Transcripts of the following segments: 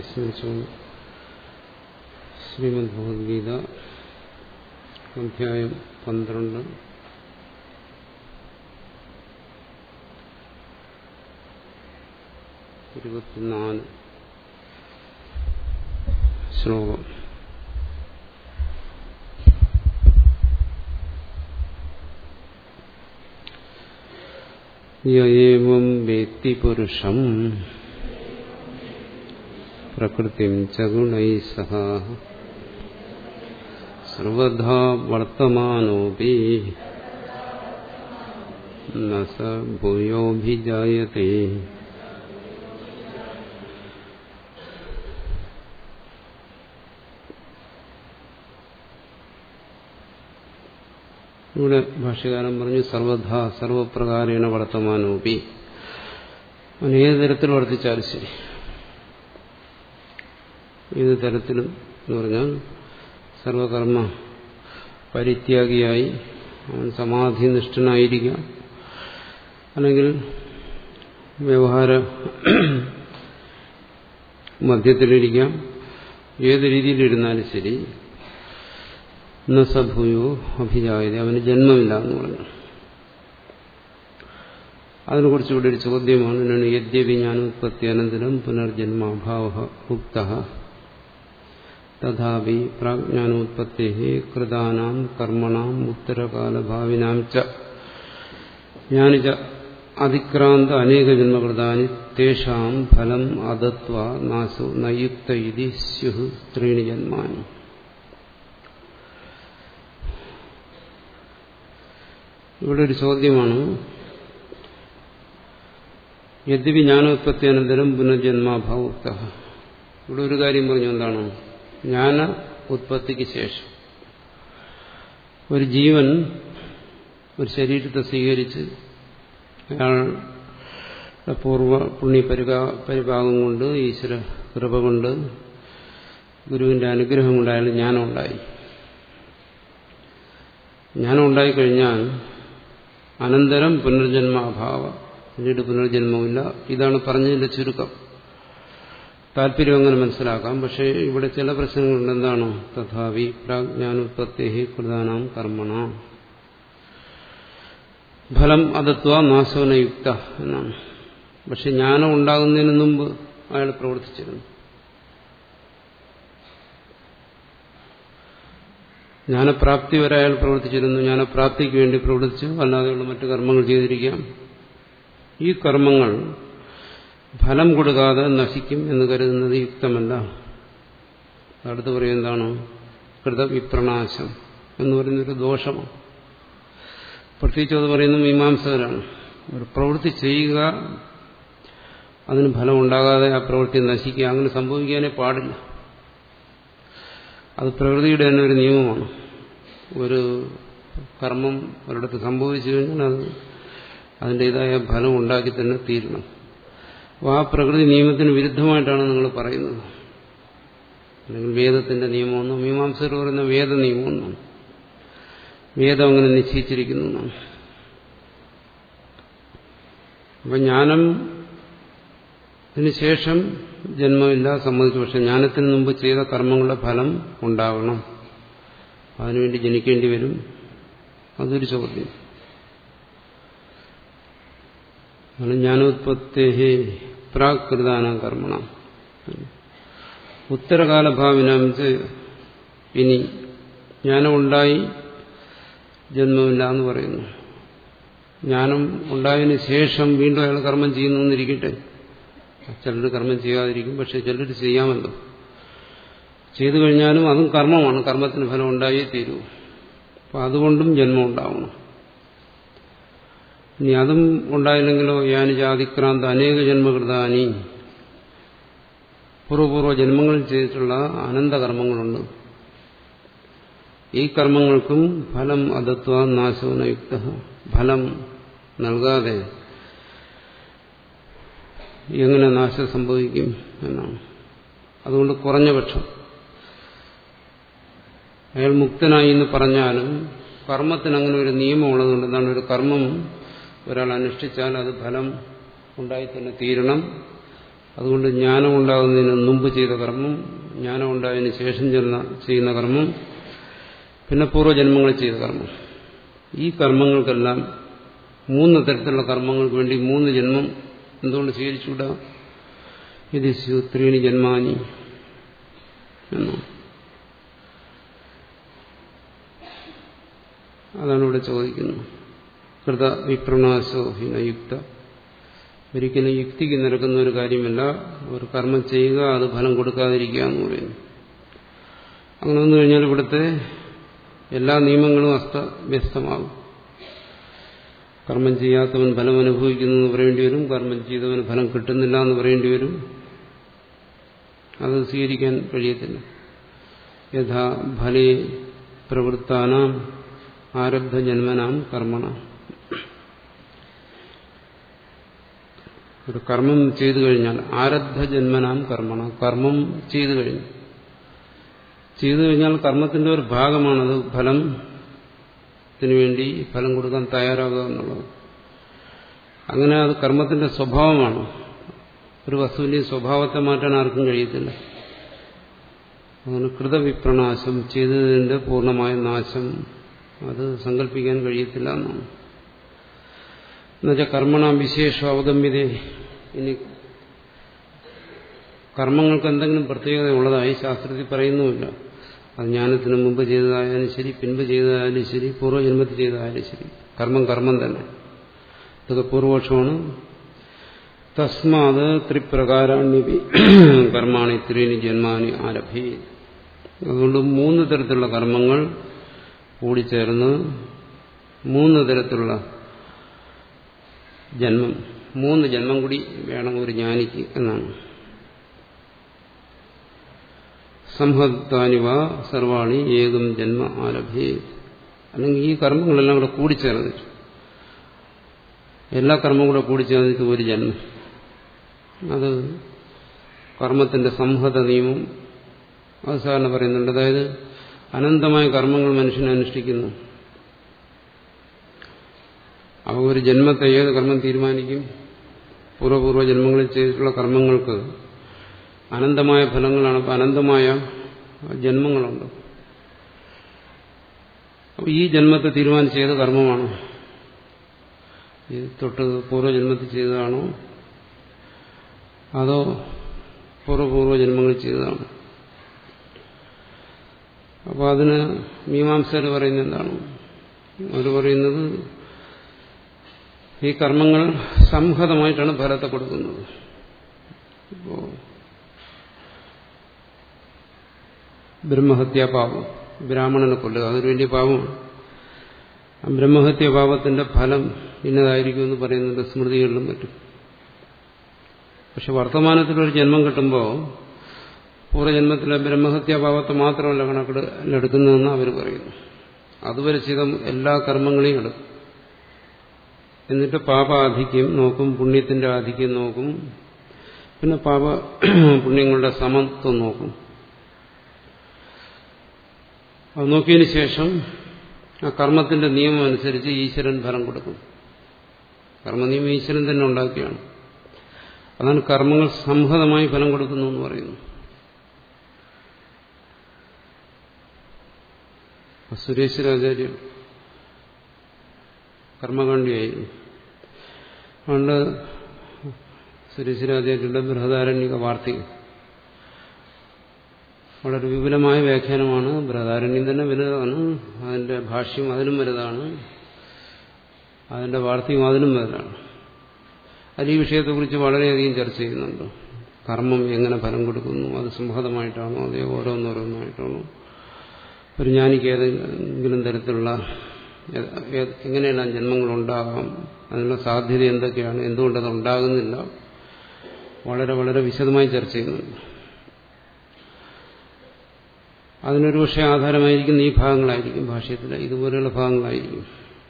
സ്മരിച്ചുകൊണ്ട് ശ്രീമദ് ഭഗവത്ഗീത അധ്യായം പന്ത്രണ്ട് ഇരുപത്തിനാല് ശ്ലോകം യേവം വേത്തി പുരുഷം പ്രകൃതിം ച ഗുണൈ സഹ സർവധാ വർത്തമാനോപി ന സ ഭൂയോഭിജായത്തെ ഇവിടെ ഭാഷ്യകാരൻ പറഞ്ഞു സർവധ സർവപ്രകാരേണ വർത്തമാനോപി അവൻ ഏത് തരത്തിൽ വർത്തിച്ചാലും ശരി ഏത് തരത്തിലും എന്ന് പറഞ്ഞാൽ സർവകർമ്മ പരിത്യാഗിയായി അവൻ സമാധിനിഷ്ഠനായിരിക്കാം അല്ലെങ്കിൽ വ്യവഹാര മധ്യത്തിലിരിക്കാം ഏത് രീതിയിലിരുന്നാലും ശരി എന്ന സഭൂയോ അഭിജായത അവന് ജന്മമില്ല എന്ന് പറഞ്ഞു അതിനെക്കുറിച്ച് ഇവിടെ ഒരു ചോദ്യമാണ് യദ്യപി ഞാൻ ഉത്പത്തി അനന്തരം പുനർജന്മാഭാവ ഉക്ത തഥാപി പ്രാജ്ഞാനോത്പത്തി കൃതാനാം കർമ്മണാം ഉത്തരകാലഭാവിനാം ച ജ്ഞാനിച്ച അതിക്രാന്ത അനേക ജന്മകൃതാനി തേഷാം ഫലം അദത്വ നാശോ നയുക്ത ഇതി സ്യു ത്രീണി ജന്മാനി ഇവിടെ ഒരു ചോദ്യമാണ് യദ്യപി ജ്ഞാനോത്പത്തി അനന്തരം പുനർജന്മാഭാവുക്ത ഇവിടെ ഒരു കാര്യം പറഞ്ഞു എന്താണ് ജ്ഞാന ഉത്പത്തിക്ക് ശേഷം ഒരു ജീവൻ ഒരു ശരീരത്തെ സ്വീകരിച്ച് അയാളുടെ പൂർവ്വ പുണ്യ പരിഭാഗം കൊണ്ട് ഈശ്വര കൃപ കൊണ്ട് ഗുരുവിന്റെ അനുഗ്രഹം കൊണ്ട് അയാൾ ജ്ഞാനം ഉണ്ടായി ജ്ഞാനം ഉണ്ടായിക്കഴിഞ്ഞാൽ അനന്തരം പുനർജന്മാഭാവ പിന്നീട് പുനർജന്മമില്ല ഇതാണ് പറഞ്ഞതിന്റെ ചുരുക്കം താല്പര്യം അങ്ങനെ മനസ്സിലാക്കാം പക്ഷേ ഇവിടെ ചില പ്രശ്നങ്ങളുണ്ട് എന്താണ് തഥാവി പ്രാജ്ഞാനുത്പത്തി കൃതാനാം കർമ്മണ ഫലം അതത്വ നാശവനയുക്ത എന്നാണ് പക്ഷെ ജ്ഞാനം ഉണ്ടാകുന്നതിന് മുമ്പ് അയാൾ പ്രവർത്തിച്ചിരുന്നു ജ്ഞാനപ്രാപ്തി വരെ അയാൾ പ്രവർത്തിച്ചിരുന്നു ജ്ഞാനപ്രാപ്തിക്ക് വേണ്ടി പ്രവർത്തിച്ചു അല്ലാതെയുള്ള മറ്റു കർമ്മങ്ങൾ ചെയ്തിരിക്കാം ഈ കർമ്മങ്ങൾ ഫലം കൊടുക്കാതെ നശിക്കും എന്ന് കരുതുന്നത് യുക്തമല്ല അടുത്ത് പറയും എന്താണ് കൃതവിപ്രണാശം എന്ന് പറയുന്നൊരു ദോഷമാണ് പ്രത്യേകിച്ച് അത് പറയുന്നത് മീമാംസകരാണ് ഒരു പ്രവൃത്തി ചെയ്യുക അതിന് ഫലം ഉണ്ടാകാതെ ആ പ്രവൃത്തി നശിക്കുക അങ്ങനെ സംഭവിക്കാനേ പാടില്ല അത് പ്രകൃതിയുടെ തന്നെ ഒരു നിയമമാണ് ഒരു കർമ്മം ഒരിടത്ത് സംഭവിച്ചു കഴിഞ്ഞാൽ അത് അതിൻ്റെതായ ഫലം ഉണ്ടാക്കി തന്നെ തീരണം അപ്പോൾ ആ പ്രകൃതി നിയമത്തിന് വിരുദ്ധമായിട്ടാണ് നിങ്ങൾ പറയുന്നത് അല്ലെങ്കിൽ വേദത്തിന്റെ നിയമമെന്നോ മീമാംസകർ പറയുന്ന വേദ നിയമമെന്നാണ് വേദം അങ്ങനെ നിശ്ചയിച്ചിരിക്കുന്നു എന്നാണ് അപ്പം ജ്ഞാനം ഇതിന് ശേഷം ജന്മമില്ല സമ്മതിച്ചു പക്ഷെ ജ്ഞാനത്തിന് മുമ്പ് ചെയ്ത കർമ്മങ്ങളുടെ ഫലം ഉണ്ടാകണം അതിനുവേണ്ടി ജനിക്കേണ്ടി വരും അതൊരു ചോദ്യം ജ്ഞാനോത്പത്തി പ്രാകൃതാന കർമ്മണ ഉത്തരകാലഭാവിനാം ഇനി ജ്ഞാനം ഉണ്ടായി ജന്മമില്ല എന്ന് പറയുന്നു ജ്ഞാനം ഉണ്ടായതിനു ശേഷം വീണ്ടും അയാൾ കർമ്മം ചെയ്യുന്നു എന്നിരിക്കട്ടെ ചിലർ കർമ്മം ചെയ്യാതിരിക്കും പക്ഷെ ചിലർ ചെയ്യാമല്ലോ ചെയ്തു കഴിഞ്ഞാലും അതും കർമ്മമാണ് കർമ്മത്തിന് ഫലം ഉണ്ടായേ തീരൂ അപ്പൊ അതുകൊണ്ടും ജന്മം ഉണ്ടാവണം ഇനി അതും ഉണ്ടായില്ലെങ്കിലോ യാനി ജാതിക്രാന്ത അനേക ജന്മകൃതാനി പൂർവ്വപൂർവ്വ ജന്മങ്ങളിൽ ചെയ്തിട്ടുള്ള അനന്തകർമ്മങ്ങളുണ്ട് ഈ കർമ്മങ്ങൾക്കും ഫലം അതത്വ നാശവനയുക്ത ഫലം നൽകാതെ എങ്ങനെ നാശം സംഭവിക്കും എന്നാണ് അതുകൊണ്ട് കുറഞ്ഞ പക്ഷം അയാൾ മുക്തനായി എന്ന് പറഞ്ഞാലും കർമ്മത്തിന് അങ്ങനെ ഒരു നിയമം ഉള്ളതുകൊണ്ട് എന്താണ് ഒരു കർമ്മം ഒരാൾ അനുഷ്ഠിച്ചാൽ അത് ഫലം ഉണ്ടായി തന്നെ തീരണം അതുകൊണ്ട് ജ്ഞാനം ഉണ്ടാകുന്നതിന് മുമ്പ് ചെയ്ത കർമ്മം ജ്ഞാനം ഉണ്ടായതിനു ശേഷം ചെയ്യുന്ന കർമ്മം പിന്നെ പൂർവ്വജന്മങ്ങൾ ചെയ്ത കർമ്മം ഈ കർമ്മങ്ങൾക്കെല്ലാം മൂന്ന് തരത്തിലുള്ള കർമ്മങ്ങൾക്ക് വേണ്ടി മൂന്ന് ജന്മം എന്തുകൊണ്ട് സ്വീകരിച്ചുകൂടാ ഇത് ത്രീണി ജന്മാനി എന്നോ അതാണ് ഇവിടെ ചോദിക്കുന്നത് കൃത വിപ്രണാശോ ഹിനയുക്ത ഒരിക്കലും യുക്തിക്ക് നിരക്കുന്ന ഒരു കാര്യമല്ല ഒരു കർമ്മം ചെയ്യുക അത് ഫലം കൊടുക്കാതിരിക്കുക എന്ന് പറയുന്നു അങ്ങനെ വന്നു കഴിഞ്ഞാൽ ഇവിടുത്തെ എല്ലാ നിയമങ്ങളും അസ്തവ്യസ്തമാകും കർമ്മം ചെയ്യാത്തവൻ ഫലം അനുഭവിക്കുന്നു എന്ന് പറയേണ്ടി വരും കർമ്മം ചെയ്തവന് ഫലം കിട്ടുന്നില്ല എന്ന് പറയേണ്ടി വരും അത് സ്വീകരിക്കാൻ കഴിയത്തില്ല യഥാ ഫലേ പ്രവൃത്താനാം ആരബ്ധ ജന്മനാം കർമ്മണ ഒരു കർമ്മം ചെയ്തു കഴിഞ്ഞാൽ ആരബ്ധ ജന്മനാം കർമ്മണ കർമ്മം ചെയ്തു കഴിഞ്ഞു ചെയ്തു കഴിഞ്ഞാൽ കർമ്മത്തിന്റെ ഒരു ഭാഗമാണത് ഫലത്തിന് വേണ്ടി ഫലം കൊടുക്കാൻ തയ്യാറാകുക എന്നുള്ളത് അങ്ങനെ അത് കർമ്മത്തിന്റെ സ്വഭാവമാണ് ഒരു വസ്തുവിന്റെയും സ്വഭാവത്തെ മാറ്റാൻ ആർക്കും കഴിയത്തില്ല അങ്ങനെ കൃതവിപ്രണാശം ചെയ്തതിന്റെ പൂർണ്ണമായ നാശം അത് സങ്കല്പിക്കാൻ കഴിയത്തില്ല എന്നാണ് എന്നുവെച്ചാൽ കർമ്മണ വിശേഷ അവഗമ്യത ഇനി കർമ്മങ്ങൾക്ക് എന്തെങ്കിലും പ്രത്യേകത ഉള്ളതായി ശാസ്ത്രത്തിൽ പറയുന്നുമില്ല അത് ജ്ഞാനത്തിന് മുമ്പ് ചെയ്തതായാലും ശരി പിൻപ് ചെയ്തതായാലും ശരി പൂർവ്വജന്മത്തിൽ ചെയ്തതായാലും ശരി കർമ്മം കർമ്മം തന്നെ ഇതൊക്കെ പൂർവപക്ഷമാണ് തസ്മാത് ത്രിപ്രകാരാണ്യപി കർമാണി ത്രീനി ജന്മാനി ആരഭി അതുകൊണ്ട് മൂന്ന് തരത്തിലുള്ള കർമ്മങ്ങൾ കൂടിച്ചേർന്ന് മൂന്ന് തരത്തിലുള്ള ജന്മം മൂന്ന് ജന്മം കൂടി വേണം ഒരു ജ്ഞാനിക്ക് എന്നാണ് സംഹത്താനിവ സർവാണി ഏകം ജന്മ ആരഭേ അല്ലെങ്കിൽ ഈ കർമ്മങ്ങളെല്ലാം കൂടെ കൂടിച്ചേർന്നിട്ട് എല്ലാ കർമ്മം കൂടെ കൂടിച്ചേർന്നിട്ട് ഒരു ജന്മം അത് കർമ്മത്തിന്റെ സംഹത നിയമം അത് സാധാരണ പറയുന്നുണ്ട് അതായത് അനന്തമായ കർമ്മങ്ങൾ മനുഷ്യനെ അനുഷ്ഠിക്കുന്നു അവ ഒരു ജന്മത്തെ ഏത് കർമ്മം തീരുമാനിക്കും പൂർവ്വപൂർവ്വ ജന്മങ്ങളിൽ ചെയ്തിട്ടുള്ള കർമ്മങ്ങൾക്ക് അനന്തമായ ഫലങ്ങളാണ് അപ്പം അനന്തമായ ജന്മങ്ങളുണ്ട് അപ്പോൾ ഈ ജന്മത്തെ തീരുമാനിച്ച ഏത് കർമ്മമാണ് ഈ തൊട്ട് പൂർവ്വജന്മത്തിൽ ചെയ്തതാണോ അതോ പൂർവ്വപൂർവ്വ ജന്മങ്ങളിൽ ചെയ്തതാണോ അപ്പോൾ അതിന് മീമാംസകർ പറയുന്നത് എന്താണ് അവർ പറയുന്നത് ഈ കർമ്മങ്ങൾ സംഹതമായിട്ടാണ് ഫലത്തെ കൊടുക്കുന്നത് ഇപ്പോ ബ്രഹ്മഹത്യാ പാപം ബ്രാഹ്മണനെ കൊല്ലുക അതൊരു വലിയ പാപമാണ് ആ ബ്രഹ്മഹത്യ പാപത്തിന്റെ ഫലം ഇന്നതായിരിക്കും എന്ന് പറയുന്നുണ്ട് സ്മൃതികളിലും മറ്റും പക്ഷെ വർത്തമാനത്തിലൊരു ജന്മം കിട്ടുമ്പോൾ പൂർവ്വജന്മത്തിലെ ബ്രഹ്മഹത്യാഭാവത്തെ മാത്രമല്ല കണക്കിലെടുക്കുന്നതെന്ന് അവർ പറയുന്നു അതുവരെ ചെയ്ത എല്ലാ കർമ്മങ്ങളെയും എടുക്കും എന്നിട്ട് പാപാധിക്യം നോക്കും പുണ്യത്തിന്റെ ആധിക്യം നോക്കും പിന്നെ പാപ പുണ്യങ്ങളുടെ സമത്വം നോക്കും അത് നോക്കിയതിന് ശേഷം ആ കർമ്മത്തിന്റെ നിയമം അനുസരിച്ച് ഈശ്വരൻ ഫലം കൊടുക്കും കർമ്മനിയമം ഈശ്വരൻ തന്നെ ഉണ്ടാക്കിയാണ് അതാണ് കർമ്മങ്ങൾ സംഹതമായി ഫലം കൊടുക്കുന്നു എന്ന് പറയുന്നു സുരേശ്വരാചാര്യൻ കർമ്മകാണ്ഡിയായിരുന്നു അതുകൊണ്ട് സുരേശ്വരാചാര്യരുടെ ബൃഹദാരണ്യക വാർത്തകം വളരെ വിപുലമായ വ്യാഖ്യാനമാണ് ബൃഹദാരണ്യം തന്നെ വലുതാണ് അതിന്റെ ഭാഷ്യം അതിലും വലുതാണ് അതിന്റെ വാർത്തയും അതിലും വലുതാണ് അതിൽ ഈ വിഷയത്തെക്കുറിച്ച് വളരെയധികം ചർച്ച ചെയ്യുന്നുണ്ട് കർമ്മം എങ്ങനെ ഫലം കൊടുക്കുന്നു അത് സംഹതമായിട്ടാണോ അതേ ഓരോന്നോരോന്നായിട്ടാണോ ഒരു ജ്ഞാനിക്ക് ഏതെങ്കിലും തരത്തിലുള്ള എങ്ങനെയെല്ലാം ജന്മങ്ങൾ ഉണ്ടാകാം അതിനുള്ള സാധ്യത എന്തൊക്കെയാണ് എന്തുകൊണ്ടത് ഉണ്ടാകുന്നില്ല വളരെ വളരെ വിശദമായി ചർച്ച ചെയ്യുന്നുണ്ട് അതിനൊരു പക്ഷേ ആധാരമായിരിക്കുന്ന ഈ ഭാഗങ്ങളായിരിക്കും ഭാഷ്യത്തിലെ ഇതുപോലെയുള്ള ഭാഗങ്ങളായിരിക്കും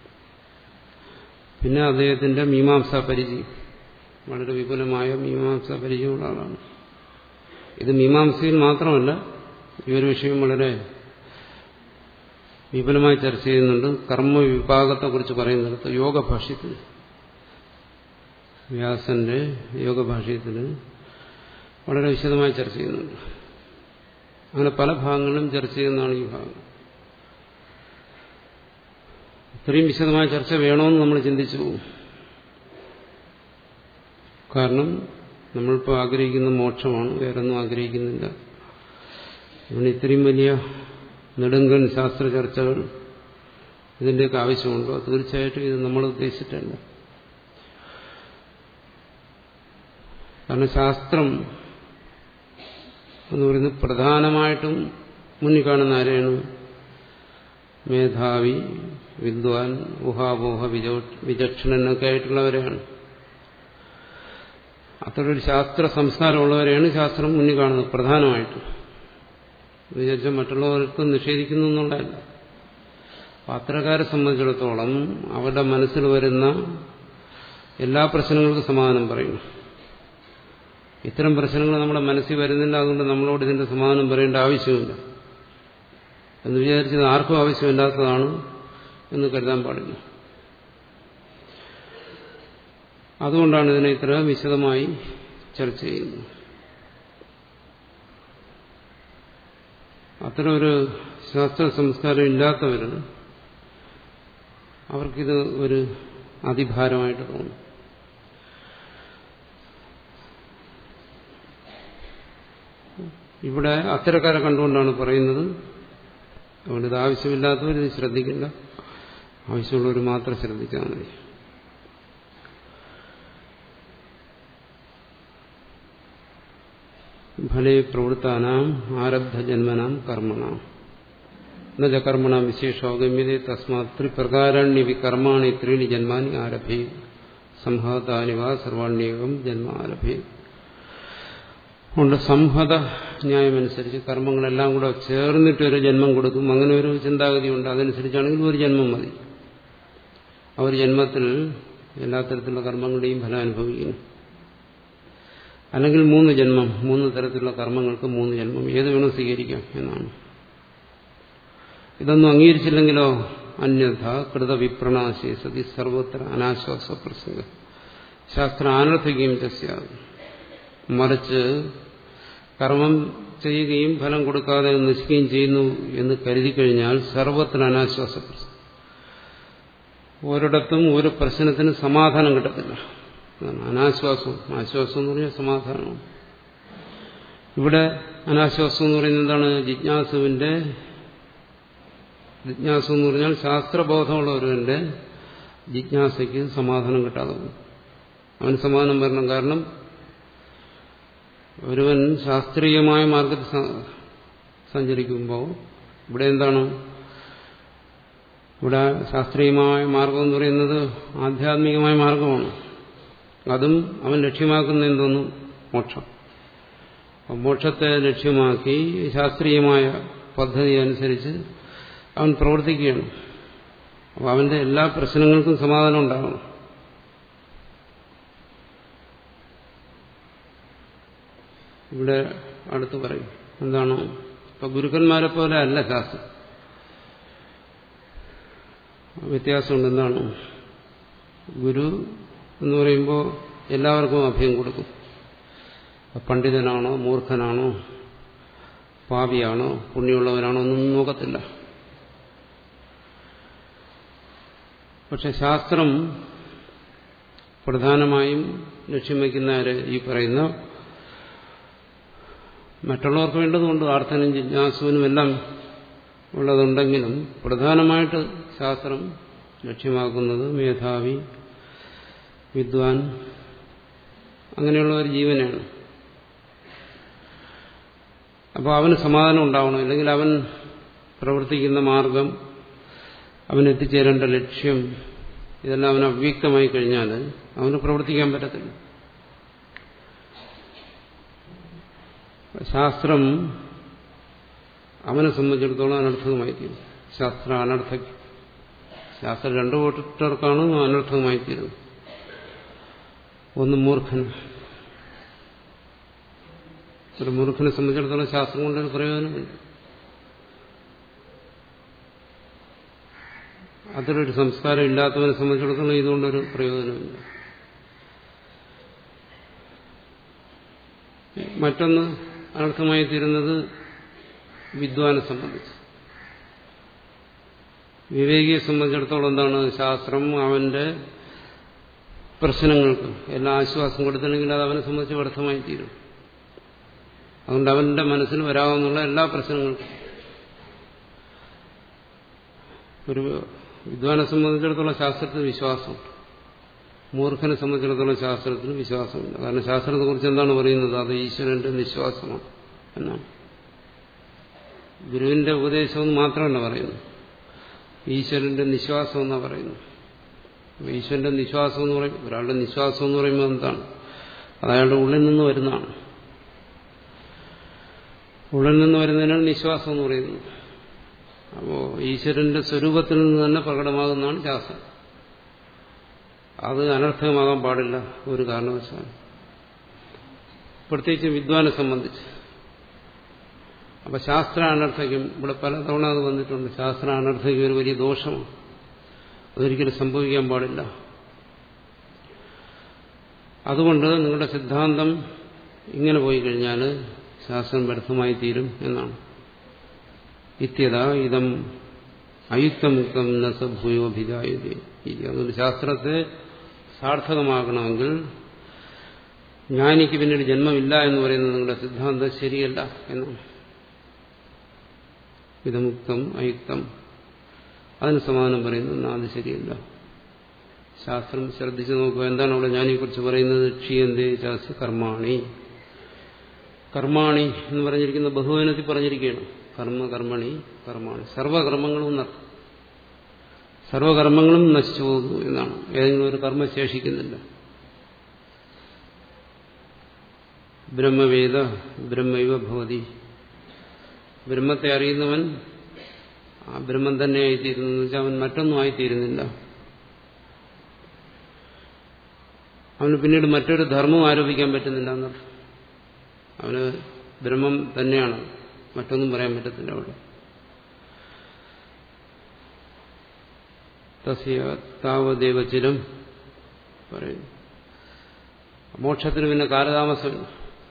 പിന്നെ അദ്ദേഹത്തിന്റെ മീമാംസാ പരിചയം വളരെ വിപുലമായ മീമാംസാ പരിചയമുള്ള ആളാണ് ഇത് മീമാംസയിൽ മാത്രമല്ല ഈ ഒരു വിഷയം വളരെ വിപുലമായി ചർച്ച ചെയ്യുന്നുണ്ട് കർമ്മവിഭാഗത്തെക്കുറിച്ച് പറയുന്നിടത്ത് യോഗഭാഷ്യത്തിൽ വ്യാസന്റെ യോഗഭാഷ്യത്തിൽ വളരെ വിശദമായി ചർച്ച ചെയ്യുന്നുണ്ട് അങ്ങനെ പല ഭാഗങ്ങളിലും ചർച്ച ചെയ്യുന്നതാണ് ഈ ഭാഗം ഇത്രയും വിശദമായ ചർച്ച വേണമെന്ന് നമ്മൾ ചിന്തിച്ചു പോകും കാരണം നമ്മളിപ്പോൾ ആഗ്രഹിക്കുന്ന മോക്ഷമാണ് വേറൊന്നും ആഗ്രഹിക്കുന്നില്ല അതുകൊണ്ട് ഇത്രയും വലിയ നെടുങ്കൻ ശാസ്ത്ര ചർച്ചകൾ ഇതിൻ്റെയൊക്കെ ആവശ്യമുണ്ടോ തീർച്ചയായിട്ടും ഇത് നമ്മൾ ഉദ്ദേശിച്ചിട്ടല്ല കാരണം ശാസ്ത്രം എന്ന് പറയുന്നത് പ്രധാനമായിട്ടും മുന്നിൽ കാണുന്ന ആരെയാണ് മേധാവി വിദ്വാൻ ഊഹാപോഹ വിചക്ഷണനൊക്കെ ആയിട്ടുള്ളവരെയാണ് അത്തരൊരു ശാസ്ത്ര സംസ്കാരമുള്ളവരെയാണ് ശാസ്ത്രം മുന്നിൽ കാണുന്നത് പ്രധാനമായിട്ടും വിചാരിച്ചാൽ മറ്റുള്ളവർക്ക് നിഷേധിക്കുന്നു എന്നുള്ളതല്ല അത്തരക്കാരെ സംബന്ധിച്ചിടത്തോളം അവരുടെ മനസ്സിൽ വരുന്ന എല്ലാ പ്രശ്നങ്ങൾക്കും സമാധാനം പറയുന്നു ഇത്തരം പ്രശ്നങ്ങൾ നമ്മുടെ മനസ്സിൽ വരുന്നില്ല അതുകൊണ്ട് നമ്മളോട് ഇതിന്റെ സമാധാനം പറയേണ്ട ആവശ്യമില്ല എന്ന് വിചാരിച്ചത് ആർക്കും ആവശ്യമില്ലാത്തതാണ് എന്ന് കരുതാൻ പാടില്ല അതുകൊണ്ടാണ് ഇതിനെ ഇത്ര വിശദമായി ചർച്ച ചെയ്യുന്നത് അത്തരം ഒരു ശാസ്ത്ര സംസ്കാരം ഇല്ലാത്തവർ അവർക്കിത് ഒരു അതിഭാരമായിട്ട് തോന്നും ഇവിടെ അത്തരക്കാരെ കണ്ടുകൊണ്ടാണ് പറയുന്നത് അതുകൊണ്ട് ഇത് ആവശ്യമില്ലാത്തവർ ഇത് ശ്രദ്ധിക്കില്ല ആവശ്യമുള്ളവർ മാത്രം ശ്രദ്ധിച്ചാൽ മതി ഫലേ പ്രവൃത്താനാം ആരബ്ധ ജന്മനാം കർമ്മണാം എന്നുവെച്ച കർമ്മണ വിശേഷോഗമ്യത തസ്മാത് ത്രിപ്രകാരാണ്യവി കർമാണി ത്രീണി ജന്മാനി ആരഭേ സംഹതാനി വാ സർവാണ്യേകം ജന്മ ആരഭേ അതുകൊണ്ട് സംഹത ന്യായമനുസരിച്ച് കർമ്മങ്ങളെല്ലാം കൂടെ ചേർന്നിട്ട് ഒരു ജന്മം കൊടുക്കും അങ്ങനെ ഒരു ചിന്താഗതിയുണ്ട് അതനുസരിച്ചാണെങ്കിൽ ഒരു ജന്മം മതി ആ ഒരു ജന്മത്തിൽ എല്ലാ തരത്തിലുള്ള കർമ്മങ്ങളുടെയും ഫലം അനുഭവിക്കുന്നു അല്ലെങ്കിൽ മൂന്ന് ജന്മം മൂന്ന് തരത്തിലുള്ള കർമ്മങ്ങൾക്ക് മൂന്ന് ജന്മം ഏത് വേണം സ്വീകരിക്കാം എന്നാണ് ഇതൊന്നും അംഗീകരിച്ചില്ലെങ്കിലോ അന്യഥ കൃതവിപ്രണാശി സതി സർവത്ര അനാശ്വാസ പ്രസംഗം ശാസ്ത്രം അനർത്ഥിക്കുകയും ചസ്യാകും മറിച്ച് കർമ്മം ചെയ്യുകയും ഫലം കൊടുക്കാതെ നശിക്കുകയും ചെയ്യുന്നു എന്ന് കരുതി കഴിഞ്ഞാൽ സർവത്തിന് അനാശ്വാസ പ്രസംഗം ഒരിടത്തും ഒരു പ്രശ്നത്തിന് സമാധാനം കിട്ടത്തില്ല അനാശ്വാസം ആശ്വാസം എന്ന് പറഞ്ഞാൽ സമാധാനമാണ് ഇവിടെ അനാശ്വാസം എന്ന് പറയുന്നത് എന്താണ് ജിജ്ഞാസുവിന്റെ ജിജ്ഞാസ എന്ന് പറഞ്ഞാൽ ശാസ്ത്രബോധമുള്ള ഒരുവന്റെ ജിജ്ഞാസയ്ക്ക് സമാധാനം കിട്ടാതെ പോകും അവന് സമാധാനം വരണം കാരണം ഒരുവൻ ശാസ്ത്രീയമായ മാർഗത്തിൽ സഞ്ചരിക്കുമ്പോൾ ഇവിടെ എന്താണ് ഇവിടെ ശാസ്ത്രീയമായ മാർഗം എന്ന് പറയുന്നത് ആധ്യാത്മികമായ മാർഗമാണ് അതും അവൻ ലക്ഷ്യമാക്കുന്ന എന്തോന്നു മോക്ഷം മോക്ഷത്തെ ലക്ഷ്യമാക്കി ശാസ്ത്രീയമായ പദ്ധതി അനുസരിച്ച് അവൻ പ്രവർത്തിക്കുകയാണ് അപ്പോൾ അവന്റെ എല്ലാ പ്രശ്നങ്ങൾക്കും സമാധാനം ഉണ്ടാകണം ഇവിടെ അടുത്ത് പറയും എന്താണ് ഇപ്പൊ ഗുരുക്കന്മാരെ പോലെ അല്ല ശാസ്ത്രം വ്യത്യാസമുണ്ട് എന്താണ് ഗുരു എന്ന് പറയുമ്പോൾ എല്ലാവർക്കും അഭയം കൊടുക്കും പണ്ഡിതനാണോ മൂർഖനാണോ പാപിയാണോ പുണ്യമുള്ളവനാണോ ഒന്നും നോക്കത്തില്ല പക്ഷെ ശാസ്ത്രം പ്രധാനമായും ലക്ഷ്യം വയ്ക്കുന്നവര് ഈ പറയുന്ന മറ്റുള്ളവർക്ക് വേണ്ടതുകൊണ്ട് ആർത്ഥനും ജിജ്ഞാസുവിനും എല്ലാം ഉള്ളതുണ്ടെങ്കിലും പ്രധാനമായിട്ട് ശാസ്ത്രം ലക്ഷ്യമാക്കുന്നത് മേധാവി വിദ്വാൻ അങ്ങനെയുള്ള ഒരു ജീവനാണ് അപ്പോൾ അവന് സമാധാനം ഉണ്ടാവണം അല്ലെങ്കിൽ അവൻ പ്രവർത്തിക്കുന്ന മാർഗം അവൻ എത്തിച്ചേരേണ്ട ലക്ഷ്യം ഇതെല്ലാം അവന് അവ്യക്തമായി കഴിഞ്ഞാൽ അവന് പ്രവർത്തിക്കാൻ പറ്റത്തില്ല ശാസ്ത്രം അവനെ സംബന്ധിച്ചിടത്തോളം അനർത്ഥകമായിത്തീരും ശാസ്ത്രം അനർത്ഥ ശാസ്ത്രം രണ്ടു കൂട്ടർക്കാണ് അനർത്ഥകമായിത്തീരുന്നത് ഒന്ന് മൂർഖൻ ഒരു മൂർഖനെ സംബന്ധിച്ചിടത്തോളം ശാസ്ത്രം കൊണ്ടൊരു പ്രയോജനമില്ല അത്തരൊരു സംസ്കാരം ഇല്ലാത്തവനെ സംബന്ധിച്ചിടത്തോളം ഇതുകൊണ്ടൊരു പ്രയോജനമില്ല മറ്റൊന്ന് അനർത്ഥമായി തീരുന്നത് വിദ്വാനെ സംബന്ധിച്ച് വിവേകിയെ സംബന്ധിച്ചിടത്തോളം എന്താണ് ശാസ്ത്രം അവന്റെ പ്രശ്നങ്ങൾക്ക് എല്ലാ ആശ്വാസം കൊടുത്തില്ലെങ്കിൽ അത് അവനെ സംബന്ധിച്ച് വ്യർത്ഥമായി തീരും അതുകൊണ്ട് അവന്റെ മനസ്സിൽ വരാവുന്ന എല്ലാ പ്രശ്നങ്ങൾക്കും ഒരു വിദ്വാനെ സംബന്ധിച്ചിടത്തോളം ശാസ്ത്രത്തിന് വിശ്വാസമുണ്ട് മൂർഖനെ സംബന്ധിച്ചിടത്തോളം ശാസ്ത്രത്തിന് വിശ്വാസമില്ല കാരണം ശാസ്ത്രത്തെ കുറിച്ച് എന്താണ് പറയുന്നത് അത് ഈശ്വരന്റെ നിശ്വാസമാണ് എന്നാണ് ഗുരുവിന്റെ ഉപദേശമെന്ന് മാത്രമല്ല പറയുന്നു ഈശ്വരന്റെ നിശ്വാസം എന്നാണ് പറയുന്നത് ഈശ്വരന്റെ നിശ്വാസം എന്ന് പറയും ഒരാളുടെ നിശ്വാസം എന്ന് പറയുമ്പോൾ എന്താണ് അത് അയാളുടെ ഉള്ളിൽ നിന്ന് വരുന്നതാണ് ഉള്ളിൽ നിന്ന് വരുന്നതിനാണ് നിശ്വാസം എന്ന് പറയുന്നത് അപ്പോ ഈശ്വരന്റെ സ്വരൂപത്തിൽ നിന്ന് തന്നെ പ്രകടമാകുന്നതാണ് ശാസ്ത്രം അത് അനർത്ഥകമാകാൻ പാടില്ല ഒരു കാരണവശാലും പ്രത്യേകിച്ച് വിദ്വാനെ സംബന്ധിച്ച് അപ്പൊ ശാസ്ത്ര അനർത്ഥയ്ക്കും ഇവിടെ പലതവണ അത് വന്നിട്ടുണ്ട് ശാസ്ത്ര അനർത്ഥയ്ക്കും ഒരു വലിയ ദോഷമാണ് അതൊരിക്കലും സംഭവിക്കാൻ പാടില്ല അതുകൊണ്ട് നിങ്ങളുടെ സിദ്ധാന്തം ഇങ്ങനെ പോയി കഴിഞ്ഞാൽ ശാസ്ത്രം വ്യർത്ഥമായി തീരും എന്നാണ് ഇത്യത ഇതം അയുക്തമുക്തം നസഭൂയോഭിജായതേ അതുകൊണ്ട് ശാസ്ത്രത്തെ സാർത്ഥകമാക്കണമെങ്കിൽ ജ്ഞാനിക്ക് പിന്നീട് ജന്മമില്ല എന്ന് പറയുന്നത് നിങ്ങളുടെ സിദ്ധാന്തം ശരിയല്ല എന്നാണ് ഇതമുക്തം അയുക്തം അതിന് സമാധാനം പറയുന്നു എന്നാൽ അത് ശരിയല്ല ശാസ്ത്രം ശ്രദ്ധിച്ചു നോക്കുക എന്താണ് അവിടെ ജ്ഞാനിയെക്കുറിച്ച് പറയുന്നത് ക്ഷീയന്തേ ചാസ്യ കർമാണി കർമാണി എന്ന് പറഞ്ഞിരിക്കുന്ന ബഹുവനത്തിൽ പറഞ്ഞിരിക്കുകയാണ് കർമ്മ കർമ്മണി കർമാണി സർവകർമ്മങ്ങളും നഷ്ടം സർവകർമ്മങ്ങളും നശിച്ചു പോകുന്നു എന്നാണ് ഏതെങ്കിലും ഒരു കർമ്മം ശേഷിക്കുന്നില്ല ബ്രഹ്മവേദ ബ്രഹ്മൈവ ഭവതി ബ്രഹ്മത്തെ അറിയുന്നവൻ ആ ബ്രഹ്മം തന്നെ ആയിത്തീരുന്നു എന്ന് വെച്ചാൽ അവൻ മറ്റൊന്നും ആയിത്തീരുന്നില്ല അവന് പിന്നീട് മറ്റൊരു ധർമ്മം ആരോപിക്കാൻ പറ്റുന്നില്ല എന്നർത്ഥം അവന് ബ്രഹ്മം തന്നെയാണ് മറ്റൊന്നും പറയാൻ പറ്റത്തില്ല അവിടെ തസ്യ താവദേവ ചിരം പറയുന്നു മോക്ഷത്തിന് പിന്നെ കാലതാമസമില്ല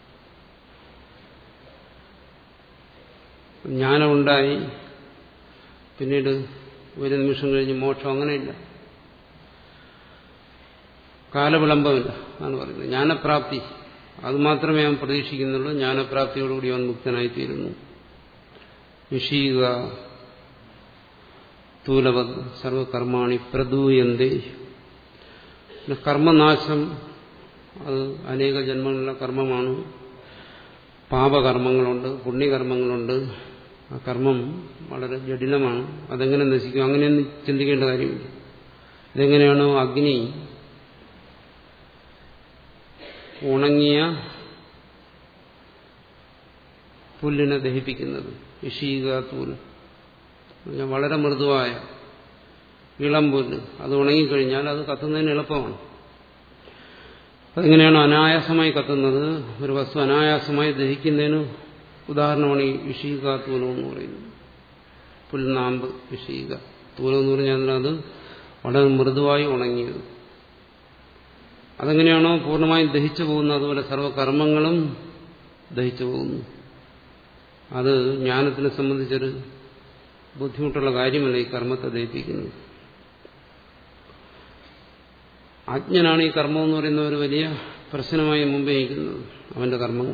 ജ്ഞാനമുണ്ടായി പിന്നീട് ഒരു നിമിഷം കഴിഞ്ഞ് മോക്ഷം അങ്ങനെയില്ല കാലവിളംബമില്ല എന്നാണ് പറയുന്നത് ജ്ഞാനപ്രാപ്തി അത് മാത്രമേ അവൻ പ്രതീക്ഷിക്കുന്നുള്ളൂ ജ്ഞാനപ്രാപ്തിയോടുകൂടി അവൻ മുക്തനായിത്തീരുന്നു വിഷീക സ്ഥൂലവത് സർവകർമാണി പ്രദൂയന്തേ കർമ്മനാശം അത് അനേക ജന്മങ്ങളിലെ കർമ്മമാണ് പാപകർമ്മങ്ങളുണ്ട് പുണ്യകർമ്മങ്ങളുണ്ട് ആ കർമ്മം വളരെ ജടിലമാണ് അതെങ്ങനെ നശിക്കും അങ്ങനെയൊന്നും ചിന്തിക്കേണ്ട കാര്യമില്ല ഇതെങ്ങനെയാണോ അഗ്നി ഉണങ്ങിയ പുല്ലിനെ ദഹിപ്പിക്കുന്നത് ഇഷീക തൂല് വളരെ മൃദുവായ ഇളം പുല്ല് അത് ഉണങ്ങിക്കഴിഞ്ഞാൽ അത് കത്തുന്നതിന് എളുപ്പമാണ് അതെങ്ങനെയാണ് അനായാസമായി കത്തുന്നത് ഒരു വസ്തു അനായാസമായി ദഹിക്കുന്നതിന് ഉദാഹരണമാണ് ഈ വിഷീക തൂലം എന്ന് പറയുന്നത് പുൽനാമ്പ് വിഷീക തൂലം എന്ന് പറഞ്ഞാൽ അത് വളരെ മൃദുവായി ഉണങ്ങിയത് അതെങ്ങനെയാണോ പൂർണ്ണമായും ദഹിച്ചു പോകുന്നത് അതുപോലെ സർവ്വകർമ്മങ്ങളും ദഹിച്ചു പോകുന്നു അത് ജ്ഞാനത്തിനെ സംബന്ധിച്ചൊരു ബുദ്ധിമുട്ടുള്ള കാര്യമല്ല ഈ കർമ്മത്തെ ദഹിപ്പിക്കുന്നത് അജ്ഞനാണ് ഈ കർമ്മം എന്ന് പറയുന്ന ഒരു വലിയ പ്രശ്നമായി മുമ്പേ നയിക്കുന്നത് അവന്റെ കർമ്മങ്ങൾ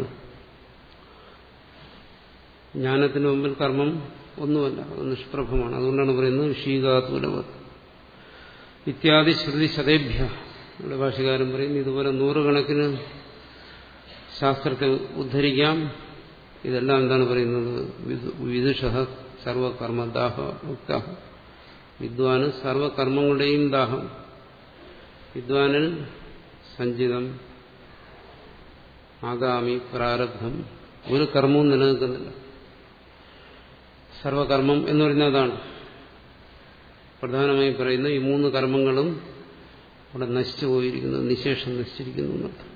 ജ്ഞാനത്തിന് മുമ്പിൽ കർമ്മം ഒന്നുമല്ല അത് നിഷ്പ്രഭമാണ് അതുകൊണ്ടാണ് പറയുന്നത് ഷീകാതുലവത് ഇത്യാദി ശ്രുതി ശതേഭ്യ ഇവിടെ ഭാഷകാരൻ പറയുന്നു ഇതുപോലെ നൂറുകണക്കിന് ശാസ്ത്രത്തെ ഉദ്ധരിക്കാം ഇതെല്ലാം എന്താണ് പറയുന്നത് വിദുഷ സർവകർമ്മദാഹ മുക്ത വിദ്വാന് സർവകർമ്മങ്ങളുടെയും ദാഹം വിദ്വാനിൽ സഞ്ചിതം ആഗാമി പ്രാരബ്ധം ഒരു കർമ്മവും നിലനിൽക്കുന്നില്ല സർവകർമ്മം എന്ന് പറയുന്നത് അതാണ് പ്രധാനമായി പറയുന്ന ഈ മൂന്ന് കർമ്മങ്ങളും അവിടെ നശിച്ചു പോയിരിക്കുന്നു നിശേഷം നശിച്ചിരിക്കുന്നു എന്നർത്ഥം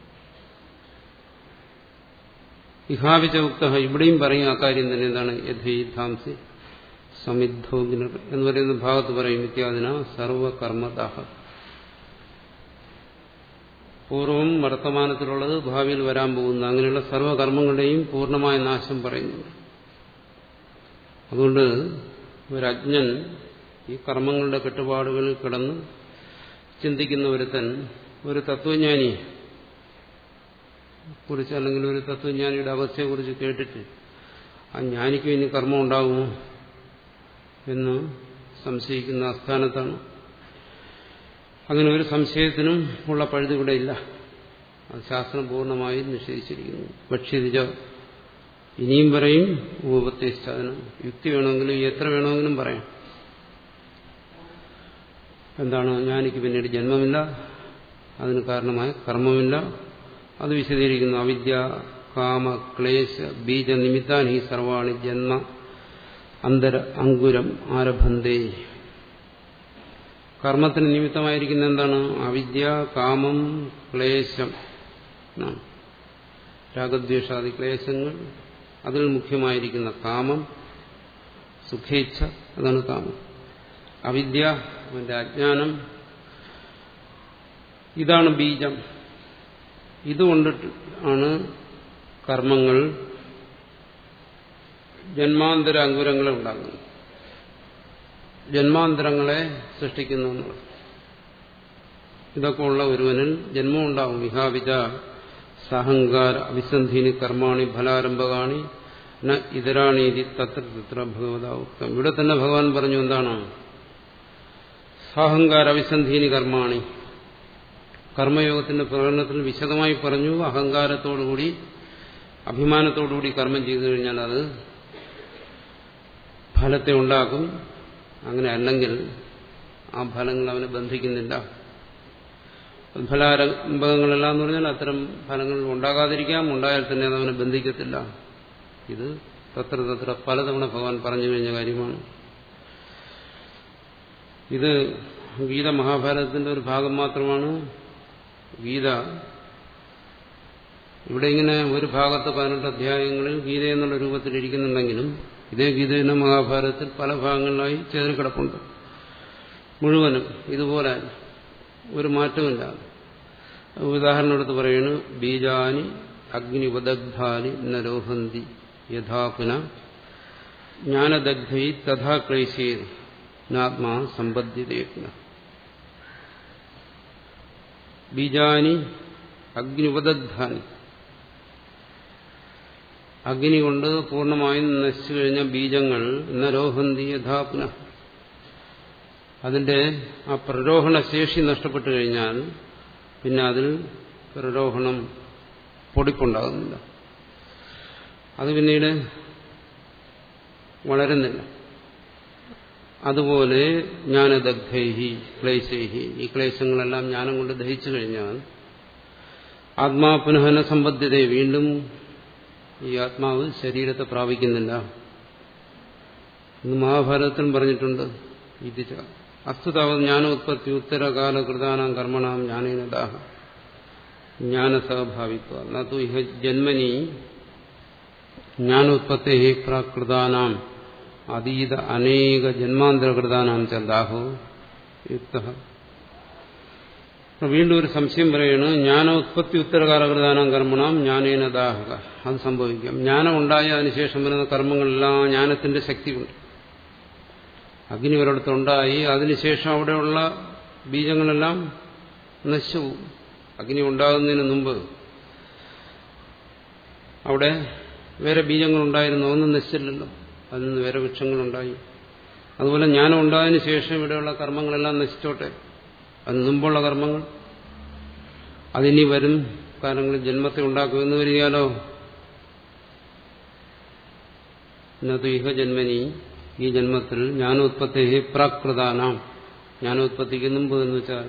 ഇഹാവിച്ച ഉക്ത ഇവിടെയും പറയും ആ കാര്യം തന്നെ എന്താണ് യഥൈധാംസി സമിദ്ധോഗ്നർ എന്ന് പറയുന്ന ഭാഗത്ത് പറയും ഇത്യാദിന സർവകർമ്മദാഹ പൂർവം വർത്തമാനത്തിലുള്ളത് ഭാവിയിൽ വരാൻ പോകുന്ന അങ്ങനെയുള്ള സർവ്വകർമ്മങ്ങളുടെയും പൂർണ്ണമായ നാശം പറയുന്നുണ്ട് അതുകൊണ്ട് ഒരജ്ഞൻ ഈ കർമ്മങ്ങളുടെ കെട്ടുപാടുകളിൽ കിടന്ന് ചിന്തിക്കുന്ന ഒരുത്തൻ ഒരു തത്വജ്ഞാനി കുറിച്ച് അല്ലെങ്കിൽ ഒരു തത്വജ്ഞാനിയുടെ അവസ്ഥയെക്കുറിച്ച് കേട്ടിട്ട് ആ ജ്ഞാനിക്കും ഇനി കർമ്മം ഉണ്ടാകുമോ എന്ന് സംശയിക്കുന്ന അസ്ഥാനത്താണ് അങ്ങനെ ഒരു സംശയത്തിനും ഉള്ള പഴുത് ഇവിടെ ഇല്ല അത് ശാസ്ത്രം പൂർണ്ണമായും നിഷേധിച്ചിരിക്കുന്നു ഭക്ഷ്യതിജ ഇനിയും പറയും ഉപപത്തേഷ്ടാതിന് യുക്തി വേണമെങ്കിലും എത്ര വേണമെങ്കിലും പറയാം എന്താണ് ജ്ഞാനിക്ക് പിന്നീട് ജന്മമില്ല അതിന് കാരണമായ കർമ്മമില്ല അത് വിശദീകരിക്കുന്നു അവിദ്യ കാമ ക്ലേശ ബീജ നിമിത്താൻ ഈ സർവാണി ജന്മ അന്തര അങ്കുരം ആരഭന്തേ കർമ്മത്തിന് നിമിത്തമായിരിക്കുന്ന എന്താണ് അവിദ്യ കാമം ക്ലേശം രാഗദ്വേഷാദി ക്ലേശങ്ങൾ അതിൽ മുഖ്യമായിരിക്കുന്ന കാമം സുഖേച്ഛ അതാണ് കാമം അവിദ്യ അവന്റെ അജ്ഞാനം ഇതാണ് ബീജം ഇതുകൊണ്ടിട്ട് ആണ് കർമ്മങ്ങൾ ജന്മാന്തര അങ്കുരങ്ങളെ ഉണ്ടാകുന്നത് ജന്മാന്തരങ്ങളെ സൃഷ്ടിക്കുന്നു എന്നുള്ളത് ഇതൊക്കെ ഉള്ള ഒരുവനിൽ ജന്മം ഉണ്ടാവും വിഹാവിജ സഹങ്കാര അഭിസന്ധിനി കർമാണി ഫലാരംഭകാണി ന ഇതരാണീതി തത്ര തത്ര ഭഗവതാവുക്തം ഇവിടെ തന്നെ ഭഗവാൻ പറഞ്ഞു എന്താണ് സാഹങ്കാര അഭിസന്ധിനി കർമാണി കർമ്മയോഗത്തിന്റെ പ്രകടനത്തിൽ വിശദമായി പറഞ്ഞു അഹങ്കാരത്തോടുകൂടി അഭിമാനത്തോടുകൂടി കർമ്മം ചെയ്തു കഴിഞ്ഞാൽ അത് ഫലത്തെ ഉണ്ടാക്കും അങ്ങനെ അല്ലെങ്കിൽ ആ ഫലങ്ങൾ അവനെ ബന്ധിക്കുന്നില്ല ഫലാരംഭങ്ങളെല്ലാം എന്ന് പറഞ്ഞാൽ അത്തരം ഫലങ്ങൾ ഉണ്ടാകാതിരിക്കാം ഉണ്ടായാൽ തന്നെ അത് അവനെ ബന്ധിക്കത്തില്ല ഇത് തത്ര തത്ര പലതവണ ഭഗവാൻ പറഞ്ഞു കഴിഞ്ഞ കാര്യമാണ് ഇത് ഗീത മഹാഭാരതത്തിന്റെ ഒരു ഭാഗം മാത്രമാണ് ഗീത ഇവിടെ ഇങ്ങനെ ഒരു ഭാഗത്ത് പതിനെട്ട് അധ്യായങ്ങളിൽ ഗീത എന്നുള്ള രൂപത്തിൽ ഇരിക്കുന്നുണ്ടെങ്കിലും ഇതേ ഗീത തന്നെ മഹാഭാരതത്തിൽ പല ഭാഗങ്ങളിലായി ചേർന്ന് കിടപ്പുണ്ട് മുഴുവനും ഇതുപോലെ ഒരു മാറ്റമില്ല ഉദാഹരണം എടുത്ത് പറയുന്നു ബീജാനി അഗ്നി ഉപദഗ്ധാനി നരോഹന്തി യഥാപുന ജ്ഞാനദഗ്ധൈ തഥാ ക്ലേശേ നാത്മാ സമ്പദ്ധ്യതയജ്ഞ ബീജാനി അഗ്നിപദഗ്ധാനി അഗ്നി കൊണ്ട് പൂർണ്ണമായും നശിച്ചു കഴിഞ്ഞ ബീജങ്ങൾ നരോഹന്തി യഥാപുന അതിന്റെ ആ പ്രരോഹണ ശേഷി നഷ്ടപ്പെട്ടു കഴിഞ്ഞാൽ പിന്നെ അതിൽ പ്രരോഹണം പൊടിപ്പുണ്ടാകുന്നില്ല അത് പിന്നീട് വളരുന്നില്ല അതുപോലെ ജ്ഞാനദഗ്ധൈഹി ക്ലേശൈഹി ഈ ക്ലേശങ്ങളെല്ലാം ജ്ഞാനം കൊണ്ട് ദഹിച്ചു കഴിഞ്ഞാൽ ആത്മാ പുനഃന സമ്പദ്ധ്യത വീണ്ടും ഈ ആത്മാവ് ശരീരത്തെ പ്രാപിക്കുന്നില്ല ഇന്ന് മഹാഭാരതത്തിലും പറഞ്ഞിട്ടുണ്ട് ഇത് അസ്തുതാവത് ജ്ഞാനോത്പത്തി ഉത്തരകാല കൃതാനാം കർമ്മണാം ജ്ഞാനേനദാഹ ജ്ഞാനസഹഭാവിത്വ നു ഇഹ ജന്മനി ജ്ഞാനോത്പത്തേ പ്രാകൃതാനാം അതീത അനേക ജന്മാന്തരകൃതാനാം ച ദാഹോ യുക്ത വീണ്ടും ഒരു സംശയം പറയുകയാണ് ജ്ഞാനോത്പത്തി ഉത്തരകാലകൃതാനാം കർമ്മണാം ജ്ഞാനേന ദാഹക അത് സംഭവിക്കാം ജ്ഞാനം ഉണ്ടായ അതിനുശേഷം വരുന്ന കർമ്മങ്ങളെല്ലാം ജ്ഞാനത്തിന്റെ ശക്തി കൊണ്ട് അഗ്നി ഒരിടത്തുണ്ടായി അതിനുശേഷം അവിടെയുള്ള ബീജങ്ങളെല്ലാം നശിച്ചു അഗ്നി ഉണ്ടാകുന്നതിന് മുമ്പ് അവിടെ വേറെ ബീജങ്ങളുണ്ടായിരുന്നു ഒന്നും നശിച്ചില്ലല്ലോ അതിൽ നിന്ന് വേറെ വൃക്ഷങ്ങളുണ്ടായി അതുപോലെ ജ്ഞാനം ഉണ്ടായതിനു ശേഷം ഇവിടെയുള്ള കർമ്മങ്ങളെല്ലാം നശിച്ചോട്ടെ അതിന് മുമ്പുള്ള കർമ്മങ്ങൾ അതിനി വരും കാലങ്ങളിൽ ജന്മത്തെ ഉണ്ടാക്കുമെന്ന് വരികയാലോ ഇന്നത്തെ ഇഹ ജന്മനി ഈ ജന്മത്തിൽ ജ്ഞാനോത്പത്തി പ്രാകൃതാനാം ജ്ഞാനോത്പത്തിക്ക് മുമ്പ് എന്ന് വെച്ചാൽ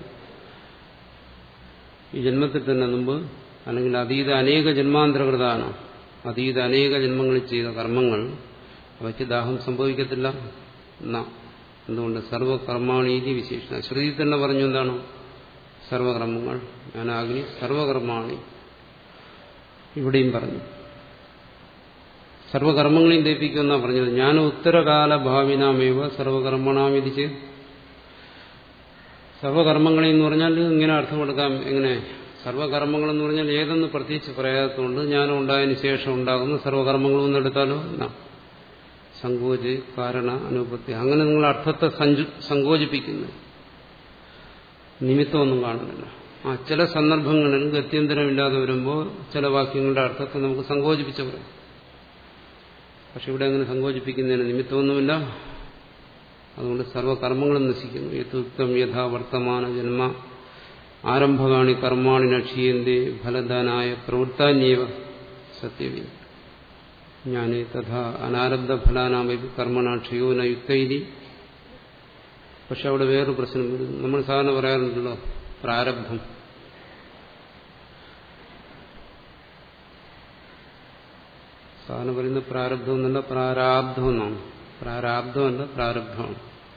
ഈ ജന്മത്തിൽ തന്നെ മുമ്പ് അല്ലെങ്കിൽ അതീത അനേക ജന്മാന്തരകൃതാണ് അതീത അനേക ജന്മങ്ങളിൽ ചെയ്ത കർമ്മങ്ങൾ അവയ്ക്ക് ദാഹം സംഭവിക്കത്തില്ല എന്നാ എന്തുകൊണ്ട് സർവകർമാണീതി വിശേഷണ ശ്രുതി തന്നെ പറഞ്ഞു എന്താണ് സർവകർമ്മങ്ങൾ ജ്ഞാനാഗ്നി സർവകർമാണി ഇവിടെയും പറഞ്ഞു സർവകർമ്മങ്ങളെയും ദയിപ്പിക്കുമെന്നാ പറഞ്ഞത് ഞാൻ ഉത്തരകാല ഭാവിനാമേവ സർവകർമ്മണാം ഇത് ചെയ്ത് സർവകർമ്മങ്ങളെന്ന് പറഞ്ഞാൽ ഇങ്ങനെ അർത്ഥം കൊടുക്കാം എങ്ങനെ സർവകർമ്മങ്ങളെന്ന് പറഞ്ഞാൽ ഏതെന്ന് പ്രത്യേകിച്ച് പറയാത്തതുകൊണ്ട് ജ്ഞാനം ഉണ്ടായതിനു ശേഷം ഉണ്ടാകുന്ന സർവകർമ്മങ്ങളും എന്ന് എടുത്താലോ എന്നാ സങ്കോച് കാരണ അനുപത്തി അങ്ങനെ നിങ്ങൾ അർത്ഥത്തെ സങ്കോചിപ്പിക്കുന്നു നിമിത്തമൊന്നും കാണുന്നില്ല ആ ചില സന്ദർഭങ്ങളിൽ ഗത്യന്തരമില്ലാതെ വരുമ്പോൾ ചില വാക്യങ്ങളുടെ അർത്ഥത്തെ നമുക്ക് സങ്കോചിപ്പിച്ച് പറയാം പക്ഷെ ഇവിടെ അങ്ങനെ സങ്കോചിപ്പിക്കുന്നതിന് നിമിത്തമൊന്നുമില്ല അതുകൊണ്ട് സർവകർമ്മങ്ങളും നശിക്കുന്നു യഥുക്തം യഥാ വർത്തമാന ജന്മ ആരംഭകാണി കർമാണി നക്ഷീയന്തി ഫലദാനായ പ്രവൃത്താന്യവ സത്യവി ജ്ഞാനേ തഥാ അനാരബ്ധ ഫലാനാമി കർമ്മണാക്ഷയോ ന യുക്തൈരി പക്ഷെ അവിടെ വേറൊരു പ്രശ്നം വരുന്നു നമ്മൾ സാധാരണ പറയാറുണ്ടല്ലോ പ്രാരബ്ധം സാധാരണ പറയുന്ന പ്രാരബ്ധം എന്നല്ല പ്രാരാബ്ധം എന്നാണ് പ്രാരാബ്ധമല്ല പ്രാരബ്ധമാണ്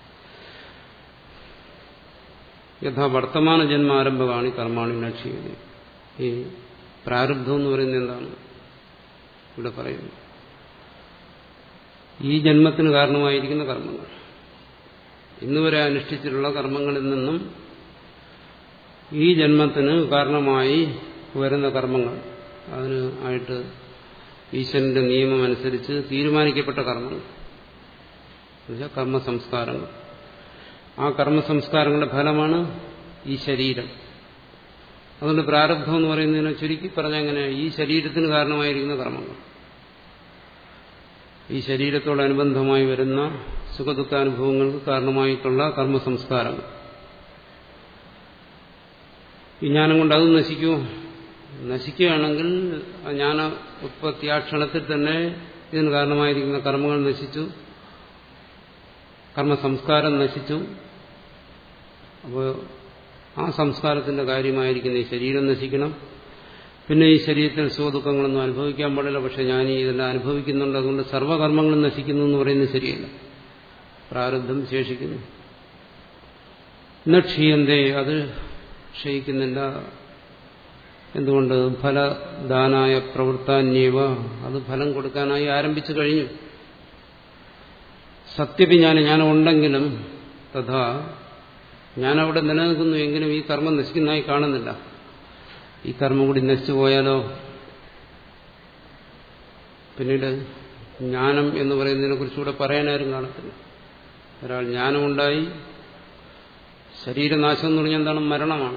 യഥാ വർത്തമാന ജന്മാരംഭമാണ് കർമാണി ലക്ഷ്യം ഈ പ്രാരബ്ധം എന്ന് പറയുന്നത് എന്താണ് ഇവിടെ പറയുന്നു ഈ ജന്മത്തിന് കാരണമായിരിക്കുന്ന കർമ്മങ്ങൾ ഇന്നുവരെ അനുഷ്ഠിച്ചിട്ടുള്ള കർമ്മങ്ങളിൽ നിന്നും ഈ ജന്മത്തിന് കാരണമായി വരുന്ന കർമ്മങ്ങൾ അതിന് ആയിട്ട് ഈശ്വരന്റെ നിയമം അനുസരിച്ച് തീരുമാനിക്കപ്പെട്ട കർമ്മങ്ങൾ എന്നുവെച്ചാൽ കർമ്മ സംസ്കാരങ്ങൾ ആ കർമ്മ സംസ്കാരങ്ങളുടെ ഫലമാണ് ഈ ശരീരം അതുകൊണ്ട് പ്രാരബ്ധം എന്ന് പറയുന്നതിനെ ചുരുക്കി പറഞ്ഞ അങ്ങനെ ഈ ശരീരത്തിന് കാരണമായിരിക്കുന്ന കർമ്മങ്ങൾ ഈ ശരീരത്തോടനുബന്ധമായി വരുന്ന സുഖദുഃഖാനുഭവങ്ങൾക്ക് കാരണമായിട്ടുള്ള കർമ്മ സംസ്കാരങ്ങൾ ഈ ജ്ഞാനം കൊണ്ട് അത് നശിക്കുമോ നശിക്കുകയാണെങ്കിൽ ആ ജ്ഞാന ഉത്പത്തിയാക്ഷണത്തിൽ തന്നെ ഇതിന് കാരണമായിരിക്കുന്ന കർമ്മങ്ങൾ നശിച്ചു കർമ്മ സംസ്കാരം നശിച്ചു അപ്പോൾ ആ സംസ്കാരത്തിന്റെ കാര്യമായിരിക്കുന്ന ഈ ശരീരം നശിക്കണം പിന്നെ ഈ ശരീരത്തിൽ സുഖദുഃഖങ്ങളൊന്നും അനുഭവിക്കാൻ പാടില്ല പക്ഷെ ഞാൻ ഈ ഇതെല്ലാം അനുഭവിക്കുന്നുണ്ട് അതുകൊണ്ട് സർവ്വകർമ്മങ്ങളും നശിക്കുന്നു എന്ന് പറയുന്നത് ശരിയല്ല പ്രാരബ്ധം ശേഷിക്കുന്നു ഇന്ന് ക്ഷീയന്തേ അത് ക്ഷയിക്കുന്നില്ല എന്തുകൊണ്ട് ഫലദാനായ പ്രവൃത്താന്യവ അത് ഫലം കൊടുക്കാനായി ആരംഭിച്ചു കഴിഞ്ഞു സത്യവിജ്ഞാനം ഞാൻ ഉണ്ടെങ്കിലും തഥാ ഞാനവിടെ നിലനിൽക്കുന്നു എങ്കിലും ഈ കർമ്മം നശിക്കുന്നതായി കാണുന്നില്ല ഈ കർമ്മം കൂടി നശിച്ചു പോയാലോ പിന്നീട് ജ്ഞാനം എന്ന് പറയുന്നതിനെ കുറിച്ചുകൂടെ പറയാനാരും കാണത്തില്ല ഒരാൾ ജ്ഞാനമുണ്ടായി ശരീരനാശം എന്ന് പറഞ്ഞാൽ എന്താണ് മരണമാണ്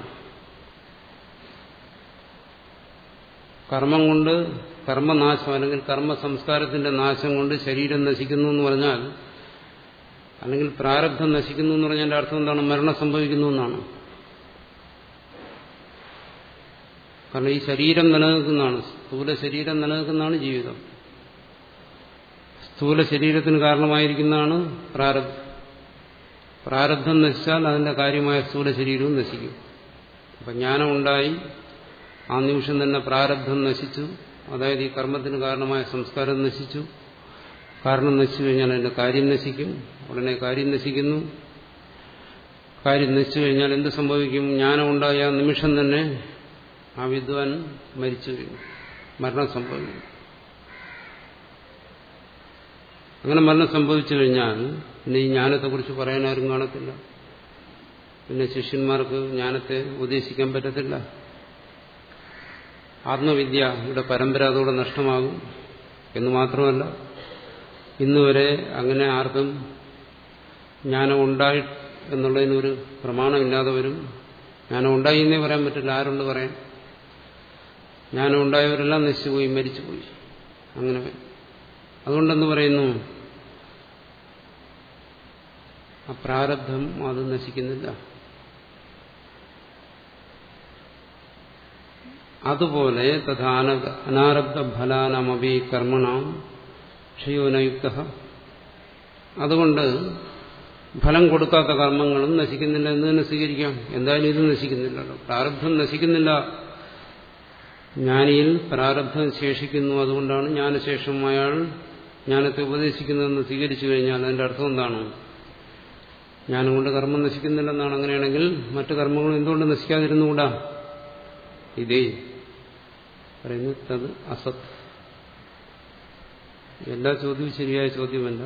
കർമ്മം കൊണ്ട് കർമ്മനാശം അല്ലെങ്കിൽ കർമ്മ സംസ്കാരത്തിന്റെ നാശം കൊണ്ട് ശരീരം നശിക്കുന്നു എന്ന് പറഞ്ഞാൽ അല്ലെങ്കിൽ പ്രാരബ്ധം നശിക്കുന്നു എന്ന് പറഞ്ഞാൽ അർത്ഥം എന്താണ് മരണം സംഭവിക്കുന്നു എന്നാണ് കാരണം ഈ ശരീരം നിലനിൽക്കുന്നതാണ് സ്ഥൂല ശരീരം നിലനിൽക്കുന്നതാണ് ജീവിതം സ്ഥൂല ശരീരത്തിന് കാരണമായിരിക്കുന്നതാണ് പ്രാരബ്ധം പ്രാരബ്ധം നശിച്ചാൽ അതിന്റെ കാര്യമായ സ്ഥൂല ശരീരവും നശിക്കും അപ്പം ജ്ഞാനം ഉണ്ടായി ആ നിമിഷം തന്നെ പ്രാരബ്ധം നശിച്ചു അതായത് ഈ കർമ്മത്തിന് കാരണമായ സംസ്കാരം നശിച്ചു കാരണം നശിച്ചു കഴിഞ്ഞാൽ അതിന്റെ കാര്യം നശിക്കും ഉടനെ കാര്യം നശിക്കുന്നു കാര്യം നശിച്ചു കഴിഞ്ഞാൽ എന്ത് സംഭവിക്കും ജ്ഞാനം ഉണ്ടായ ആ നിമിഷം തന്നെ ആ വിദ്വാൻ മരിച്ചു കഴിഞ്ഞു മരണം സംഭവിക്കും അങ്ങനെ മരണം സംഭവിച്ചു കഴിഞ്ഞാൽ പിന്നെ ഈ ജ്ഞാനത്തെക്കുറിച്ച് പറയാൻ ആരും കാണത്തില്ല പിന്നെ ശിഷ്യന്മാർക്ക് ജ്ഞാനത്തെ ഉപദേശിക്കാൻ പറ്റത്തില്ല ആത്മവിദ്യ ഇവിടെ പരമ്പര അതോടെ നഷ്ടമാകും എന്ന് മാത്രമല്ല ഇന്നുവരെ അങ്ങനെ ആർക്കും ജ്ഞാനം ഉണ്ടായി എന്നുള്ളതിനൊരു പ്രമാണമില്ലാതെ വരും ജ്ഞാനം ഉണ്ടായി എന്നേ പറയാൻ പറ്റില്ല ആരുണ്ട് പറയാൻ ജ്ഞാനം ഉണ്ടായവരെല്ലാം നശിച്ചുപോയി മരിച്ചുപോയി അങ്ങനെ വരും അതുകൊണ്ടെന്ന് പറയുന്നു ആ പ്രാരബ്ധം അത് നശിക്കുന്നില്ല അതുപോലെ തഥാ അനാരബ്ധ ഫലാനമപി കർമ്മണാം ക്ഷയോനയുക്ത അതുകൊണ്ട് ഫലം കൊടുക്കാത്ത കർമ്മങ്ങളും നശിക്കുന്നില്ല എന്ന് തന്നെ സ്വീകരിക്കാം എന്തായാലും ഇത് നശിക്കുന്നില്ലല്ലോ പ്രാരബ്ധം നശിക്കുന്നില്ല ജ്ഞാനിയിൽ പ്രാരബ്ധം ശേഷിക്കുന്നു അതുകൊണ്ടാണ് ജ്ഞാനശേഷം അയാൾ ജ്ഞാനത്തെ ഉപദേശിക്കുന്നതെന്ന് സ്വീകരിച്ചു കഴിഞ്ഞാൽ അതിന്റെ അർത്ഥം എന്താണ് ജ്ഞാനം കൊണ്ട് കർമ്മം നശിക്കുന്നില്ലെന്നാണ് അങ്ങനെയാണെങ്കിൽ മറ്റു കർമ്മങ്ങളും എന്തുകൊണ്ട് നശിക്കാതിരുന്നുകൂടാ ഇതേ പറയുന്നു തത് അസത് എല്ലാ ചോദ്യവും ശരിയായ ചോദ്യമല്ല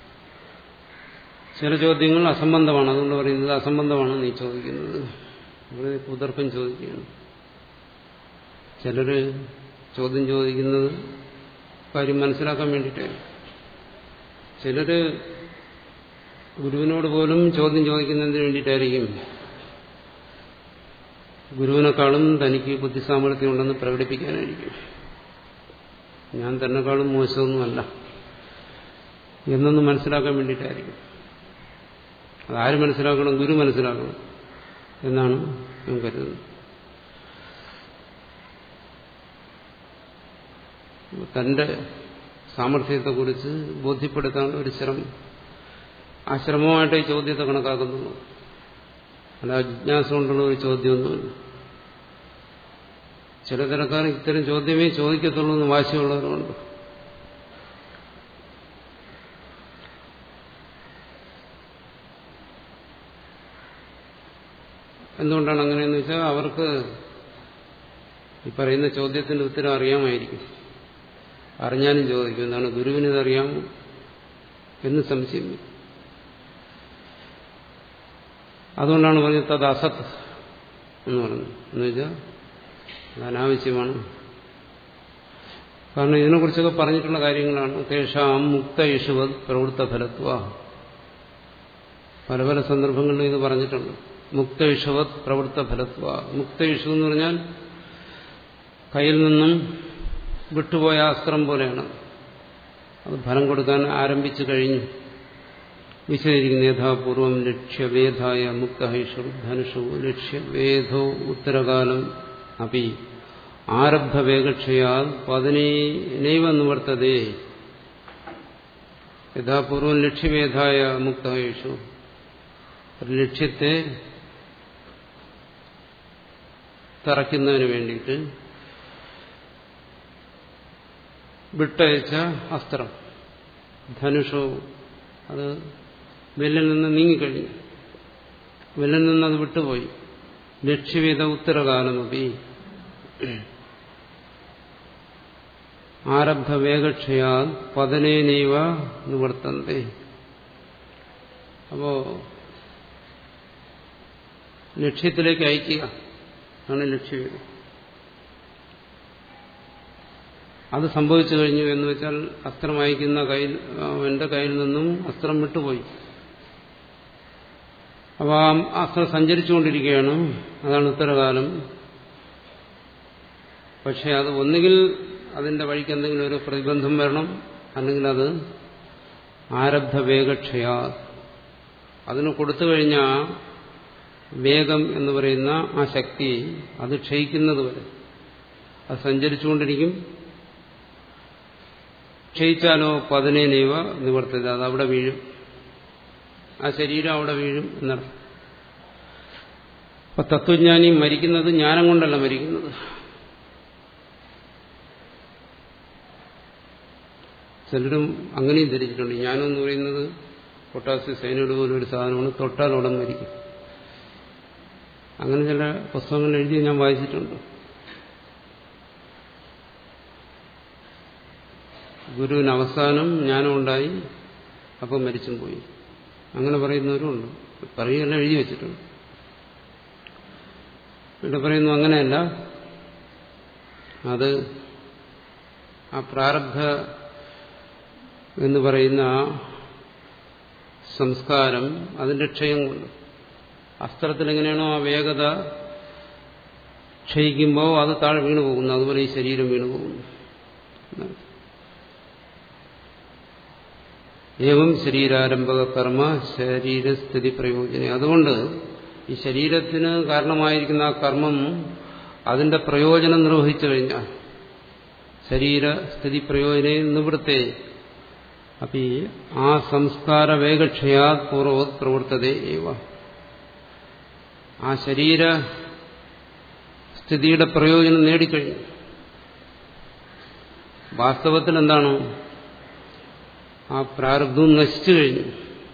ചില ചോദ്യങ്ങൾ അസംബന്ധമാണ് അതുകൊണ്ട് പറയുന്നത് അസംബന്ധമാണ് നീ ചോദിക്കുന്നത് ഇവിടെ കുതർക്കം ചോദിക്കുകയാണ് ചിലര് ചോദ്യം ചോദിക്കുന്നത് കാര്യം മനസ്സിലാക്കാൻ വേണ്ടിയിട്ടായിരിക്കും ചിലര് ഗുരുവിനോട് പോലും ചോദ്യം ചോദിക്കുന്നതിന് വേണ്ടിയിട്ടായിരിക്കും ഗുരുവിനെക്കാളും തനിക്ക് ബുദ്ധിസാമർഥ്യം ഉണ്ടെന്ന് പ്രകടിപ്പിക്കാനായിരിക്കും ഞാൻ തന്നെക്കാളും മോശമൊന്നുമല്ല എന്നൊന്ന് മനസ്സിലാക്കാൻ വേണ്ടിയിട്ടായിരിക്കും അതാര് മനസ്സിലാക്കണം ഗുരു മനസ്സിലാക്കണം എന്നാണ് ഞാൻ കരുതുന്നത് തന്റെ സാമർഥ്യത്തെക്കുറിച്ച് ബോധ്യപ്പെടുത്താൻ ഒരു ശ്രമം ആ ശ്രമമായിട്ട് ഈ ചോദ്യത്തെ കണക്കാക്കുന്നു അല്ല ജിജ്ഞാസ കൊണ്ടുള്ള ഒരു ചോദ്യമൊന്നുമില്ല ചില തിരക്കാർ ഇത്തരം ചോദ്യമേ ചോദിക്കത്തുള്ളൂ എന്ന് വാശിയുള്ളവരുമുണ്ട് എന്തുകൊണ്ടാണ് അങ്ങനെയെന്ന് വെച്ചാൽ അവർക്ക് ഈ പറയുന്ന ചോദ്യത്തിന്റെ ഉത്തരം അറിയാമായിരിക്കും അറിഞ്ഞാലും ചോദിക്കും എന്താണ് ഗുരുവിന് ഇതറിയാമോ എന്ന് സംശയം അതുകൊണ്ടാണ് പറഞ്ഞത് തത് അസത് എന്ന് പറഞ്ഞു എന്ന് വെച്ചാൽ അത് അനാവശ്യമാണ് കാരണം ഇതിനെക്കുറിച്ചൊക്കെ പറഞ്ഞിട്ടുള്ള കാര്യങ്ങളാണ് തേഷാം മുക്ത ഇഷുവത് പ്രവൃത്ത ഫലത്വ പല പല സന്ദർഭങ്ങളിലും ഇത് പറഞ്ഞിട്ടുണ്ട് മുക്ത ഇഷുവത് പ്രവൃത്ത ഫലത്വ മുക്ത ഇഷു എന്ന് പറഞ്ഞാൽ കയ്യിൽ നിന്നും വിട്ടുപോയ അസ്ത്രം പോലെയാണ് അത് ഫലം കൊടുക്കാൻ ആരംഭിച്ചു കഴിഞ്ഞു വിശദീകരിക്കുന്ന യഥാപൂർവം ലക്ഷ്യവേധായ മുക്തഹൈഷു ധനുഷു ലക്ഷ്യവേധോ ഉത്തരകാലം അപ്പി ആരബ്ധവേഗക്ഷയാൽ പതിനൈവ നിവർത്തതേ യഥാപൂർവം ലക്ഷ്യവേധായ മുക്തഹൈഷു ലക്ഷ്യത്തെ തറയ്ക്കുന്നതിന് വേണ്ടിയിട്ട് വിട്ടയച്ച അസ്ത്രം ധനുഷോ അത് വെല്ലിൽ നിന്ന് നീങ്ങിക്കഴിഞ്ഞു വെല്ലിൽ നിന്ന് അത് വിട്ടുപോയി ലക്ഷ്യവേദ ഉത്തരകാലമപി ആരബ്ധ വേഗക്ഷയാ പതനേനൈവ നിവർത്തന്തെ അപ്പോ ലക്ഷ്യത്തിലേക്ക് അയക്കുക ആണ് ലക്ഷ്യവേദം അത് സംഭവിച്ചു കഴിഞ്ഞു എന്ന് വെച്ചാൽ അസ്ത്രം അയക്കുന്ന കയ്യിൽ എന്റെ കയ്യിൽ നിന്നും അസ്ത്രം വിട്ടുപോയി അപ്പോൾ ആ അസ്ത്രം സഞ്ചരിച്ചുകൊണ്ടിരിക്കുകയാണ് അതാണ് ഉത്തരകാലം പക്ഷെ അത് ഒന്നുകിൽ അതിന്റെ വഴിക്ക് എന്തെങ്കിലും ഒരു പ്രതിബന്ധം വരണം അല്ലെങ്കിൽ അത് ആരബ്ധ വേഗക്ഷയാ അതിന് കൊടുത്തു കഴിഞ്ഞ വേഗം എന്ന് പറയുന്ന ആ ശക്തി അത് ക്ഷയിക്കുന്നത് വരെ അത് സഞ്ചരിച്ചുകൊണ്ടിരിക്കും ക്ഷയിച്ചാലോ പതിനേനൈവ നിവർത്തത് അത് അവിടെ വീഴും ആ ശരീരം അവിടെ വീഴും എന്നർത്ഥം അപ്പൊ തത്വജ്ഞാനി മരിക്കുന്നത് ജ്ഞാനം കൊണ്ടല്ല മരിക്കുന്നത് ചിലരും അങ്ങനെയും ധരിച്ചിട്ടുണ്ട് ജ്ഞാനം എന്ന് പറയുന്നത് പൊട്ടാസ്യം സൈനൈഡ് പോലും ഒരു സാധനമാണ് തൊട്ടാൽ ഉടൻ മരിക്കും അങ്ങനെ ചില പുസ്തകങ്ങൾ എഴുതി ഞാൻ വായിച്ചിട്ടുണ്ട് ഗുരുവിന് അവസാനം ജ്ഞാനം ഉണ്ടായി അപ്പം മരിച്ചും പോയി അങ്ങനെ പറയുന്നവരുമുണ്ട് പറയുകയെല്ലാം എഴുതി വെച്ചിട്ടുണ്ട് ഇവിടെ പറയുന്നു അങ്ങനെയല്ല അത് ആ പ്രാരബ്ധ എന്ന് പറയുന്ന ആ സംസ്കാരം അതിന്റെ ക്ഷയം കൊണ്ട് അസ്ത്രത്തിൽ എങ്ങനെയാണോ ആ വേഗത ക്ഷയിക്കുമ്പോൾ അത് താഴെ വീണു പോകുന്നു അതുപോലെ ഈ ശരീരം വീണു പോകുന്നു ഏവം ശരീരാരംഭക കർമ്മ ശരീരസ്ഥിതി പ്രയോജനം അതുകൊണ്ട് ഈ ശരീരത്തിന് കാരണമായിരിക്കുന്ന ആ കർമ്മം അതിന്റെ പ്രയോജനം നിർവഹിച്ചു കഴിഞ്ഞാൽ ശരീരസ്ഥിതി പ്രയോജന നിവൃത്തെ അപ്പൊ ആ സംസ്കാര വേഗക്ഷയാ പൂർവ്വത് പ്രവർത്തത ഏവ ആ ശരീര സ്ഥിതിയുടെ പ്രയോജനം നേടിക്കഴിഞ്ഞു വാസ്തവത്തിൽ എന്താണ് ആ പ്രാരബ്ധവും നശിച്ചു കഴിഞ്ഞു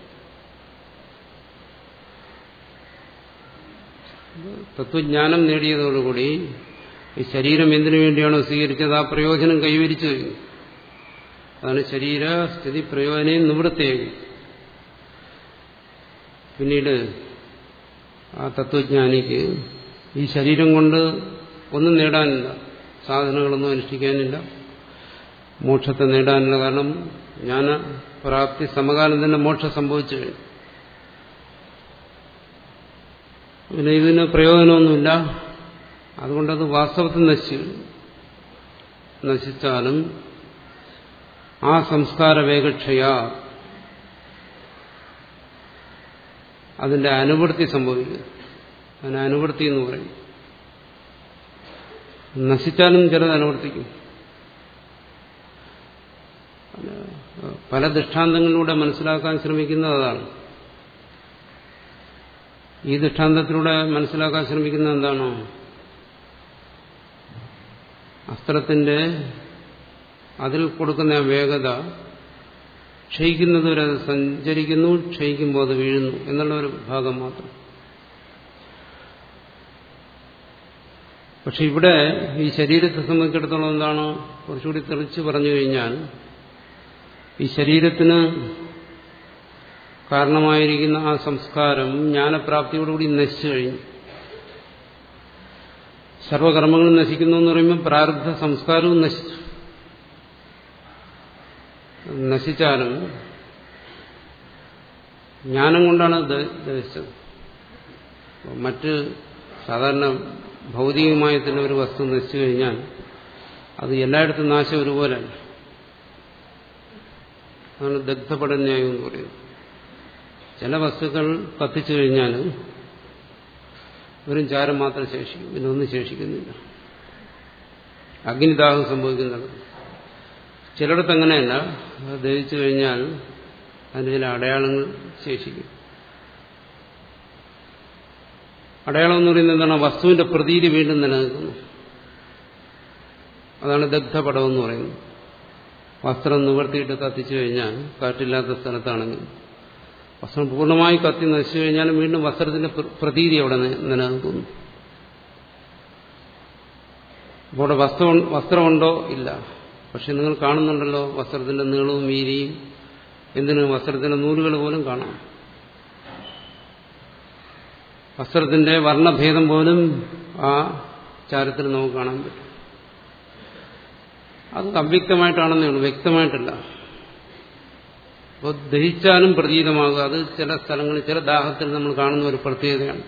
തത്വജ്ഞാനം നേടിയതോടുകൂടി ഈ ശരീരം എന്തിനു വേണ്ടിയാണോ സ്വീകരിച്ചത് ആ പ്രയോജനം കൈവരിച്ചു കഴിഞ്ഞു അതാണ് ശരീര സ്ഥിതി പ്രയോജനം നിവൃത്തിയായി പിന്നീട് ആ തത്വജ്ഞാനിക്ക് ഈ ശരീരം കൊണ്ട് ഒന്നും നേടാനില്ല സാധനങ്ങളൊന്നും അനുഷ്ഠിക്കാനില്ല മോക്ഷത്തെ നേടാനില്ല കാരണം ജ്ഞാന പ്രാപ്തി സമകാലം തന്നെ മോക്ഷം സംഭവിച്ചു കഴിഞ്ഞു പിന്നെ ഇതിന് പ്രയോജനമൊന്നുമില്ല അതുകൊണ്ടത് വാസ്തവത്തിൽ നശിച്ചു നശിച്ചാലും ആ സംസ്കാര വേഗക്ഷയ അതിന്റെ അനുവൃത്തി സംഭവിക്കും അതിന് അനുവൃത്തി എന്ന് പറയും നശിച്ചാലും ചിലത് അനുവർത്തിക്കും പല ദൃഷ്ടാന്തങ്ങളിലൂടെ മനസ്സിലാക്കാൻ ശ്രമിക്കുന്നത് അതാണ് ഈ ദൃഷ്ടാന്തത്തിലൂടെ മനസ്സിലാക്കാൻ ശ്രമിക്കുന്നത് എന്താണോ അസ്ത്രത്തിന്റെ അതിൽ കൊടുക്കുന്ന ആ വേഗത ക്ഷയിക്കുന്നതുവരെ അത് സഞ്ചരിക്കുന്നു ക്ഷയിക്കുമ്പോൾ അത് വീഴുന്നു എന്നുള്ള ഒരു ഭാഗം മാത്രം പക്ഷെ ഇവിടെ ഈ ശരീരത്തെ സംബന്ധിച്ചിടത്തോളം എന്താണ് കുറച്ചുകൂടി തെളിച്ച് പറഞ്ഞു കഴിഞ്ഞാൽ ഈ ശരീരത്തിന് കാരണമായിരിക്കുന്ന ആ സംസ്കാരം ജ്ഞാനപ്രാപ്തിയോടുകൂടി നശിച്ചു കഴിഞ്ഞു സർവകർമ്മങ്ങളും നശിക്കുന്നു എന്ന് പറയുമ്പോൾ പ്രാരബ്ധ സംസ്കാരവും നശിച്ചു നശിച്ചാലും ജ്ഞാനം കൊണ്ടാണ് ദഹിച്ചത് മറ്റ് സാധാരണ ഭൗതികമായി തന്നെ ഒരു വസ്തു നശിച്ചു കഴിഞ്ഞാൽ അത് എല്ലായിടത്തും നാശം ഒരുപോലെയല്ല അതാണ് ദഗ്ധപടന്യായം എന്ന് പറയുന്നത് ചില വസ്തുക്കൾ കത്തിച്ചു കഴിഞ്ഞാൽ വെറും ചാരം മാത്രം ശേഷിക്കും പിന്നെ ഒന്നും ശേഷിക്കുന്നില്ല അഗ്നിദാഹം സംഭവിക്കുന്നത് ചിലയിടത്ത് അങ്ങനെയല്ല അത് ദഹിച്ചു കഴിഞ്ഞാൽ അതിന് ചില അടയാളങ്ങൾ ശേഷിക്കും അടയാളം എന്ന് പറയുന്നത് എന്താണ് വസ്തുവിന്റെ പ്രതീതി വീണ്ടും നിലനിൽക്കുന്നു അതാണ് ദഗ്ധപടം എന്ന് പറയുന്നത് വസ്ത്രം നിവർത്തിയിട്ട് കത്തിച്ചു കഴിഞ്ഞാൽ കാറ്റില്ലാത്ത സ്ഥലത്താണെങ്കിൽ വസ്ത്രം പൂർണ്ണമായി കത്തി നശിച്ചു കഴിഞ്ഞാലും വീണ്ടും വസ്ത്രത്തിന്റെ പ്രതീതി അവിടെ നിലനിൽക്കുന്നു അപ്പോൾ അവിടെ വസ്ത്രം വസ്ത്രമുണ്ടോ ഇല്ല പക്ഷെ നിങ്ങൾ കാണുന്നുണ്ടല്ലോ വസ്ത്രത്തിന്റെ നീളവും വീതിയും എന്തിനു വസ്ത്രത്തിന്റെ നൂലുകൾ പോലും കാണാം വസ്ത്രത്തിന്റെ വർണ്ണഭേദം പോലും ആ ചാരത്തിൽ നമുക്ക് കാണാൻ പറ്റും അത് അവ്യക്തമായിട്ടാണെന്നേ ഉള്ളൂ വ്യക്തമായിട്ടല്ല അപ്പോൾ ദഹിച്ചാലും പ്രതീതമാകുക അത് ചില സ്ഥലങ്ങളിൽ ചില ദാഹത്തിൽ നമ്മൾ കാണുന്ന ഒരു പ്രത്യേകതയാണ്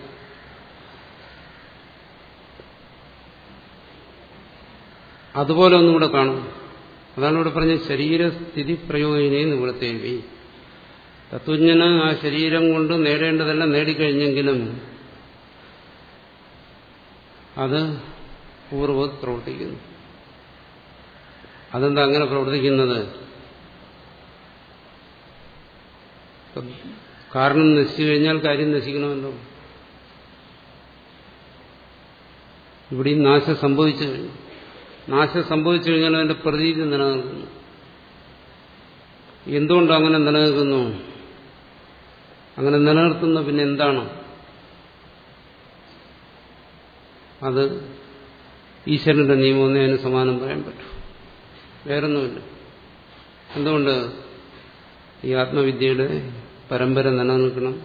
അതുപോലെ ഒന്നും ഇവിടെ കാണും അതാണ് ഇവിടെ പറഞ്ഞ ശരീരസ്ഥിതി പ്രയോജനം നിവൃത്തേവി തത്വജ്ഞന് ആ ശരീരം കൊണ്ട് നേടേണ്ടതെല്ലാം നേടിക്കഴിഞ്ഞെങ്കിലും അത് പൂർവ്വത് പ്രവർത്തിക്കുന്നു അതെന്താ അങ്ങനെ പ്രവർത്തിക്കുന്നത് കാരണം നശിച്ചു കഴിഞ്ഞാൽ കാര്യം നശിക്കണമല്ലോ ഇവിടെയും നാശം സംഭവിച്ചു കഴിഞ്ഞു നാശം സംഭവിച്ചു കഴിഞ്ഞാൽ അതിന്റെ പ്രതീതി നിലനിൽക്കുന്നു എന്തുകൊണ്ട് അങ്ങനെ നിലനിൽക്കുന്നു അങ്ങനെ നിലനിർത്തുന്ന പിന്നെ എന്താണ് അത് ഈശ്വരന്റെ നിയമമൊന്നേ അതിന് സമാനം പറയാൻ പറ്റൂ വേറൊന്നുമില്ല എന്തുകൊണ്ട് ഈ ആത്മവിദ്യയുടെ പരമ്പര നിലനിൽക്കണം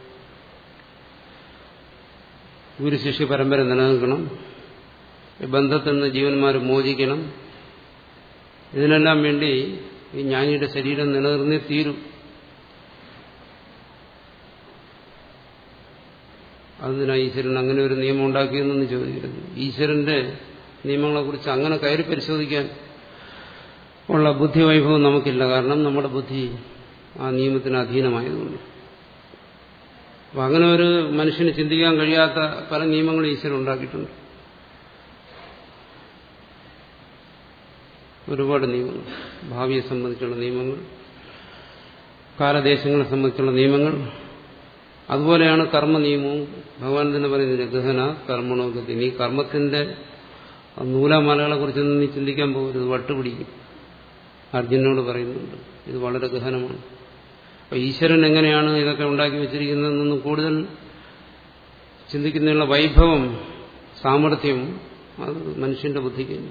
ഗുരുശിഷ്യ പരമ്പര നിലനിൽക്കണം ഈ ബന്ധത്തിൽ നിന്ന് ജീവന്മാർ മോചിക്കണം ഇതിനെല്ലാം വേണ്ടി ഈ ജ്ഞാനിയുടെ ശരീരം നിലനിർന്നേ തീരും അതിനാ ഈശ്വരൻ അങ്ങനെ ഒരു നിയമം ഉണ്ടാക്കിയെന്നൊന്നും ചോദിക്കരുത് ഈശ്വരന്റെ നിയമങ്ങളെക്കുറിച്ച് അങ്ങനെ കയറി പരിശോധിക്കാൻ ഉള്ള ബുദ്ധിവൈഭവം നമുക്കില്ല കാരണം നമ്മുടെ ബുദ്ധി ആ നിയമത്തിന് അധീനമായതുകൊണ്ട് അപ്പം അങ്ങനെ ഒരു മനുഷ്യന് ചിന്തിക്കാൻ കഴിയാത്ത പല നിയമങ്ങളും ഈശ്വരൻ ഉണ്ടാക്കിയിട്ടുണ്ട് ഒരുപാട് നിയമങ്ങൾ ഭാവിയെ സംബന്ധിച്ചുള്ള നിയമങ്ങൾ കാലദേശങ്ങളെ സംബന്ധിച്ചുള്ള നിയമങ്ങൾ അതുപോലെയാണ് കർമ്മ നിയമവും ഭഗവാൻ തന്നെ പറയുന്നില്ല ഗഹന കർമ്മണോ ഗതി നീ കർമ്മത്തിന്റെ നൂലാമാലകളെ കുറിച്ചൊന്നും നീ ചിന്തിക്കാൻ പോകരുത് വട്ടുപിടിക്കും അർജുനോട് പറയുന്നുണ്ട് ഇത് വളരെ ഗഹനമാണ് അപ്പൊ ഈശ്വരൻ എങ്ങനെയാണ് ഇതൊക്കെ ഉണ്ടാക്കി വെച്ചിരിക്കുന്നതെന്നൊന്നും കൂടുതൽ ചിന്തിക്കുന്നതിനുള്ള വൈഭവം സാമർഥ്യം അത് മനുഷ്യന്റെ ബുദ്ധിക്ക്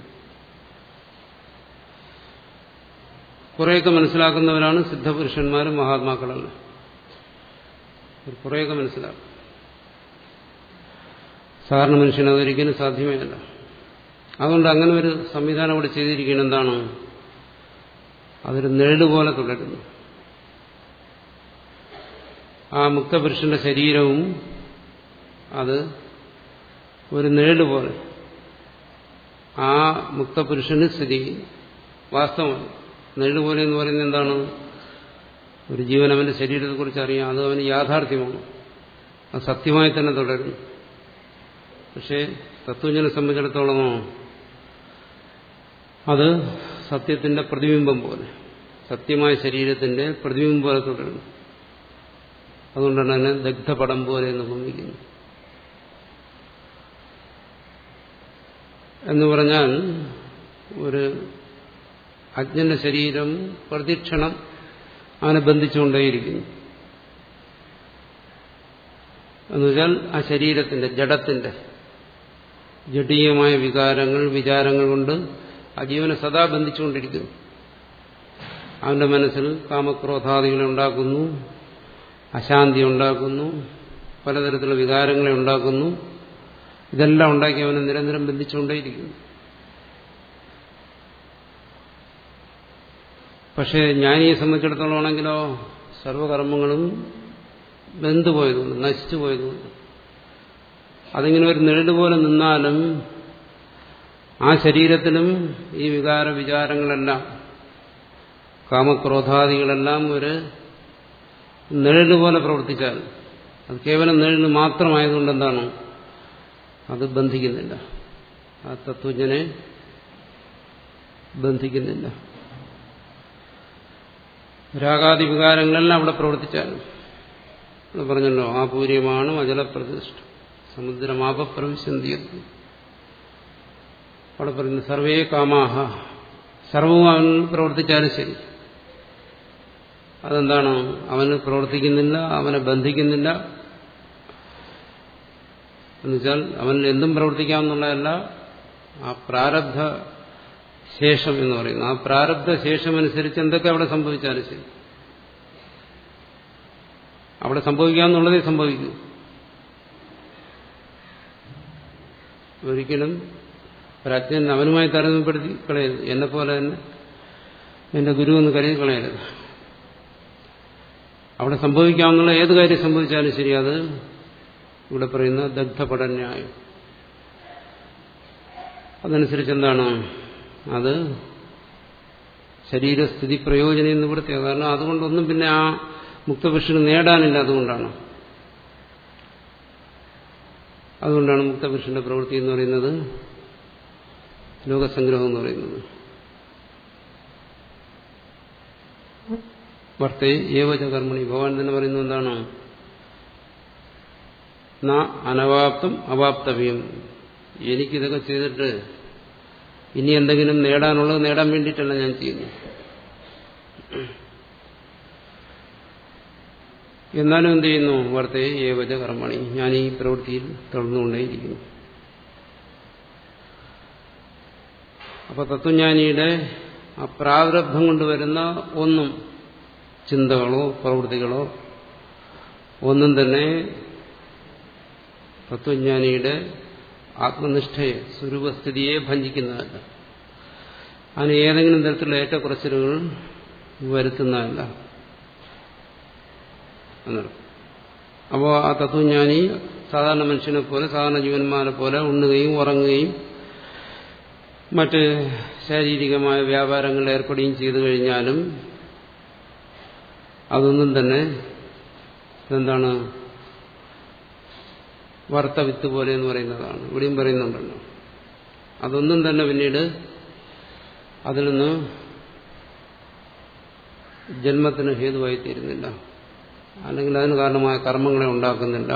കുറേയൊക്കെ മനസ്സിലാക്കുന്നവരാണ് സിദ്ധപുരുഷന്മാരും മഹാത്മാക്കളല്ല കുറേയൊക്കെ മനസ്സിലാക്കും സാധാരണ മനുഷ്യന് അതൊരിക്കലും സാധ്യമേ അല്ല അതുകൊണ്ട് അങ്ങനെ ഒരു സംവിധാനം അവിടെ ചെയ്തിരിക്കുന്നത് എന്താണ് അതൊരു നിഴല് പോലെ തുടരുന്നു ആ മുക്തപുരുഷന്റെ ശരീരവും അത് ഒരു നിഴല് പോലെ ആ മുക്തപുരുഷന് സ്ഥിതി വാസ്തവമാണ് നിഴല് പോലെ എന്ന് പറയുന്നത് എന്താണ് ഒരു ജീവൻ അവന്റെ ശരീരത്തെക്കുറിച്ച് അറിയാം അത് അവന് യാഥാർത്ഥ്യമാണ് അത് സത്യമായി തന്നെ തുടരുന്നു പക്ഷേ തത്വജ്ഞനെ സംബന്ധിച്ചിടത്തോളമോ അത് സത്യത്തിന്റെ പ്രതിബിംബം പോലെ സത്യമായ ശരീരത്തിന്റെ പ്രതിബിംബം പോലെ തുടരുന്നു അതുകൊണ്ടാണ് അതിനെ ദഗ്ധപടം പോലെ എന്ന് ഭൂമിക്കുന്നു എന്ന് പറഞ്ഞാൽ ഒരു അജ്ഞന്റെ ശരീരം പ്രതിക്ഷണം അവനെ ബന്ധിച്ചുകൊണ്ടേയിരിക്കുന്നു എന്നുവെച്ചാൽ ആ ശരീരത്തിന്റെ ജഡത്തിന്റെ ജഡീയമായ വികാരങ്ങൾ വിചാരങ്ങൾ കൊണ്ട് ആ ജീവനെ സദാ ബന്ധിച്ചുകൊണ്ടിരിക്കുന്നു അവന്റെ മനസ്സിൽ കാമക്രോധാദികളെ ഉണ്ടാക്കുന്നു അശാന്തി ഉണ്ടാക്കുന്നു പലതരത്തിലുള്ള വികാരങ്ങളെ ഉണ്ടാക്കുന്നു ഇതെല്ലാം ഉണ്ടാക്കി അവനെ നിരന്തരം ബന്ധിച്ചുകൊണ്ടേയിരിക്കുന്നു പക്ഷേ ജ്ഞാനിയെ സംബന്ധിച്ചിടത്തോളം ആണെങ്കിലോ സർവകർമ്മങ്ങളും ബന്ധുപോയതുകൊണ്ട് നശിച്ചു പോയതുകൊണ്ട് അതിങ്ങനെ ഒരു നിഴല് പോലെ നിന്നാലും ആ ശരീരത്തിലും ഈ വികാര വിചാരങ്ങളെല്ലാം കാമക്രോധാദികളെല്ലാം ഒരു നിഴല് പോലെ പ്രവർത്തിച്ചാൽ അത് കേവലം നിഴല് മാത്രമായതുകൊണ്ട് എന്താണ് അത് ബന്ധിക്കുന്നില്ല ആ തത്വജ്ഞനെ ബന്ധിക്കുന്നില്ല രാഗാദി വികാരങ്ങളെല്ലാം അവിടെ പ്രവർത്തിച്ചാലും ഇവിടെ പറഞ്ഞല്ലോ ആ പൂര്യമാണ് അജലപ്രതിഷ്ഠ സമുദ്രമാപപ്രവിശന്തിയെത്തി അവിടെ പറയുന്നു സർവേ കാമാഹ സർവവും അവൻ പ്രവർത്തിച്ചാലും ശരി അതെന്താണ് അവന് പ്രവർത്തിക്കുന്നില്ല അവനെ ബന്ധിക്കുന്നില്ല എന്നുവെച്ചാൽ അവനിൽ എന്തും പ്രവർത്തിക്കാമെന്നുള്ളതല്ല ആ പ്രാരബ്ധ ശേഷം എന്ന് പറയുന്നു ആ പ്രാരബ്ധ ശേഷം അനുസരിച്ച് എന്തൊക്കെ അവിടെ സംഭവിച്ചാലും ശരി അവിടെ സംഭവിക്കാമെന്നുള്ളതേ സംഭവിക്കൂ ഒരിക്കലും ഒരജ്ഞൻ അവനുമായി താരതമ്യപ്പെടുത്തി കളയരുത് എന്നെ പോലെ തന്നെ എന്റെ ഗുരു എന്ന് കരുതി കളയരുത് അവിടെ സംഭവിക്കാവുന്ന ഏത് കാര്യം സംഭവിച്ചാലും ശരി അത് ഇവിടെ പറയുന്ന ദഗ്ധപടന്യായം അതനുസരിച്ച് എന്താണ് അത് ശരീരസ്ഥിതി പ്രയോജനം എന്ന് വൃത്തിയ കാരണം അതുകൊണ്ടൊന്നും പിന്നെ ആ മുക്തപുരുഷന് നേടാനില്ല അതുകൊണ്ടാണ് അതുകൊണ്ടാണ് മുക്തപുരുഷന്റെ പ്രവൃത്തി എന്ന് പറയുന്നത് ലോകസംഗ്രഹം എന്ന് പറയുന്നത് വർത്തേ ഏവച കർമ്മണി ഭഗവാൻ തന്നെ പറയുന്നത് എന്താണ് ന അനവാപ്തം അവാപ്തവ്യം എനിക്കിതൊക്കെ ചെയ്തിട്ട് ഇനി എന്തെങ്കിലും നേടാനുള്ളത് നേടാൻ വേണ്ടിയിട്ടല്ല ഞാൻ ചെയ്യുന്നു എന്നാലും എന്ത് ചെയ്യുന്നു വർത്തേ ഏവച കർമ്മണി ഞാൻ ഈ പ്രവൃത്തിയിൽ തുടർന്നുകൊണ്ടേയിരിക്കുന്നു അപ്പൊ തത്വജ്ഞാനിയുടെ ആ പ്രാരബ്ധം കൊണ്ടുവരുന്ന ഒന്നും ചിന്തകളോ പ്രവൃത്തികളോ ഒന്നും തന്നെ തത്വജ്ഞാനിയുടെ ആത്മനിഷ്ഠയെ സ്വരൂപസ്ഥിതിയെ ഭഞ്ജിക്കുന്നതല്ല അതിന് ഏതെങ്കിലും തരത്തിലുള്ള ഏറ്റക്കുറച്ചിലുകൾ വരുത്തുന്നതല്ല എന്നർത്ഥം അപ്പോൾ ആ തത്വജ്ഞാനി സാധാരണ മനുഷ്യനെ പോലെ സാധാരണ ജീവന്മാരെ പോലെ ഉണ്ണുകയും ഉറങ്ങുകയും മറ്റ് ശാരീരികമായ വ്യാപാരങ്ങളിൽ ഏർപ്പെടുകയും ചെയ്തു കഴിഞ്ഞാലും അതൊന്നും തന്നെ എന്താണ് വർത്തവിത്ത് പോലെ എന്ന് പറയുന്നതാണ് ഇവിടെയും പറയുന്നുണ്ടല്ലോ അതൊന്നും തന്നെ പിന്നീട് അതിൽ നിന്ന് ജന്മത്തിന് ഹേതുവായി തീരുന്നില്ല അല്ലെങ്കിൽ അതിന് കാരണമായ കർമ്മങ്ങളെ ഉണ്ടാക്കുന്നില്ല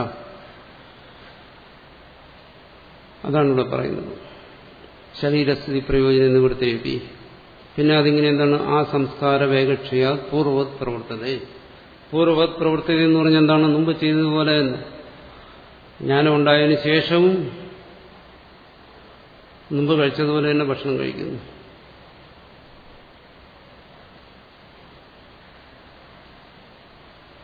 അതാണ് ഇവിടെ പറയുന്നത് ശരീരസ്ഥിതി പ്രയോജന നിവൃത്തി പിന്നെ അതിങ്ങനെ എന്താണ് ആ സംസ്കാര വേഗക്ഷയ പൂർവ്വത് പ്രവർത്തത പൂർവ്വത് പ്രവർത്തത എന്ന് പറഞ്ഞാൽ എന്താണ് മുമ്പ് ചെയ്തതുപോലെ തന്നെ ജ്ഞാനം ഉണ്ടായതിനു ശേഷവും മുമ്പ് കഴിച്ചതുപോലെ തന്നെ ഭക്ഷണം കഴിക്കുന്നു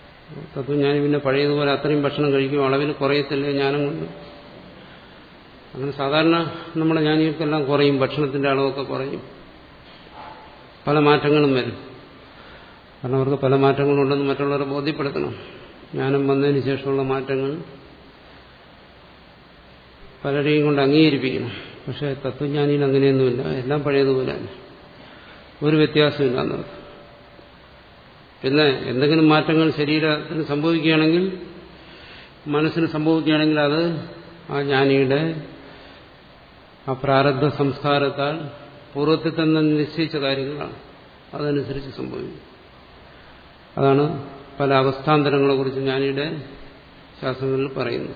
തത്വം ഞാൻ പിന്നെ പഴയതുപോലെ അത്രയും ഭക്ഷണം കഴിക്കും അളവിൽ കുറയത്തില്ല ജ്ഞാനം കൊണ്ട് അങ്ങനെ സാധാരണ നമ്മുടെ ജ്ഞാനികൾക്കെല്ലാം കുറയും ഭക്ഷണത്തിന്റെ അളവൊക്കെ കുറയും പല മാറ്റങ്ങളും വരും കാരണം അവർക്ക് പല മാറ്റങ്ങളുണ്ടെന്ന് മറ്റുള്ളവരെ ബോധ്യപ്പെടുത്തണം ജ്ഞാനം വന്നതിന് ശേഷമുള്ള മാറ്റങ്ങൾ പലരെയും കൊണ്ട് അംഗീകരിപ്പിക്കണം പക്ഷെ തത്വജ്ഞാനിയിൽ അങ്ങനെയൊന്നുമില്ല എല്ലാം പഴയതുപോലെ തന്നെ ഒരു വ്യത്യാസമില്ല എന്നത് പിന്നെ എന്തെങ്കിലും മാറ്റങ്ങൾ ശരീരത്തിന് സംഭവിക്കുകയാണെങ്കിൽ മനസ്സിന് സംഭവിക്കുകയാണെങ്കിൽ അത് ആ ജ്ഞാനിയുടെ ആ പ്രാരബ്ധ സംസ്കാരത്താൽ പൂർവ്വത്തിൽ തന്നെ നിശ്ചയിച്ച കാര്യങ്ങളാണ് അതനുസരിച്ച് സംഭവിക്കും അതാണ് പല അവസ്ഥാന്തരങ്ങളെ കുറിച്ച് ജ്ഞാനിയുടെ ശാസ്ത്രങ്ങളിൽ പറയുന്നത്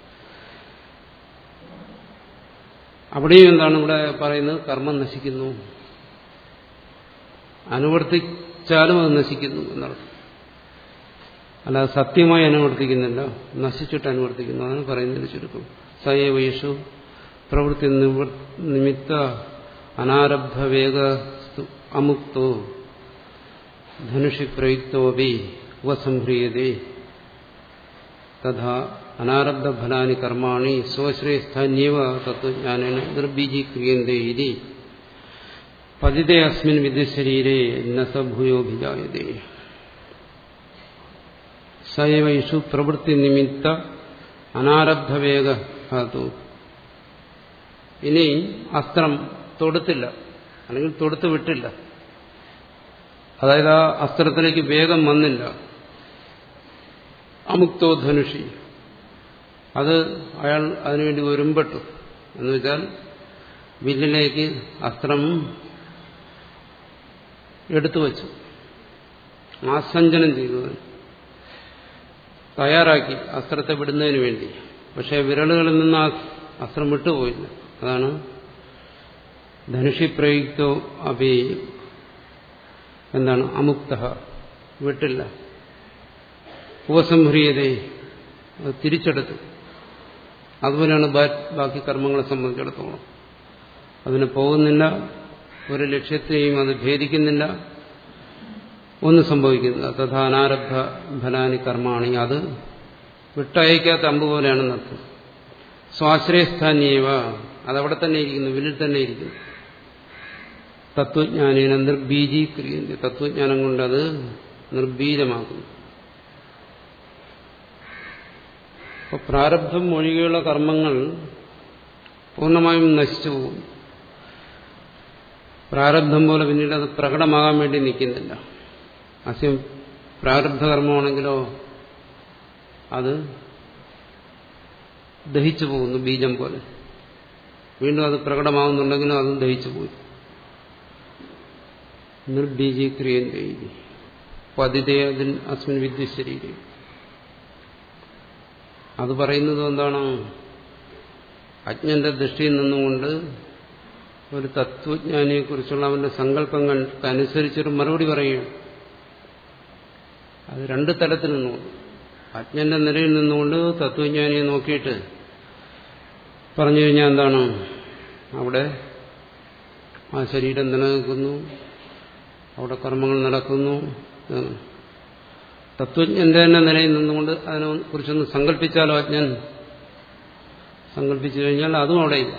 അവിടെയും എന്താണ് ഇവിടെ പറയുന്നത് കർമ്മം നശിക്കുന്നു അനുവർത്തിച്ചാലും അത് നശിക്കുന്നു എന്നർത്ഥം അല്ലാതെ സത്യമായി അനുവർത്തിക്കുന്നില്ല നശിച്ചിട്ട് അനുവർത്തിക്കുന്നു അതാണ് പറയുന്നതിന് ചുരുക്കം സയ വൈഷു പ്രവൃത്തി നിമിത്ത അനാരബ്ധ വേഗ അമുക്തോ ധനുഷി പ്രയുക്തോപി ഉപസംഹ്രിയതേ തഥാ അനാരബ്ധ ഫലാനി കർമാണി സ്വശ്രേഷ്ഠാന്യവ തത്വജ്ഞാനേന നിർബീജീക്രിയന്തേ ഇതി പതിതേ അസ്മിൻ വിദ്യശരീരേ നസഭൂയോഭിജായതേ സയവൈഷു പ്രവൃത്തി നിമിത്ത അനാരബ്ധവേഗ ധാതു ഇനി അസ്ത്രം തൊടുത്തില്ല അല്ലെങ്കിൽ തൊടുത്ത് വിട്ടില്ല അതായത് ആ അസ്ത്രത്തിലേക്ക് വേഗം വന്നില്ല അമുക്തോ ധനുഷി അത് അയാൾ അതിനുവേണ്ടി ഒരുമ്പെട്ടു എന്ന് വെച്ചാൽ വില്ലിലേക്ക് അസ്ത്രം എടുത്തു വച്ചു ആസഞ്ചനം ചെയ്തു തയ്യാറാക്കി അസ്ത്രത്തെ വിടുന്നതിന് വേണ്ടി പക്ഷെ വിരലുകളിൽ നിന്ന് ആ അസ്ത്രം വിട്ടുപോയില്ല അതാണ് ധനുഷി പ്രയുക്തോ അഭി എന്താണ് അമുക്ത വിട്ടില്ല ഉപസംഹ്രിയതേ അത് തിരിച്ചെടുത്തു അതുപോലെയാണ് ബാക്കി കർമ്മങ്ങളെ സംബന്ധിച്ചിടത്തോളം അതിന് പോകുന്നില്ല ഒരു ലക്ഷ്യത്തെയും അത് ഭേദിക്കുന്നില്ല ഒന്നും സംഭവിക്കുന്നില്ല തഥാ അനാരബ്ധ ഫലാനി കർമാണി അത് വിട്ടയക്കാത്ത അമ്പ് പോലെയാണ് നർത്ഥം സ്വാശ്രയസ്ഥാനീയവ അതവിടെ തന്നെ ഇരിക്കുന്നു വില്ലിൽ തന്നെ ഇരിക്കുന്നു തത്വജ്ഞാനീന നിർബീജീക്രിയന്തി തത്വജ്ഞാനം കൊണ്ട് അത് നിർബീജമാക്കുന്നു അപ്പൊ പ്രാരബ്ധം ഒഴികെയുള്ള കർമ്മങ്ങൾ പൂർണ്ണമായും നശിച്ചു പോകും പ്രാരബ്ധം പോലെ പിന്നീട് അത് പ്രകടമാകാൻ വേണ്ടി നിൽക്കുന്നില്ല അസ്യം പ്രാരബ്ധകർമ്മമാണെങ്കിലോ അത് ദഹിച്ചു പോകുന്നു ബീജം പോലെ വീണ്ടും അത് പ്രകടമാകുന്നുണ്ടെങ്കിലും അതും ദഹിച്ചു പോയി നിർബീജീക്രിയൻ ചെയ്തി പതിതേ അതിൻ അസ്മിൻ വിദ്യശരീരം അത് പറയുന്നത് എന്താണ് അജ്ഞന്റെ ദൃഷ്ടിയിൽ നിന്നുകൊണ്ട് ഒരു തത്വജ്ഞാനിയെക്കുറിച്ചുള്ള അവന്റെ സങ്കല്പങ്ങൾക്കനുസരിച്ചൊരു മറുപടി പറയുകയാണ് അത് രണ്ട് തലത്തിൽ നിന്നുകൊണ്ട് അജ്ഞന്റെ നിലയിൽ നിന്നുകൊണ്ട് തത്വജ്ഞാനിയെ നോക്കിയിട്ട് പറഞ്ഞു കഴിഞ്ഞാൽ എന്താണ് അവിടെ ആ ശരീരം നിലനിൽക്കുന്നു അവിടെ കർമ്മങ്ങൾ നടക്കുന്നു തത്വജ്ഞന്റെ തന്നെ നിലയിൽ നിന്നുകൊണ്ട് അതിനെ കുറിച്ചൊന്ന് സങ്കല്പിച്ചാലോ അജ്ഞൻ സങ്കല്പിച്ചു കഴിഞ്ഞാൽ അതും അവിടെയില്ല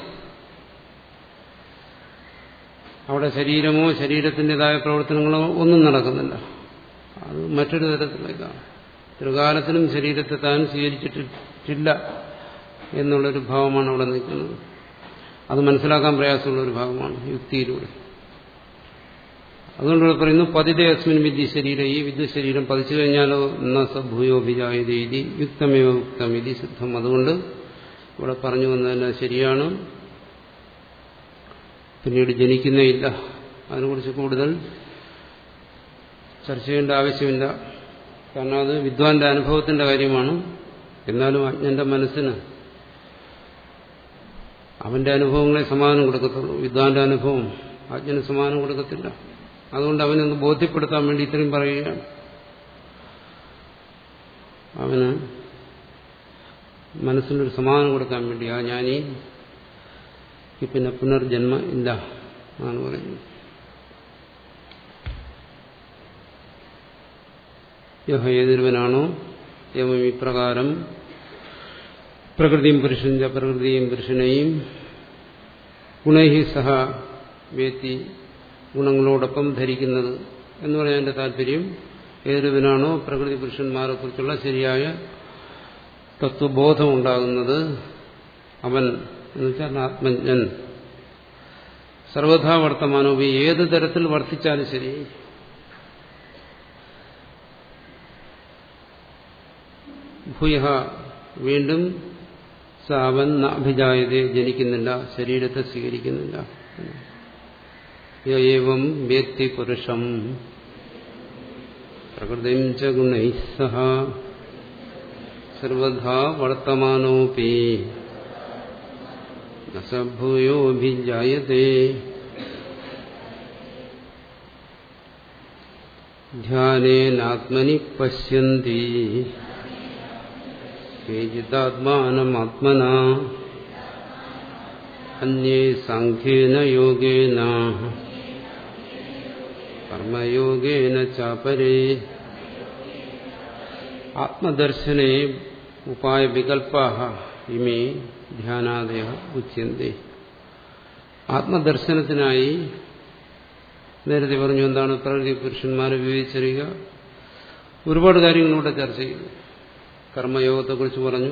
അവിടെ ശരീരമോ ശരീരത്തിൻ്റെതായ പ്രവർത്തനങ്ങളോ ഒന്നും നടക്കുന്നില്ല അത് മറ്റൊരു തരത്തിലേക്കാണ് ത്രികാലത്തിലും ശരീരത്തെ താൻ സ്വീകരിച്ചിട്ടില്ല എന്നുള്ളൊരു ഭാവമാണ് അവിടെ നിൽക്കുന്നത് അത് മനസ്സിലാക്കാൻ പ്രയാസമുള്ള ഒരു ഭാഗമാണ് യുക്തിയിലൂടെ അതുകൊണ്ട് പറയുന്നു പതിതേ അസ്മിൻ വിദ്യ ശരീരം ഈ വിദ്യ ശരീരം പതിച്ചു കഴിഞ്ഞാലോ എന്ന സഭൂയോഭിജായതീതി യുക്തമേവ യുക്തം ഇതി സിദ്ധം അതുകൊണ്ട് ഇവിടെ പറഞ്ഞു വന്നതന്നെ ശരിയാണ് പിന്നീട് ജനിക്കുന്നേയില്ല അതിനെക്കുറിച്ച് കൂടുതൽ ചർച്ച ചെയ്യേണ്ട ആവശ്യമില്ല കാരണം അത് വിദ്വാന്റെ അനുഭവത്തിന്റെ കാര്യമാണ് എന്നാലും അജ്ഞന്റെ മനസ്സിന് അവന്റെ അനുഭവങ്ങളെ സമാധാനം കൊടുക്കത്തുള്ളൂ വിദ്വാന്റെ അനുഭവം അജ്ഞന് സമാധാനം കൊടുക്കത്തില്ല അതുകൊണ്ട് അവനൊന്ന് ബോധ്യപ്പെടുത്താൻ വേണ്ടി ഇത്രയും പറയുകയാണ് അവന് മനസ്സിനൊരു സമാധാനം കൊടുക്കാൻ വേണ്ടി ആ ഞാനീ പിന്നെ പുനർജന്മ ഇല്ല എന്നാണ് പറയുന്നത് യഹ ഏതൊരുവനാണോ യമം ഇപ്രകാരം പ്രകൃതിയും പുരുഷൻ പ്രകൃതിയും പുരുഷനെയും ഗുണൈഹി സഹ വേത്തി ഗുണങ്ങളോടൊപ്പം ധരിക്കുന്നത് എന്ന് പറയുന്നതിന്റെ താല്പര്യം ഏതൊരുവിനാണോ പ്രകൃതി പുരുഷന്മാരെ കുറിച്ചുള്ള ശരിയായ തത്വബോധം ഉണ്ടാകുന്നത് അവൻ എന്ന് വെച്ചാൽ ആത്മജ്ഞൻ സർവഥാ വർത്തമാനവും ഏത് തരത്തിൽ വർത്തിച്ചാലും ശരി ഭൂയ വീണ്ടും സാവൻ അഭിജായതെ ജനിക്കുന്നില്ല ശരീരത്തെ സ്വീകരിക്കുന്നില്ല ഏവം വ്യക്തി പുരുഷം പ്രകൃതിം ച ഗുണൈ സഹ സർവഥാ വർത്തമാനോപി നൂയോഭിജായത്തെ ധ്യാനേനാത്മനി പശ്യന്തി കേചിദാത്മാനമാത്മന അന്യേ സാഖ്യേന യോഗേന കർമ്മയോഗേന ചാപരേ ആത്മദർശനെ ഉപായ വികൽപ്പാ ഇമേ ധ്യാനാദയ ഉച്യന്തി ആത്മദർശനത്തിനായി നേരത്തെ പറഞ്ഞു എന്താണ് പ്രകൃതി പുരുഷന്മാരെ വിവേചിച്ചറിയുക ഒരുപാട് കാര്യങ്ങളിവിടെ ചർച്ച ചെയ്തു കർമ്മയോഗത്തെക്കുറിച്ച് പറഞ്ഞു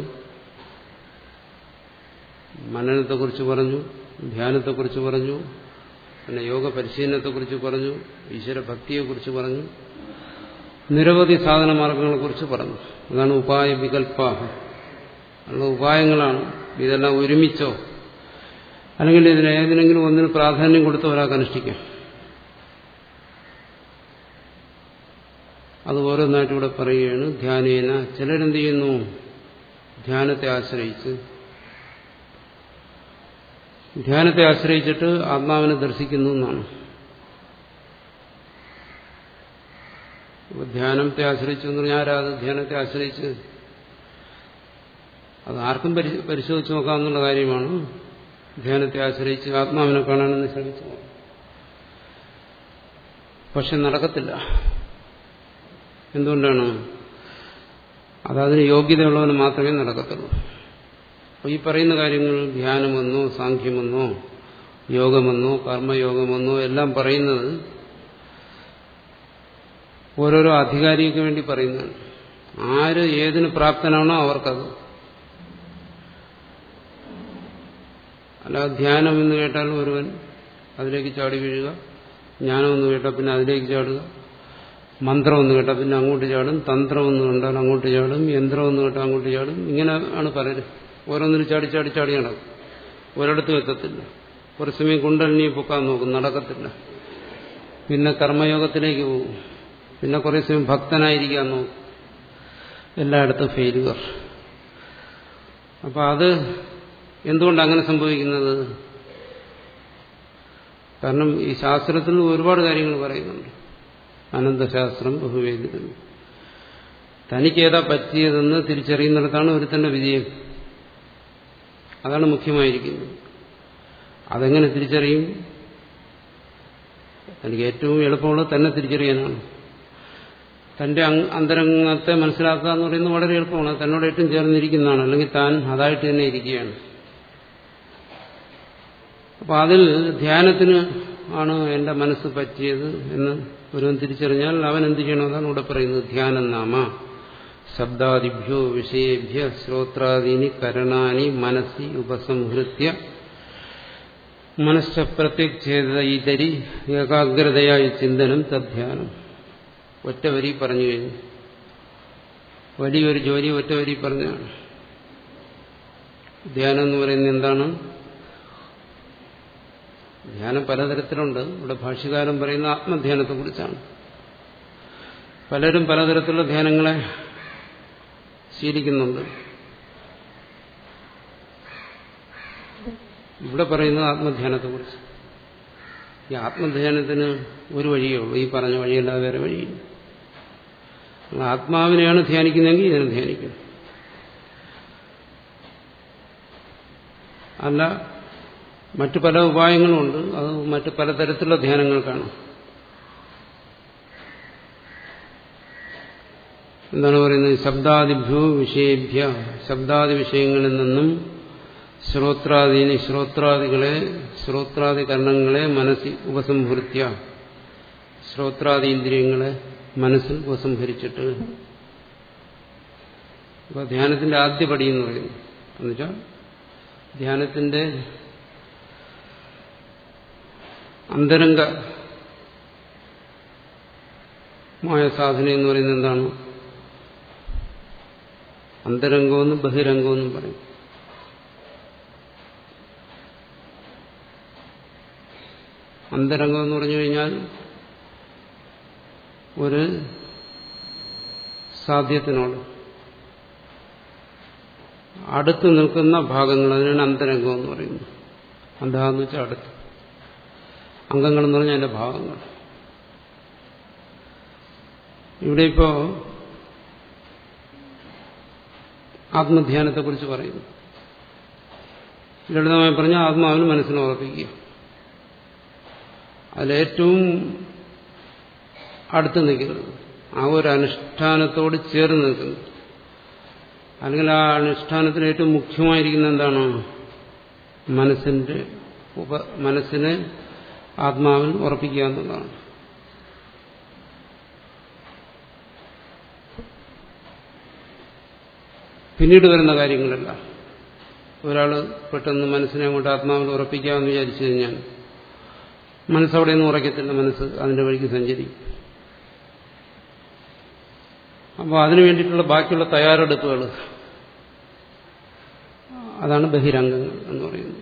മനനത്തെക്കുറിച്ച് പറഞ്ഞു ധ്യാനത്തെക്കുറിച്ച് പറഞ്ഞു പിന്നെ യോഗ പരിശീലനത്തെക്കുറിച്ച് പറഞ്ഞു ഈശ്വരഭക്തിയെക്കുറിച്ച് പറഞ്ഞു നിരവധി സാധന മാർഗങ്ങളെക്കുറിച്ച് പറഞ്ഞു അതാണ് ഉപായ വികൽപ്പാഹ ഉള്ള ഉപായങ്ങളാണ് ഇതെല്ലാം ഒരുമിച്ചോ അല്ലെങ്കിൽ ഇതിന് ഏതിനെങ്കിലും ഒന്നിന് പ്രാധാന്യം കൊടുത്ത് ഒരാൾക്ക് അനുഷ്ഠിക്കാം അത് ഓരോന്നായിട്ട് ഇവിടെ പറയുകയാണ് ധ്യാനേന ചിലരെന്ത് ചെയ്യുന്നു ധ്യാനത്തെ ആശ്രയിച്ച് ധ്യാനത്തെ ആശ്രയിച്ചിട്ട് ആത്മാവിനെ ദർശിക്കുന്നു എന്നാണ് ധ്യാനത്തെ ആശ്രയിച്ചു എന്ന് പറഞ്ഞാൽ ആരാ അത് ധ്യാനത്തെ ആശ്രയിച്ച് അത് ആർക്കും പരിശോധിച്ച് നോക്കാവുന്ന കാര്യമാണ് ധ്യാനത്തെ ആശ്രയിച്ച് ആത്മാവിനെ കാണാനെന്ന് ശ്രമിച്ചു പക്ഷെ നടക്കത്തില്ല എന്തുകൊണ്ടാണ് അതതിന് യോഗ്യതയുള്ളവന് മാത്രമേ നടക്കത്തുള്ളൂ അപ്പോൾ ഈ പറയുന്ന കാര്യങ്ങൾ ധ്യാനമെന്നോ സാഖ്യമെന്നോ യോഗമെന്നോ കർമ്മയോഗമെന്നോ എല്ലാം പറയുന്നത് ഓരോരോ അധികാരിക്ക് വേണ്ടി പറയുന്നതാണ് ആര് ഏതിന് പ്രാപ്തനാണോ അവർക്കത് അല്ല ധ്യാനം എന്ന് കേട്ടാൽ ഒരുവൻ അതിലേക്ക് ചാടി വീഴുക ജ്ഞാനം എന്ന് കേട്ടാൽ പിന്നെ അതിലേക്ക് ചാടുക മന്ത്രം എന്ന് കേട്ടാൽ പിന്നെ അങ്ങോട്ട് ചാടും തന്ത്രം എന്ന് കണ്ടാൽ അങ്ങോട്ട് ചാടും യന്ത്രം എന്ന് കേട്ടാൽ അങ്ങോട്ട് ചാടും ഇങ്ങനെ ആണ് പലരും ഓരോന്നിനും ചാടി ചാടി ചാടി നടക്കും ഒരിടത്തും എത്തത്തില്ല കുറച്ച് സമയം കുണ്ടലിനി പൊക്കാൻ നോക്കും നടക്കത്തില്ല പിന്നെ കർമ്മയോഗത്തിലേക്ക് പോകും പിന്നെ കുറേ സമയം ഭക്തനായിരിക്കാൻ നോക്കും എല്ലായിടത്തും ഫെയിലുവർ അപ്പം അത് എന്തുകൊണ്ട് അങ്ങനെ സംഭവിക്കുന്നത് കാരണം ഈ ശാസ്ത്രത്തിൽ ഒരുപാട് കാര്യങ്ങൾ പറയുന്നുണ്ട് അനന്തശാസ്ത്രം ബഹുവേദിതം തനിക്കേതാ പറ്റിയതെന്ന് തിരിച്ചറിയുന്നിടത്താണ് ഒരുത്തന്റെ വിജയം അതാണ് മുഖ്യമായിരിക്കുന്നത് അതെങ്ങനെ തിരിച്ചറിയും തനിക്ക് ഏറ്റവും എളുപ്പമുള്ളത് തന്നെ തിരിച്ചറിയാനാണ് തന്റെ അന്തരംഗത്തെ മനസ്സിലാക്കുക എന്ന് പറയുന്നത് വളരെ എളുപ്പമാണ് തന്നോട് ഏറ്റവും ചേർന്നിരിക്കുന്നതാണ് അല്ലെങ്കിൽ താൻ അതായിട്ട് തന്നെ ഇരിക്കുകയാണ് അപ്പൊ അതിൽ ധ്യാനത്തിന് ആണ് എന്റെ മനസ്സ് പറ്റിയത് എന്ന് ഒരുവൻ തിരിച്ചറിഞ്ഞാൽ അവൻ എന്ത് ചെയ്യണം അതാണ് ഇവിടെ പറയുന്നത് ധ്യാനം നാമ ശബ്ദാദിഭ്യോ വിഷയേഭ്യ ശ്രോത്രാദീനി കരണാനി മനസ്സി ഉപസംഹൃത്യ മനസ്സ പ്രത്യക്ഷേത ഇതരി ഏകാഗ്രതയായ ചിന്തനം തദ്ധ്യാനം ഒറ്റ വരി പറഞ്ഞു കഴിഞ്ഞു വലിയൊരു ജോലി ഒറ്റ വരി പറഞ്ഞാണ് ധ്യാനം എന്ന് പറയുന്നത് എന്താണ് ധ്യാനം പലതരത്തിലുണ്ട് ഇവിടെ ഭാഷ്യകാരൻ പറയുന്ന ആത്മധ്യാനത്തെക്കുറിച്ചാണ് പലരും പലതരത്തിലുള്ള ധ്യാനങ്ങളെ ശീലിക്കുന്നുണ്ട് ഇവിടെ പറയുന്നത് ആത്മധ്യാനത്തെക്കുറിച്ച് ഈ ആത്മധ്യാനത്തിന് ഒരു വഴിയേ ഉള്ളൂ ഈ പറഞ്ഞ വഴിയല്ലാതെ വേറെ വഴിയില്ല ആത്മാവിനെയാണ് ധ്യാനിക്കുന്നതെങ്കിൽ ഇതിനെ ധ്യാനിക്കും അല്ല മറ്റു പല ഉപായങ്ങളുമുണ്ട് അത് മറ്റു പലതരത്തിലുള്ള ധ്യാനങ്ങൾക്കാണ് എന്താണ് പറയുന്നത് ശബ്ദാദിഭ്യോ വിഷയേഭ്യ ശബ്ദാദി വിഷയങ്ങളിൽ നിന്നും ശ്രോത്രാദീനി ശ്രോത്രാദികളെ ശ്രോത്രാദി കർണങ്ങളെ മനസ്സിൽ ഉപസംഹൃത്യ ശ്രോത്രാദി ഇന്ദ്രിയങ്ങളെ മനസ്സിൽ ഉപസംഹരിച്ചിട്ട് അപ്പോൾ ധ്യാനത്തിന്റെ ആദ്യ പടി എന്ന് പറയുന്നു എന്നുവെച്ചാൽ ധ്യാനത്തിന്റെ അന്തരംഗമായ സാധന എന്ന് പറയുന്നത് എന്താണ് അന്തരംഗമെന്നും ബഹിരംഗമെന്നും പറയും അന്തരംഗം എന്ന് പറഞ്ഞു കഴിഞ്ഞാൽ ഒരു സാധ്യത്തിനോട് അടുത്ത് നിൽക്കുന്ന ഭാഗങ്ങൾ അതിനാണ് അന്തരംഗം എന്ന് പറയുന്നത് അന്താന്ന് വെച്ചാൽ അടുത്ത് അംഗങ്ങൾ എന്ന് പറഞ്ഞാൽ അതിന്റെ ഭാഗങ്ങൾ ഇവിടെ ഇപ്പോ ആത്മധ്യാനത്തെക്കുറിച്ച് പറയുന്നു ലളിതമായി പറഞ്ഞാൽ ആത്മാവിന് മനസ്സിനെ ഉറപ്പിക്കുക അതിലേറ്റവും അടുത്ത് നിൽക്കുന്നത് ആ ഒരു അനുഷ്ഠാനത്തോട് ചേർന്ന് നിൽക്കുന്നത് അല്ലെങ്കിൽ ആ അനുഷ്ഠാനത്തിൽ ഏറ്റവും മുഖ്യമായിരിക്കുന്ന എന്താണ് മനസ്സിന്റെ ഉപ മനസ്സിനെ ആത്മാവിൽ ഉറപ്പിക്കുക എന്നുള്ളതാണ് പിന്നീട് വരുന്ന കാര്യങ്ങളല്ല ഒരാൾ പെട്ടെന്ന് മനസ്സിനെ അങ്ങോട്ട് ആത്മാവിൽ ഉറപ്പിക്കാമെന്ന് വിചാരിച്ചു കഴിഞ്ഞാൽ മനസ്സവിടെ ഒന്നും ഉറക്കത്തില്ല മനസ്സ് അതിന്റെ വഴിക്ക് സഞ്ചരിക്കും അപ്പോൾ അതിനു വേണ്ടിയിട്ടുള്ള ബാക്കിയുള്ള തയ്യാറെടുപ്പുകൾ അതാണ് ബഹിരംഗങ്ങൾ എന്ന് പറയുന്നത്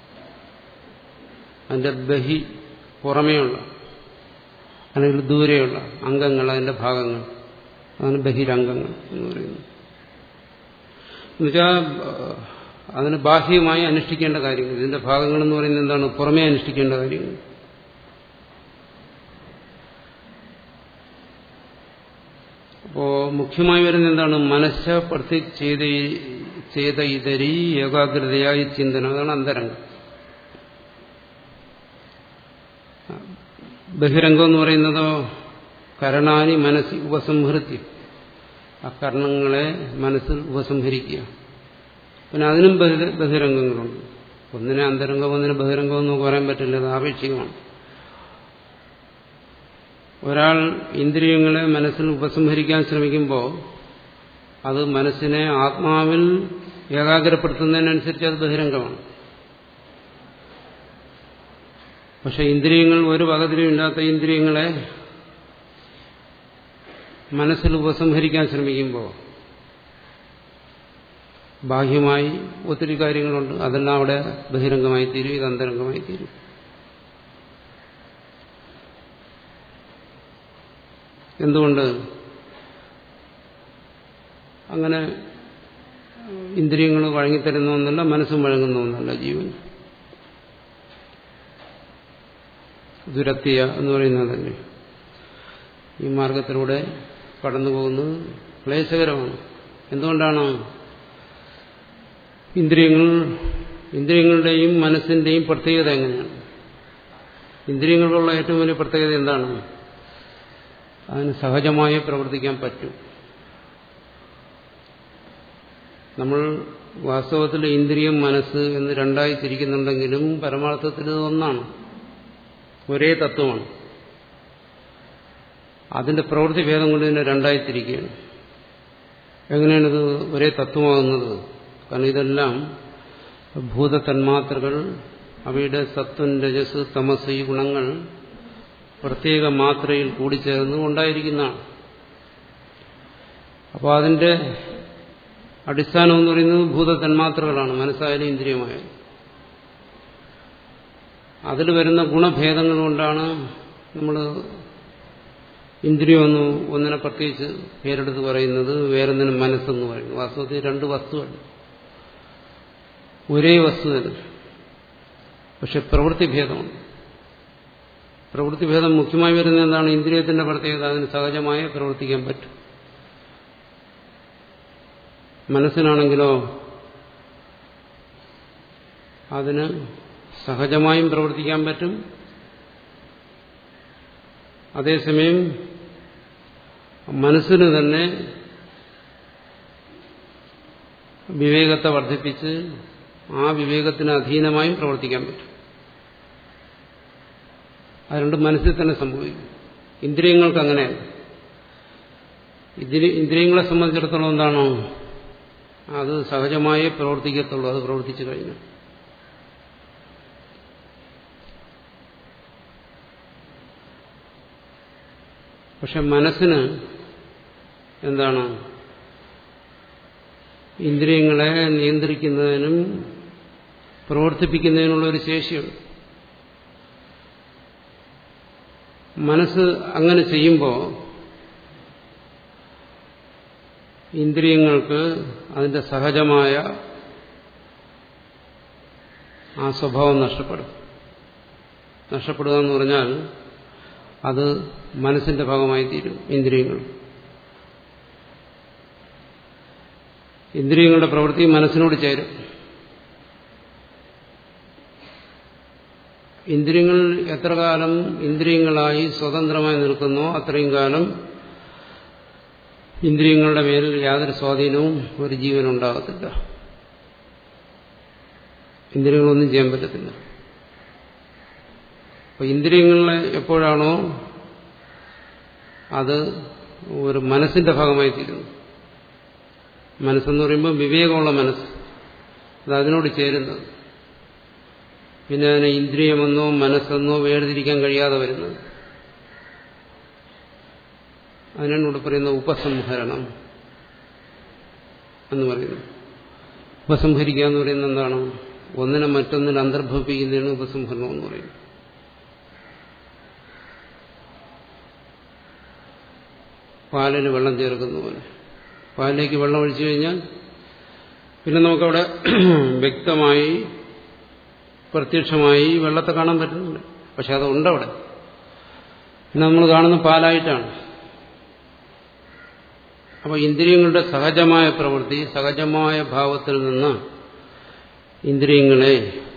അതിന്റെ ബഹി പുറമേയുള്ള അല്ലെങ്കിൽ ദൂരെയുള്ള അംഗങ്ങൾ അതിന്റെ ഭാഗങ്ങൾ അതാണ് ബഹിരംഗങ്ങൾ എന്ന് പറയുന്നത് എന്നുവെച്ചാൽ അതിന് ബാഹ്യമായി അനുഷ്ഠിക്കേണ്ട കാര്യങ്ങൾ ഇതിന്റെ ഭാഗങ്ങൾ എന്ന് പറയുന്നത് എന്താണ് പുറമേ അനുഷ്ഠിക്കേണ്ട കാര്യങ്ങൾ അപ്പോ മുഖ്യമായി വരുന്ന എന്താണ് മനസ്സ് പ്രത്യേക ചെയ്ത ചെയ്ത ഇതരി ഏകാഗ്രതയായി ചിന്തനം അതാണ് അന്തരംഗം ബഹിരംഗം എന്ന് പറയുന്നതോ കരണാനി മനസ്സി ഉപസംഹൃത്തി ആ കർണങ്ങളെ മനസ്സിൽ ഉപസംഹരിക്കുക പിന്നെ അതിനും ബഹിരംഗങ്ങളുണ്ട് ഒന്നിനെ അന്തരംഗം ഒന്നിനെ ബഹിരംഗം എന്ന് പറയാൻ പറ്റില്ല അത് ആപേക്ഷികമാണ് ഒരാൾ ഇന്ദ്രിയങ്ങളെ മനസ്സിൽ ഉപസംഹരിക്കാൻ ശ്രമിക്കുമ്പോൾ അത് മനസ്സിനെ ആത്മാവിൽ ഏകാഗ്രപ്പെടുത്തുന്നതിനനുസരിച്ച് അത് ബഹിരംഗമാണ് പക്ഷെ ഇന്ദ്രിയങ്ങൾ ഒരു വകതിരിവില്ലാത്ത ഇന്ദ്രിയങ്ങളെ മനസ്സിൽ ഉപസംഹരിക്കാൻ ശ്രമിക്കുമ്പോൾ ബാഹ്യമായി ഒത്തിരി കാര്യങ്ങളുണ്ട് അതെല്ലാം അവിടെ ബഹിരംഗമായി തീരും ഇത് അന്തരംഗമായി തീരും എന്തുകൊണ്ട് അങ്ങനെ ഇന്ദ്രിയങ്ങൾ വഴങ്ങിത്തരുന്ന ഒന്നല്ല മനസ്സും വഴങ്ങുന്ന ഒന്നല്ല ജീവൻ ദുരത്തിയ എന്ന് പറയുന്നത് തന്നെ ഈ മാർഗത്തിലൂടെ കടന്നു പോകുന്നത് ക്ലേശകരമാണ് എന്തുകൊണ്ടാണ് ഇന്ദ്രിയങ്ങൾ ഇന്ദ്രിയങ്ങളുടെയും മനസ്സിന്റെയും പ്രത്യേകത എങ്ങനെയാണ് ഇന്ദ്രിയങ്ങൾക്കുള്ള ഏറ്റവും വലിയ പ്രത്യേകത എന്താണ് അതിന് സഹജമായി പ്രവർത്തിക്കാൻ പറ്റും നമ്മൾ വാസ്തവത്തിൽ ഇന്ദ്രിയം മനസ്സ് എന്ന് രണ്ടായി തിരിക്കുന്നുണ്ടെങ്കിലും പരമാർത്ഥത്തിൽ ഇത് ഒന്നാണ് ഒരേ തത്വമാണ് അതിന്റെ പ്രവൃത്തി ഭേദം കൊണ്ട് ഇതിനെ രണ്ടായി തിരിക്കുകയാണ് എങ്ങനെയാണിത് ഒരേ തത്വമാകുന്നത് കാരണം ഇതെല്ലാം ഭൂതതന്മാത്രകൾ അവയുടെ സത്വം രജസ് തമസ് ഈ ഗുണങ്ങൾ പ്രത്യേക മാത്രയിൽ കൂടിച്ചേർന്ന് ഉണ്ടായിരിക്കുന്നതാണ് അപ്പോൾ അതിന്റെ അടിസ്ഥാനം എന്ന് പറയുന്നത് ഭൂതതന്മാത്രകളാണ് മനസ്സായാലും ഇന്ദ്രിയമായാലും അതിൽ വരുന്ന ഗുണഭേദങ്ങൾ കൊണ്ടാണ് നമ്മൾ ഇന്ദ്രിയം ഒന്ന് ഒന്നിനെ പ്രത്യേകിച്ച് പേരെടുത്ത് പറയുന്നത് വേറൊന്നിനും മനസ്സെന്ന് പറയുന്നു വാസ്തവത്തിൽ രണ്ട് വസ്തുവല്ല ഒരേ വസ്തു തന്നെ പക്ഷെ പ്രവൃത്തിഭേദമുണ്ട് പ്രവൃത്തിഭേദം മുഖ്യമായി വരുന്നത് എന്താണ് ഇന്ദ്രിയത്തിന്റെ പ്രത്യേകത അതിന് സഹജമായി പ്രവർത്തിക്കാൻ പറ്റും മനസ്സിനാണെങ്കിലോ അതിന് സഹജമായും പ്രവർത്തിക്കാൻ പറ്റും അതേസമയം മനസ്സിന് തന്നെ വിവേകത്തെ വർദ്ധിപ്പിച്ച് ആ വിവേകത്തിന് അധീനമായും പ്രവർത്തിക്കാൻ പറ്റും അത് രണ്ടും മനസ്സിൽ തന്നെ സംഭവിക്കും ഇന്ദ്രിയങ്ങൾക്ക് അങ്ങനെയല്ല ഇതിന് ഇന്ദ്രിയങ്ങളെ സംബന്ധിച്ചിടത്തോളം എന്താണോ അത് സഹജമായേ പ്രവർത്തിക്കത്തുള്ളൂ അത് പ്രവർത്തിച്ചു കഴിഞ്ഞു പക്ഷെ മനസ്സിന് എന്താണ് ഇന്ദ്രിയങ്ങളെ നിയന്ത്രിക്കുന്നതിനും പ്രവർത്തിപ്പിക്കുന്നതിനുള്ള ഒരു ശേഷിയുണ്ട് മനസ്സ് അങ്ങനെ ചെയ്യുമ്പോൾ ഇന്ദ്രിയങ്ങൾക്ക് അതിന്റെ സഹജമായ ആ സ്വഭാവം നഷ്ടപ്പെടും നഷ്ടപ്പെടുക എന്ന് പറഞ്ഞാൽ അത് മനസ്സിന്റെ ഭാഗമായി തീരും ഇന്ദ്രിയങ്ങൾ ഇന്ദ്രിയങ്ങളുടെ പ്രവൃത്തി മനസ്സിനോട് ചേരും ഇന്ദ്രിയങ്ങൾ എത്ര കാലം ഇന്ദ്രിയങ്ങളായി സ്വതന്ത്രമായി നിൽക്കുന്നോ അത്രയും കാലം ഇന്ദ്രിയങ്ങളുടെ മേലിൽ യാതൊരു സ്വാധീനവും ഒരു ജീവനുണ്ടാകത്തില്ല ഇന്ദ്രിയങ്ങളൊന്നും ചെയ്യാൻ പറ്റത്തില്ല അപ്പൊ ഇന്ദ്രിയങ്ങളെ എപ്പോഴാണോ അത് ഒരു മനസ്സിന്റെ ഭാഗമായി തീരുന്നു മനസ്സെന്ന് പറയുമ്പോൾ വിവേകമുള്ള മനസ്സ് അത് അതിനോട് ചേരുന്നത് പിന്നെ അതിനെ ഇന്ദ്രിയമെന്നോ മനസ്സെന്നോ വേർതിരിക്കാൻ കഴിയാതെ വരുന്നത് അതിനാണ് ഇവിടെ പറയുന്ന ഉപസംഹരണം എന്ന് പറയുന്നു ഉപസംഹരിക്കുക എന്ന് പറയുന്നത് എന്താണ് ഒന്നിനെ മറ്റൊന്നിൽ അന്തർഭവിപ്പിക്കുന്നതാണ് ഉപസംഹരണം എന്ന് പറയുന്നത് പാലിൽ വെള്ളം ചേർക്കുന്ന പോലെ പാലിലേക്ക് വെള്ളം ഒഴിച്ചു കഴിഞ്ഞാൽ പിന്നെ നമുക്കവിടെ വ്യക്തമായി പ്രത്യക്ഷമായി വെള്ളത്തെ കാണാൻ പറ്റുന്നുണ്ട് പക്ഷെ അത് ഉണ്ടവിടെ പിന്നെ നമ്മൾ കാണുന്ന പാലായിട്ടാണ് അപ്പോൾ ഇന്ദ്രിയങ്ങളുടെ സഹജമായ പ്രവൃത്തി സഹജമായ ഭാവത്തിൽ നിന്ന് ഇന്ദ്രിയങ്ങളെ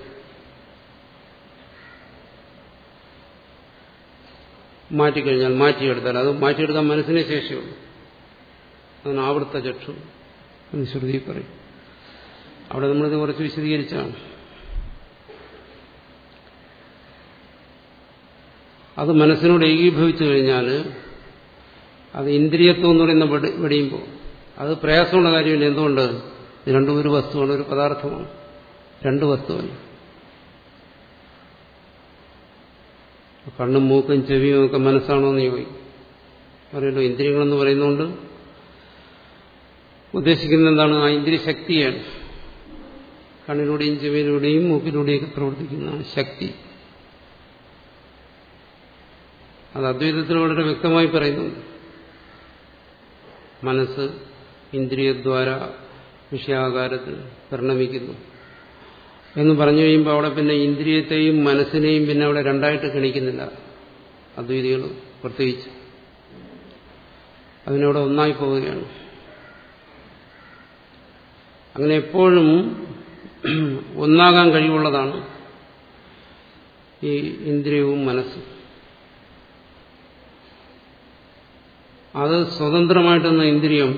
മാറ്റിക്കഴിഞ്ഞാൽ മാറ്റിയെടുത്താൽ അത് മാറ്റിയെടുക്കാൻ മനസ്സിനെ ശേഷിയുള്ളൂ അതിന് ആവൃത്ത ചക്ഷു എന്ന് ശ്രുതി പറയും അവിടെ നമ്മളിത് കുറച്ച് വിശദീകരിച്ചാണ് അത് മനസ്സിനോട് ഏകീഭവിച്ചു കഴിഞ്ഞാൽ അത് ഇന്ദ്രിയത്വം എന്ന് പറയുന്ന വെടിയുമ്പോൾ അത് പ്രയാസമുള്ള കാര്യമില്ല എന്തുകൊണ്ട് ഇത് രണ്ടും ഒരു വസ്തുവാണ് ഒരു പദാർത്ഥമാണ് രണ്ട് വസ്തുവല്ല കണ്ണും മൂക്കും ചെവിയും ഒക്കെ മനസ്സാണോ എന്ന് ചോദിക്കും പറയല്ലോ ഇന്ദ്രിയങ്ങളെന്ന് പറയുന്നതുകൊണ്ട് ഉദ്ദേശിക്കുന്നത് എന്താണ് ആ ഇന്ദ്രിയ ശക്തിയാണ് കണ്ണിലൂടെയും ചെവിയിലൂടെയും മൂക്കിലൂടെയൊക്കെ പ്രവർത്തിക്കുന്ന ശക്തി അത് അദ്വൈതത്തിൽ വളരെ വ്യക്തമായി പറയുന്നുണ്ട് മനസ്സ് ഇന്ദ്രിയദ്വാര വിഷയാകാരത്തിൽ പരിണമിക്കുന്നു എന്ന് പറഞ്ഞു കഴിയുമ്പോൾ അവിടെ പിന്നെ ഇന്ദ്രിയത്തെയും മനസ്സിനെയും പിന്നെ അവിടെ രണ്ടായിട്ട് ഗണിക്കുന്നില്ല അദ്വൈതികൾ പ്രത്യേകിച്ച് അതിനവിടെ ഒന്നായി പോവുകയാണ് അങ്ങനെ എപ്പോഴും ഒന്നാകാൻ കഴിവുള്ളതാണ് ഈ ഇന്ദ്രിയവും മനസ്സും അത് സ്വതന്ത്രമായിട്ടെന്ന ഇന്ദ്രിയം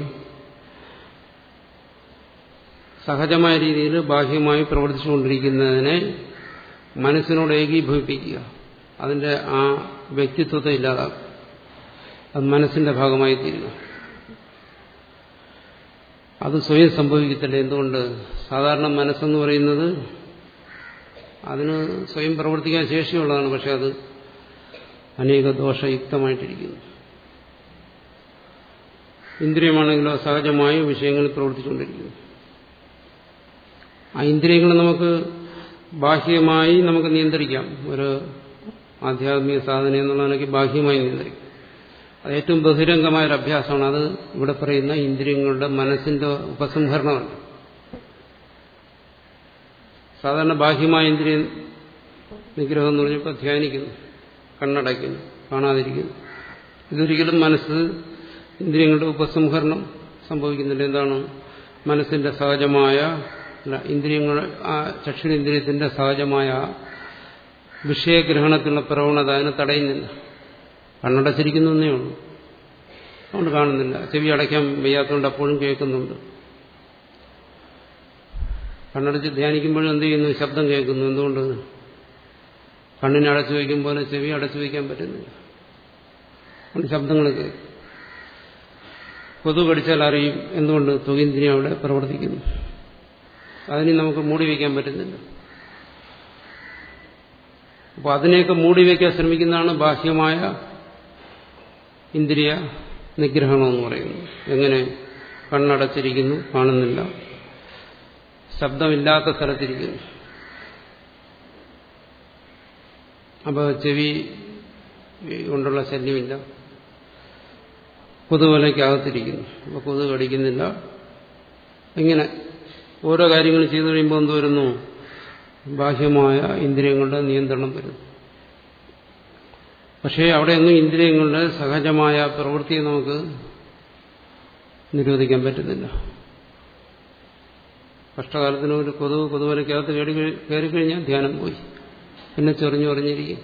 സഹജമായ രീതിയിൽ ബാഹ്യമായി പ്രവർത്തിച്ചുകൊണ്ടിരിക്കുന്നതിനെ മനസ്സിനോട് ഏകീഭവിപ്പിക്കുക അതിന്റെ ആ വ്യക്തിത്വത്തെ ഇല്ലാതാക്കുക അത് മനസ്സിന്റെ ഭാഗമായി തീരുക അത് സ്വയം സംഭവിക്കത്തില്ല എന്തുകൊണ്ട് സാധാരണ മനസ്സെന്ന് പറയുന്നത് അതിന് സ്വയം പ്രവർത്തിക്കാൻ ശേഷിയുള്ളതാണ് പക്ഷെ അത് അനേക ദോഷയുക്തമായിട്ടിരിക്കുന്നു ഇന്ദ്രിയമാണെങ്കിലോ സഹജമായി വിഷയങ്ങളിൽ പ്രവർത്തിച്ചുകൊണ്ടിരിക്കുന്നു ആ ഇന്ദ്രിയങ്ങൾ നമുക്ക് ബാഹ്യമായി നമുക്ക് നിയന്ത്രിക്കാം ഒരു ആധ്യാത്മിക സാധന എന്നുള്ളതിനൊക്കെ ബാഹ്യമായി നിയന്ത്രിക്കാം അത് ഏറ്റവും ബഹിരംഗമായ ഒരു അഭ്യാസമാണ് അത് ഇവിടെ പറയുന്ന ഇന്ദ്രിയങ്ങളുടെ മനസ്സിന്റെ ഉപസംഹരണമല്ല സാധാരണ ബാഹ്യമായ ഇന്ദ്രിയ നിഗ്രഹം എന്ന് പറഞ്ഞപ്പോൾ ധ്യാനിക്കുന്നു കണ്ണടയ്ക്കുന്നു കാണാതിരിക്കുന്നു ഇതൊരിക്കലും മനസ്സ് ഇന്ദ്രിയങ്ങളുടെ ഉപസംഹരണം സംഭവിക്കുന്നില്ല എന്താണ് മനസ്സിന്റെ സഹജമായ അല്ല ഇന്ദ്രിയങ്ങൾ ആ ചക്ഷുരേന്ദ്രിയത്തിന്റെ സഹജമായ വിഷയഗ്രഹണത്തിലുള്ള പ്രവണത അതിനെ തടയുന്നില്ല കണ്ണടച്ചിരിക്കുന്നേ ഉള്ളൂ അതുകൊണ്ട് കാണുന്നില്ല ചെവി അടയ്ക്കാൻ വയ്യാത്തതുകൊണ്ട് അപ്പോഴും കേൾക്കുന്നുണ്ട് കണ്ണടച്ച് ധ്യാനിക്കുമ്പോഴും എന്ത് ചെയ്യുന്നു ശബ്ദം കേൾക്കുന്നു എന്തുകൊണ്ട് കണ്ണിനെ അടച്ചു വയ്ക്കും പോലെ ചെവി അടച്ചു വയ്ക്കാൻ പറ്റുന്നില്ല അതുകൊണ്ട് ശബ്ദങ്ങൾ കേൾക്കും കൊതു കടിച്ചാൽ അറിയും എന്തുകൊണ്ട് തുകീന്ദ്രിയം അവിടെ പ്രവർത്തിക്കുന്നു അതിനെ നമുക്ക് മൂടി വയ്ക്കാൻ പറ്റുന്നില്ല അപ്പോൾ അതിനെയൊക്കെ മൂടി വയ്ക്കാൻ ശ്രമിക്കുന്നതാണ് ബാഹ്യമായ ഇന്ദ്രിയ നിഗ്രഹണം എന്ന് പറയുന്നത് എങ്ങനെ കണ്ണടച്ചിരിക്കുന്നു കാണുന്നില്ല ശബ്ദമില്ലാത്ത സ്ഥലത്തിരിക്കുന്നു അപ്പോൾ ചെവി കൊണ്ടുള്ള ശല്യമില്ല കൊതുവലയ്ക്കകത്തിരിക്കുന്നു അപ്പോൾ കൊതു കടിക്കുന്നില്ല ഇങ്ങനെ ഓരോ കാര്യങ്ങൾ ചെയ്തു കഴിയുമ്പോൾ എന്ത് വരുന്നു ബാഹ്യമായ ഇന്ദ്രിയങ്ങളുടെ നിയന്ത്രണം വരുന്നു പക്ഷേ അവിടെയൊന്നും ഇന്ദ്രിയങ്ങളുടെ സഹജമായ പ്രവൃത്തിയെ നമുക്ക് നിരോധിക്കാൻ പറ്റുന്നില്ല കഷ്ടകാലത്തിന് ഒരു കൊതുവ് കൊതുവലയ്ക്കകത്ത് കയറി കയറിക്കഴിഞ്ഞാൽ ധ്യാനം പോയി പിന്നെ ചൊറിഞ്ഞു ചൊറിഞ്ഞിരിക്കും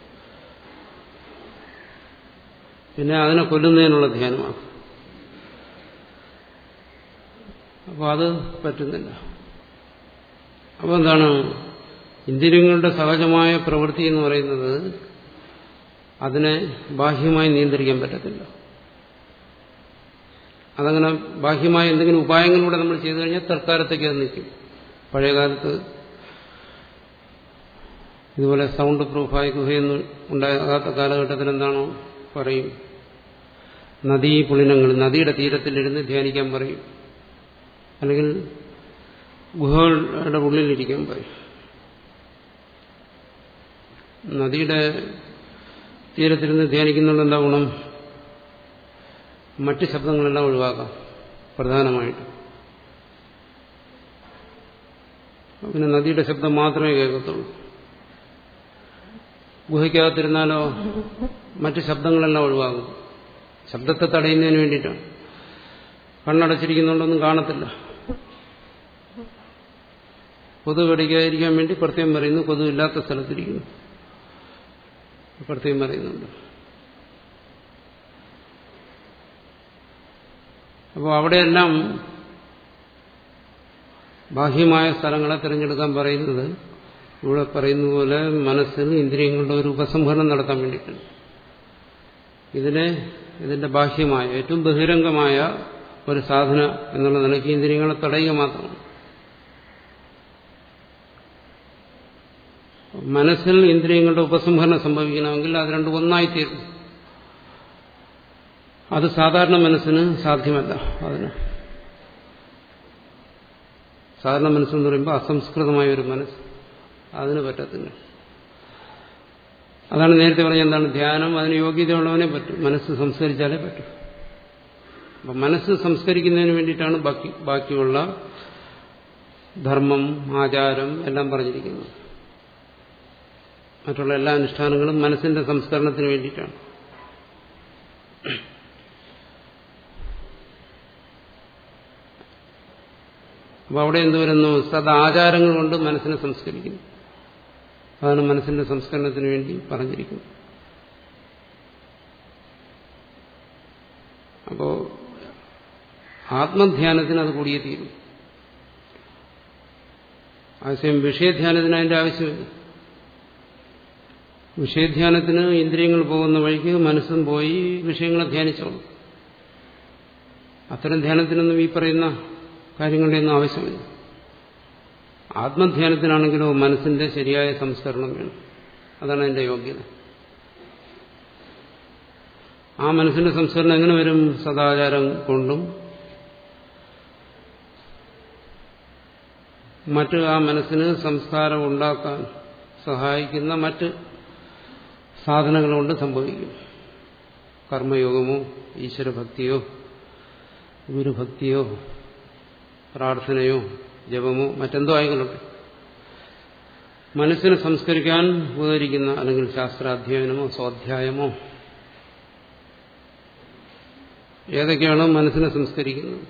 പിന്നെ അതിനെ കൊല്ലുന്നതിനുള്ള ധ്യാനമാണ് അപ്പോൾ അത് പറ്റുന്നില്ല അപ്പോൾ എന്താണ് ഇന്ദ്രിയങ്ങളുടെ സഹജമായ പ്രവൃത്തി എന്ന് പറയുന്നത് അതിനെ ബാഹ്യമായി നിയന്ത്രിക്കാൻ പറ്റത്തില്ല അതങ്ങനെ ബാഹ്യമായ എന്തെങ്കിലും ഉപായങ്ങളിലൂടെ നമ്മൾ ചെയ്തു കഴിഞ്ഞാൽ തൽക്കാലത്തേക്ക് അത് നിൽക്കും പഴയകാലത്ത് ഇതുപോലെ സൗണ്ട് പ്രൂഫായി ഗുഹയൊന്നും ഉണ്ടാകാത്ത കാലഘട്ടത്തിൽ എന്താണോ പറയും നദീ പുളിനങ്ങൾ നദിയുടെ തീരത്തിലിരുന്ന് ധ്യാനിക്കാൻ പറയും അല്ലെങ്കിൽ ഗുഹകളുടെ ഉള്ളിലിരിക്കാൻ പറയും നദിയുടെ തീരത്തിരുന്ന് ധ്യാനിക്കുന്നുള്ള എന്താ ഗുണം മറ്റ് ശബ്ദങ്ങളെല്ലാം ഒഴിവാക്കാം പ്രധാനമായിട്ട് പിന്നെ നദിയുടെ ശബ്ദം മാത്രമേ കേൾക്കത്തുള്ളൂ ഗുഹയ്ക്കകത്തിരുന്നാലോ മറ്റ് ശബ്ദങ്ങളെല്ലാം ഒഴിവാകും ശബ്ദത്തെ തടയുന്നതിന് വേണ്ടിയിട്ടാണ് കണ്ണടച്ചിരിക്കുന്നുണ്ടൊന്നും കാണത്തില്ല കൊതു കടിക്കാതിരിക്കാൻ വേണ്ടി പ്രത്യേകം പറയുന്നു കൊതു ഇല്ലാത്ത സ്ഥലത്തിരിക്കുന്നു പ്രത്യേകം പറയുന്നുണ്ട് അപ്പോൾ അവിടെയെല്ലാം ബാഹ്യമായ സ്ഥലങ്ങളെ തിരഞ്ഞെടുക്കാൻ പറയുന്നത് ഇവിടെ പറയുന്ന പോലെ മനസ്സിന് ഇന്ദ്രിയങ്ങളുടെ ഒരു ഉപസംഹരണം നടത്താൻ വേണ്ടിയിട്ടുണ്ട് ഇതിനെ ഇതിന്റെ ബാഹ്യമായ ഏറ്റവും ബഹിരംഗമായ ഒരു സാധന എന്നുള്ള നിലയ്ക്ക് ഇന്ദ്രിയങ്ങളെ തടയുക മാത്രമാണ് മനസ്സിൽ ഇന്ദ്രിയങ്ങളുടെ ഉപസംഹരണം സംഭവിക്കണമെങ്കിൽ അത് രണ്ടും ഒന്നായിത്തീരും അത് സാധാരണ മനസ്സിന് സാധ്യമല്ല അതിന് സാധാരണ മനസ്സെന്ന് പറയുമ്പോൾ അസംസ്കൃതമായ ഒരു മനസ്സ് അതിന് പറ്റത്തില്ല അതാണ് നേരത്തെ പറഞ്ഞ എന്താണ് ധ്യാനം അതിന് യോഗ്യതയുള്ളവനെ പറ്റും മനസ്സ് സംസ്കരിച്ചാലേ പറ്റും അപ്പം മനസ്സ് സംസ്കരിക്കുന്നതിന് വേണ്ടിയിട്ടാണ് ബാക്കി ബാക്കിയുള്ള ധർമ്മം ആചാരം എല്ലാം പറഞ്ഞിരിക്കുന്നത് മറ്റുള്ള എല്ലാ അനുഷ്ഠാനങ്ങളും മനസ്സിന്റെ സംസ്കരണത്തിന് വേണ്ടിയിട്ടാണ് അപ്പോൾ അവിടെ എന്ത് വരുന്നു സദാചാരങ്ങൾ കൊണ്ട് മനസ്സിനെ സംസ്കരിക്കുന്നു അതാണ് മനസ്സിന്റെ സംസ്കരണത്തിന് വേണ്ടി പറഞ്ഞിരിക്കുന്നത് അപ്പോ ആത്മധ്യാനത്തിന് അത് കൂടിയേ തീരും ആശയം വിഷയധ്യാനത്തിന് അതിന്റെ ആവശ്യമില്ല വിഷയധ്യാനത്തിന് ഇന്ദ്രിയങ്ങൾ പോകുന്ന വഴിക്ക് മനസ്സും പോയി വിഷയങ്ങളെ ധ്യാനിച്ചോളും അത്തരം ധ്യാനത്തിനൊന്നും ഈ പറയുന്ന കാര്യങ്ങളുടെ ഒന്നും ആവശ്യമില്ല ആത്മധ്യാനത്തിനാണെങ്കിലോ മനസ്സിന്റെ ശരിയായ സംസ്കരണം വേണം അതാണ് അതിന്റെ യോഗ്യത ആ മനസ്സിന്റെ സംസ്കരണം എങ്ങനെ വരും സദാചാരം കൊണ്ടും മറ്റ് ആ മനസ്സിന് സംസ്കാരം ഉണ്ടാക്കാൻ സഹായിക്കുന്ന മറ്റ് സാധനങ്ങൾ കൊണ്ട് സംഭവിക്കും കർമ്മയോഗമോ ഈശ്വരഭക്തിയോ ഗുരുഭക്തിയോ പ്രാർത്ഥനയോ ജപമോ മറ്റെന്തോ ആയിക്കൊള്ളട്ടെ മനസ്സിനെ സംസ്കരിക്കാൻ ഉപകരിക്കുന്ന അല്ലെങ്കിൽ ശാസ്ത്രാധ്യയനമോ സ്വാധ്യായമോ ഏതൊക്കെയാണോ മനസ്സിനെ സംസ്കരിക്കുന്നത്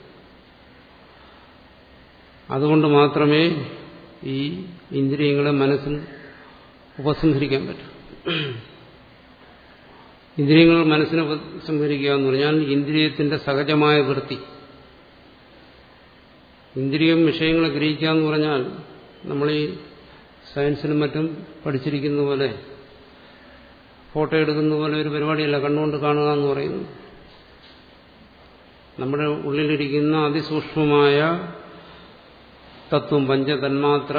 അതുകൊണ്ട് മാത്രമേ ഈ ഇന്ദ്രിയങ്ങളെ മനസ്സിൽ ഉപസംഹരിക്കാൻ പറ്റൂ ഇന്ദ്രിയങ്ങൾ മനസ്സിനെ ഉപസംഹരിക്കുക എന്ന് പറഞ്ഞാൽ ഇന്ദ്രിയത്തിന്റെ സഹജമായ വൃത്തി ഇന്ദ്രിയം വിഷയങ്ങളെ ഗ്രഹിക്കുക എന്ന് പറഞ്ഞാൽ നമ്മൾ ഈ സയൻസിലും മറ്റും പഠിച്ചിരിക്കുന്ന പോലെ ഫോട്ടോ എടുക്കുന്ന പോലെ ഒരു പരിപാടിയല്ല കണ്ണുകൊണ്ട് കാണുക എന്ന് പറയുന്നു നമ്മുടെ ഉള്ളിലിരിക്കുന്ന അതിസൂക്ഷ്മമായ തത്വം പഞ്ചതന്മാത്ര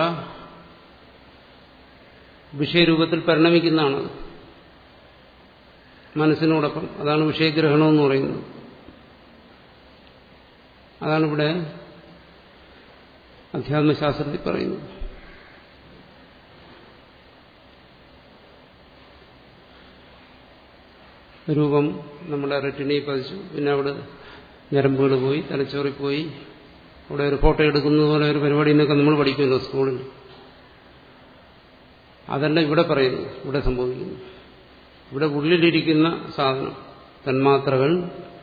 വിഷയരൂപത്തിൽ പരിണമിക്കുന്നതാണ് മനസ്സിനോടൊപ്പം അതാണ് വിഷയഗ്രഹണം എന്ന് പറയുന്നത് അതാണ് ഇവിടെ അധ്യാത്മശാസ്ത്രത്തിൽ പറയുന്നത് രൂപം നമ്മുടെ റെറ്റിനയിൽ പതിച്ചു പിന്നെ അവിടെ ഞരമ്പുകൾ പോയി തലച്ചോറിൽ പോയി അവിടെ ഒരു ഫോട്ടോ എടുക്കുന്നത് പോലെ ഒരു പരിപാടി എന്നൊക്കെ നമ്മൾ പഠിക്കുമല്ലോ സ്കൂളിൽ അതല്ല ഇവിടെ പറയുന്നു ഇവിടെ സംഭവിക്കുന്നു ഇവിടെ ഉള്ളിലിരിക്കുന്ന സാധനം തന്മാത്രകൾ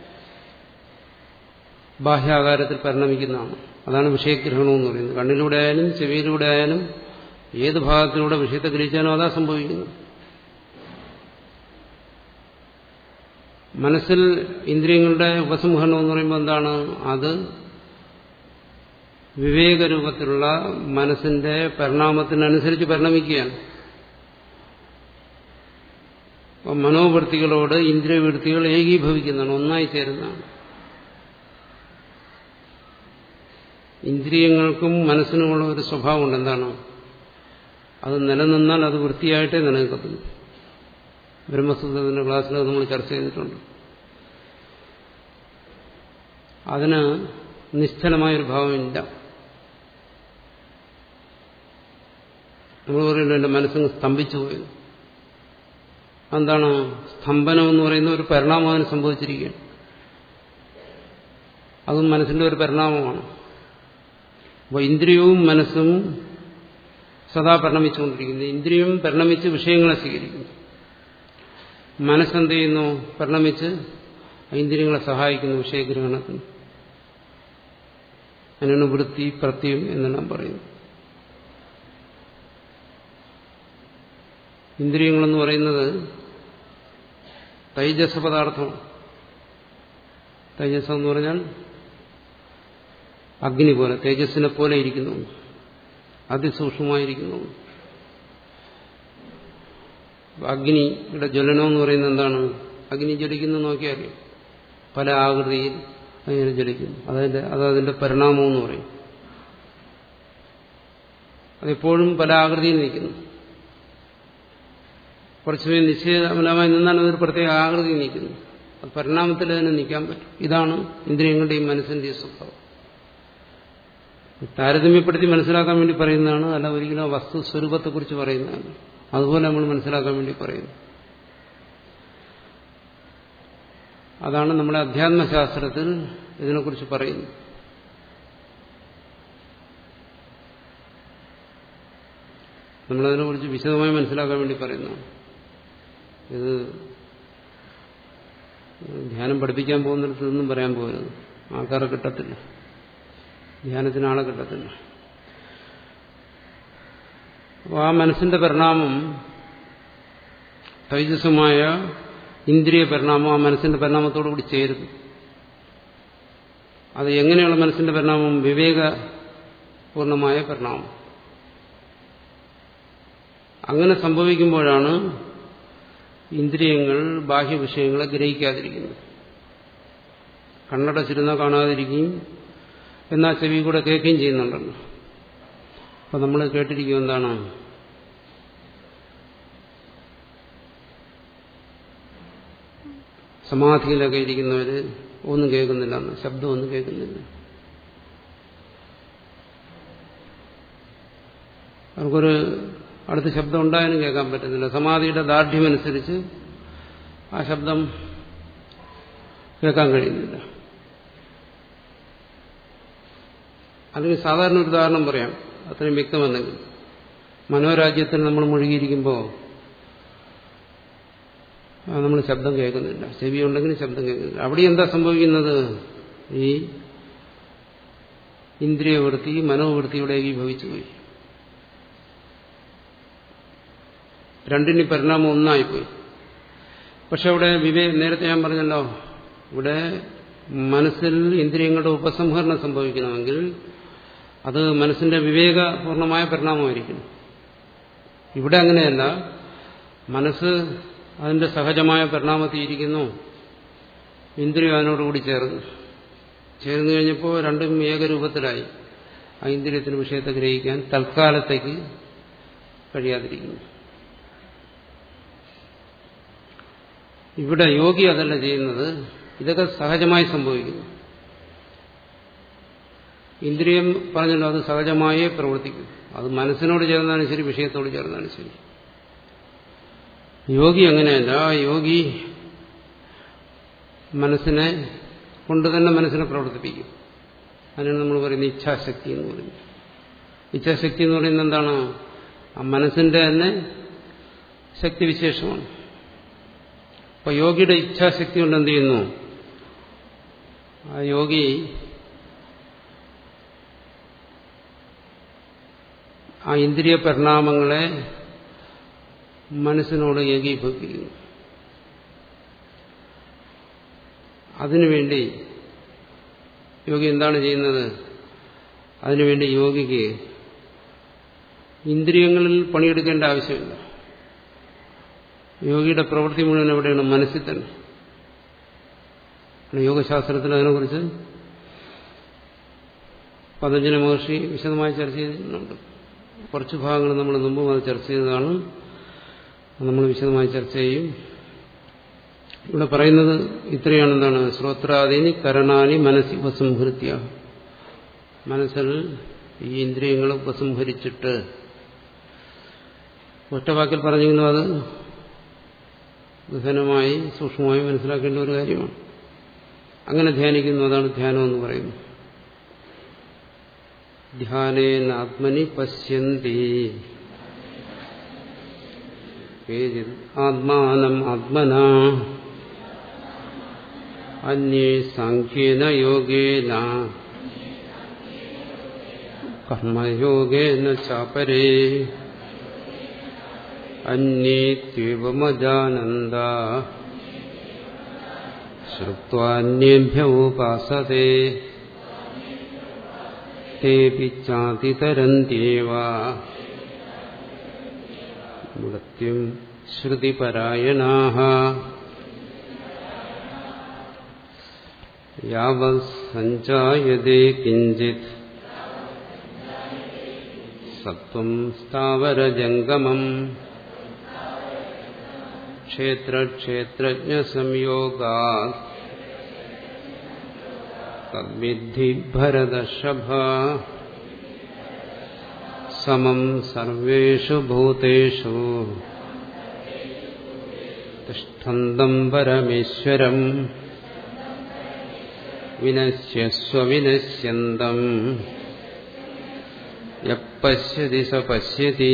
ബാഹ്യാകാരത്തിൽ പരിണമിക്കുന്നതാണ് അതാണ് വിഷയഗ്രഹണം എന്ന് പറയുന്നത് കണ്ണിലൂടെ ആയാലും ചെവിയിലൂടെ ആയാലും ഏത് ഭാഗത്തിലൂടെ വിഷയത്തെ ഗ്രഹിച്ചാലും അതാ സംഭവിക്കുന്നത് മനസ്സിൽ ഇന്ദ്രിയങ്ങളുടെ ഉപസംഹരണം എന്ന് പറയുമ്പോൾ എന്താണ് അത് വിവേകരൂപത്തിലുള്ള മനസ്സിന്റെ പരിണാമത്തിനനുസരിച്ച് പരിണമിക്കുകയാണ് അപ്പം മനോവൃത്തികളോട് ഇന്ദ്രിയവൃത്തികൾ ഏകീഭവിക്കുന്നതാണ് ഒന്നായി ചേരുന്നതാണ് ഇന്ദ്രിയങ്ങൾക്കും മനസ്സിനുമുള്ള ഒരു സ്വഭാവമുണ്ട് എന്താണ് അത് നിലനിന്നാൽ അത് വൃത്തിയായിട്ടേ നിലനിൽക്കത്തുള്ളൂ ബ്രഹ്മസൂത്രത്തിന്റെ ക്ലാസ്സിൽ നമ്മൾ ചർച്ച ചെയ്തിട്ടുണ്ട് അതിന് നിശ്ചലമായൊരു ഭാവമില്ല നമ്മൾ പറയുന്നത് എന്റെ മനസ്സിന് സ്തംഭിച്ചു പോയത് എന്താണ് സ്തംഭനം എന്ന് പറയുന്ന ഒരു പരിണാമം അതിന് സംഭവിച്ചിരിക്കുകയാണ് അതും മനസ്സിന്റെ ഒരു പരിണാമമാണ് അപ്പോൾ ഇന്ദ്രിയവും മനസ്സും സദാ പരിണമിച്ചുകൊണ്ടിരിക്കുന്നു ഇന്ദ്രിയം പരിണമിച്ച് വിഷയങ്ങളെ സ്വീകരിക്കുന്നു മനസ്സെന്ത് ചെയ്യുന്നു പരിണമിച്ച് ഇന്ദ്രിയങ്ങളെ സഹായിക്കുന്നു വിഷയഗ്രഹണത്തിന് അതിനാണ് വൃത്തി പ്രത്യം എന്നെല്ലാം പറയുന്നു ഇന്ദ്രിയങ്ങളെന്ന് പറയുന്നത് തൈജസ് പദാർത്ഥമാണ് തൈജസ് എന്ന് പറഞ്ഞാൽ അഗ്നി പോലെ തേജസ്സിനെ പോലെ ഇരിക്കുന്നു അതിസൂക്ഷ്മമായിരിക്കുന്നു അഗ്നിയുടെ ജ്വലനം എന്ന് പറയുന്നത് എന്താണ് അഗ്നി ജ്വലിക്കുന്നു നോക്കിയാൽ പല ആകൃതിയിൽ അങ്ങനെ ജ്വലിക്കുന്നു അതതിന്റെ അതതിന്റെ പരിണാമം എന്ന് പറയും അതെപ്പോഴും പല ആകൃതിയിൽ നിൽക്കുന്നു കുറച്ചു സമയം നിശ്ചയമായി നിന്നാൽ അതൊരു പ്രത്യേക ആകൃതി നിൽക്കുന്നു അത് പരിണാമത്തിൽ തന്നെ നിൽക്കാൻ പറ്റും ഇതാണ് ഇന്ദ്രിയങ്ങളുടെയും മനസ്സിന്റെയും സ്വഭാവം താരതമ്യപ്പെടുത്തി മനസ്സിലാക്കാൻ വേണ്ടി പറയുന്നതാണ് അല്ല ഒരിക്കലും ആ വസ്തു സ്വരൂപത്തെക്കുറിച്ച് പറയുന്നതാണ് അതുപോലെ നമ്മൾ മനസ്സിലാക്കാൻ വേണ്ടി പറയുന്നു അതാണ് നമ്മുടെ അധ്യാത്മശാസ്ത്രത്തിൽ ഇതിനെക്കുറിച്ച് പറയുന്നത് നമ്മളതിനെക്കുറിച്ച് വിശദമായി മനസ്സിലാക്കാൻ വേണ്ടി പറയുന്നതാണ് ഇത് ധ്യാനം പഠിപ്പിക്കാൻ പോകുന്നിടത്ത് നിന്നും പറയാൻ പോകരുത് ആൾക്കാരെ കിട്ടത്തില്ല ധ്യാനത്തിന് ആളെ കിട്ടത്തില്ല അപ്പോൾ ആ മനസ്സിന്റെ പരിണാമം തൈജസ്സമായ ഇന്ദ്രിയ പരിണാമം ആ മനസ്സിന്റെ പരിണാമത്തോടു കൂടി ചേരുന്നു അത് എങ്ങനെയുള്ള മനസ്സിന്റെ പരിണാമം വിവേകപൂർണമായ പരിണാമം അങ്ങനെ സംഭവിക്കുമ്പോഴാണ് ഇന്ദ്രിയങ്ങൾ ബാഹ്യവിഷയങ്ങളെ ഗ്രഹിക്കാതിരിക്കുന്നത് കണ്ണടച്ചിരുന്ന കാണാതിരിക്കുകയും എന്നാൽ ചെവി കൂടെ കേൾക്കുകയും ചെയ്യുന്നുണ്ടല്ലോ അപ്പം നമ്മൾ കേട്ടിരിക്കും എന്താണ് സമാധിയിലൊക്കെ ഇരിക്കുന്നവർ ഒന്നും കേൾക്കുന്നില്ല ശബ്ദമൊന്നും കേൾക്കുന്നില്ല അവർക്കൊരു അടുത്ത ശബ്ദം ഉണ്ടായാലും കേൾക്കാൻ പറ്റുന്നില്ല സമാധിയുടെ ദാർഢ്യമനുസരിച്ച് ആ ശബ്ദം കേൾക്കാൻ കഴിയുന്നില്ല അല്ലെങ്കിൽ സാധാരണ ഒരു ഉദാഹരണം പറയാം അത്രയും വ്യക്തമല്ലെങ്കിൽ മനോരാജ്യത്തിൽ നമ്മൾ മുഴുകിയിരിക്കുമ്പോൾ നമ്മൾ ശബ്ദം കേൾക്കുന്നില്ല ചെവി ഉണ്ടെങ്കിലും ശബ്ദം കേൾക്കുന്നില്ല അവിടെ എന്താ സംഭവിക്കുന്നത് ഈ ഇന്ദ്രിയവൃത്തി മനോവൃത്തിയുടെ ഏകീഭവിച്ചു പോയി രണ്ടിന് പരിണാമം ഒന്നായിപ്പോയി പക്ഷെ അവിടെ വിവേ നേരത്തെ ഞാൻ പറഞ്ഞല്ലോ ഇവിടെ മനസ്സിൽ ഇന്ദ്രിയങ്ങളുടെ ഉപസംഹരണം സംഭവിക്കണമെങ്കിൽ അത് മനസ്സിന്റെ വിവേകപൂർണമായ പരിണാമമായിരിക്കും ഇവിടെ അങ്ങനെയല്ല മനസ്സ് അതിന്റെ സഹജമായ പരിണാമത്തിൽ ഇരിക്കുന്നു ഇന്ദ്രിയം അതിനോടുകൂടി ചേർന്നു ചേർന്ന് കഴിഞ്ഞപ്പോൾ രണ്ടും ഏകരൂപത്തിലായി ആ ഇന്ദ്രിയത്തിന് വിഷയത്തെ ഗ്രഹിക്കാൻ തൽക്കാലത്തേക്ക് കഴിയാതിരിക്കുന്നു ഇവിടെ യോഗി അതല്ല ചെയ്യുന്നത് ഇതൊക്കെ സഹജമായി സംഭവിക്കുന്നു ഇന്ദ്രിയം പറഞ്ഞല്ലോ അത് സഹജമായേ പ്രവർത്തിക്കും അത് മനസ്സിനോട് ചേർന്നാലും ശരി വിഷയത്തോട് ചേർന്നാലും ശരി യോഗി അങ്ങനെയല്ല യോഗി മനസ്സിനെ കൊണ്ട് തന്നെ മനസ്സിനെ പ്രവർത്തിപ്പിക്കും അതിനാണ് നമ്മൾ പറയുന്നത് ഇച്ഛാശക്തി എന്ന് പറയുന്നത് ഇച്ഛാശക്തി എന്ന് പറയുന്നത് എന്താണ് ആ മനസ്സിന്റെ തന്നെ ശക്തിവിശേഷമാണ് അപ്പൊ യോഗിയുടെ ഇച്ഛാശക്തി കൊണ്ട് എന്ത് ചെയ്യുന്നു ആ യോഗി ആ ഇന്ദ്രിയ പരിണാമങ്ങളെ മനസ്സിനോട് ഏകീഭവിപ്പിക്കുന്നു അതിനുവേണ്ടി യോഗി എന്താണ് ചെയ്യുന്നത് അതിനുവേണ്ടി യോഗിക്ക് ഇന്ദ്രിയങ്ങളിൽ പണിയെടുക്കേണ്ട ആവശ്യമില്ല യോഗിയുടെ പ്രവൃത്തി മുഴുവൻ എവിടെയാണ് മനസ്സിൽ തന്നെ യോഗശാസ്ത്രത്തിൽ അതിനെക്കുറിച്ച് പതഞ്ജല മഹർഷി വിശദമായി ചർച്ച ചെയ്തിട്ടുണ്ട് കുറച്ച് ഭാഗങ്ങൾ നമ്മൾ മുമ്പും അത് ചർച്ച ചെയ്തതാണ് നമ്മൾ വിശദമായി ചർച്ച ചെയ്യും ഇവിടെ പറയുന്നത് ഇത്രയാണ് എന്താണ് ശ്രോത്രാദീനി കരണാനി മനസ്സി ഉപസംഹൃത്യ മനസ്സിൽ ഈ ഇന്ദ്രിയങ്ങൾ ഉപസംഹരിച്ചിട്ട് ഒറ്റവാക്കിൽ പറഞ്ഞെങ്കിലും അത് ഗഹനമായി സൂക്ഷ്മമായി മനസ്സിലാക്കേണ്ട ഒരു കാര്യമാണ് അങ്ങനെ ധ്യാനിക്കുന്നു അതാണ് ധ്യാനം എന്ന് പറയുന്നത് ധ്യാനേന ആത്മനി പശ്യന്തി ആത്മാനം ആത്മന അന്യേ സാഖ്യേന യോഗേന കർമ്മയോഗേന ചാപരേ അന്യേത്വമജാനന്ദ ശ്രുവാന്യേഭ്യ ഉപാസത്തെ തേപി ചാതിതരന്ത്യേവ മൃത്യും ശ്രുതിപരായണാഃ യാവസഞ്ചായതേ കിഞ്ചിത് സത്വം സ്ഥാവരജംഗമം ക്ഷേത്രക്ഷേത്രജ്ഞസംയോഗാ തദ്വിദ്ധി ഭരതർഷഭ സമം സർവേഷു ഭൂതേഷു തിഷ്ഠന്തം പരമേശ്വരം വിനശ്യസ്വ വിനശ്യന്തം യശ്യതി സ പശ്യതി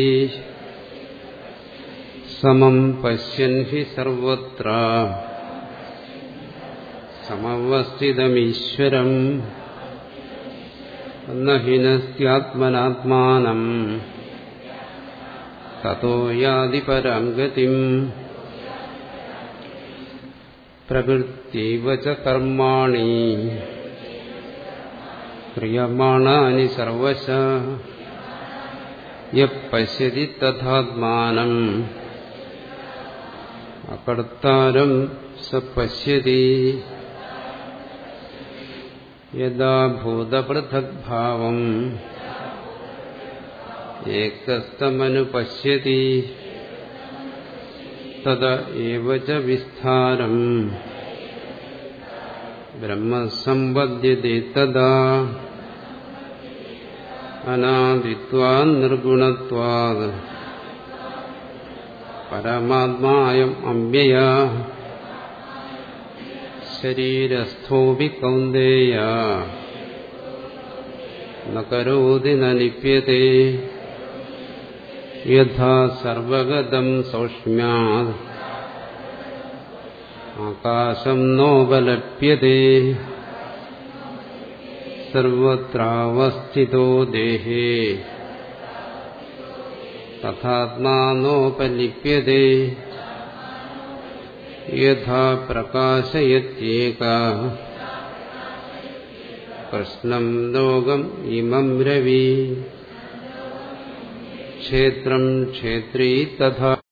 സമം പശ്യൻ ഹി സർവത്ര സമവസ്ഥിതമീശ്വരം നഹിനസ്ത്യാത്മനാത്മാനം തതോ യാതി പരാം ഗതിം പ്രകൃത്യൈവ ച കർമാണി ക്രിയമാണാനി സർവശ യശ്യതി തഥാത്മാനം അകർത്താരം സ പശ്യതി യഥാ ഭൂതപൃഥഗ്ഭാവം ഏകസ്തമനുപശ്യതി തദ ഏവ ച വിസ്ഥാരം ബ്രഹ്മസമ്പദ്യത്തെ തദാ അനാദിത്വാ നിർഗുണത്വാത് പരമാത്മായം അമ്യയ ശരീരസ്ഥോപി കൗന്ദേയ ന കരോതി ന ലിപ്യത്തെ യഥാ സർവഗതം സൗഷ്മ്യാത് ആകാശം നോപലപ്യത്തെ സർവത്രാവസ്ഥിതോ ദേഹേ തഥാത്മാനോപലിപ്യത്തെ യഥാ പ്രകാശയത്യേക കൃഷ്ണം ലോകം ഇമം രവി ക്ഷേത്രം ക്ഷേത്രീ തഥാ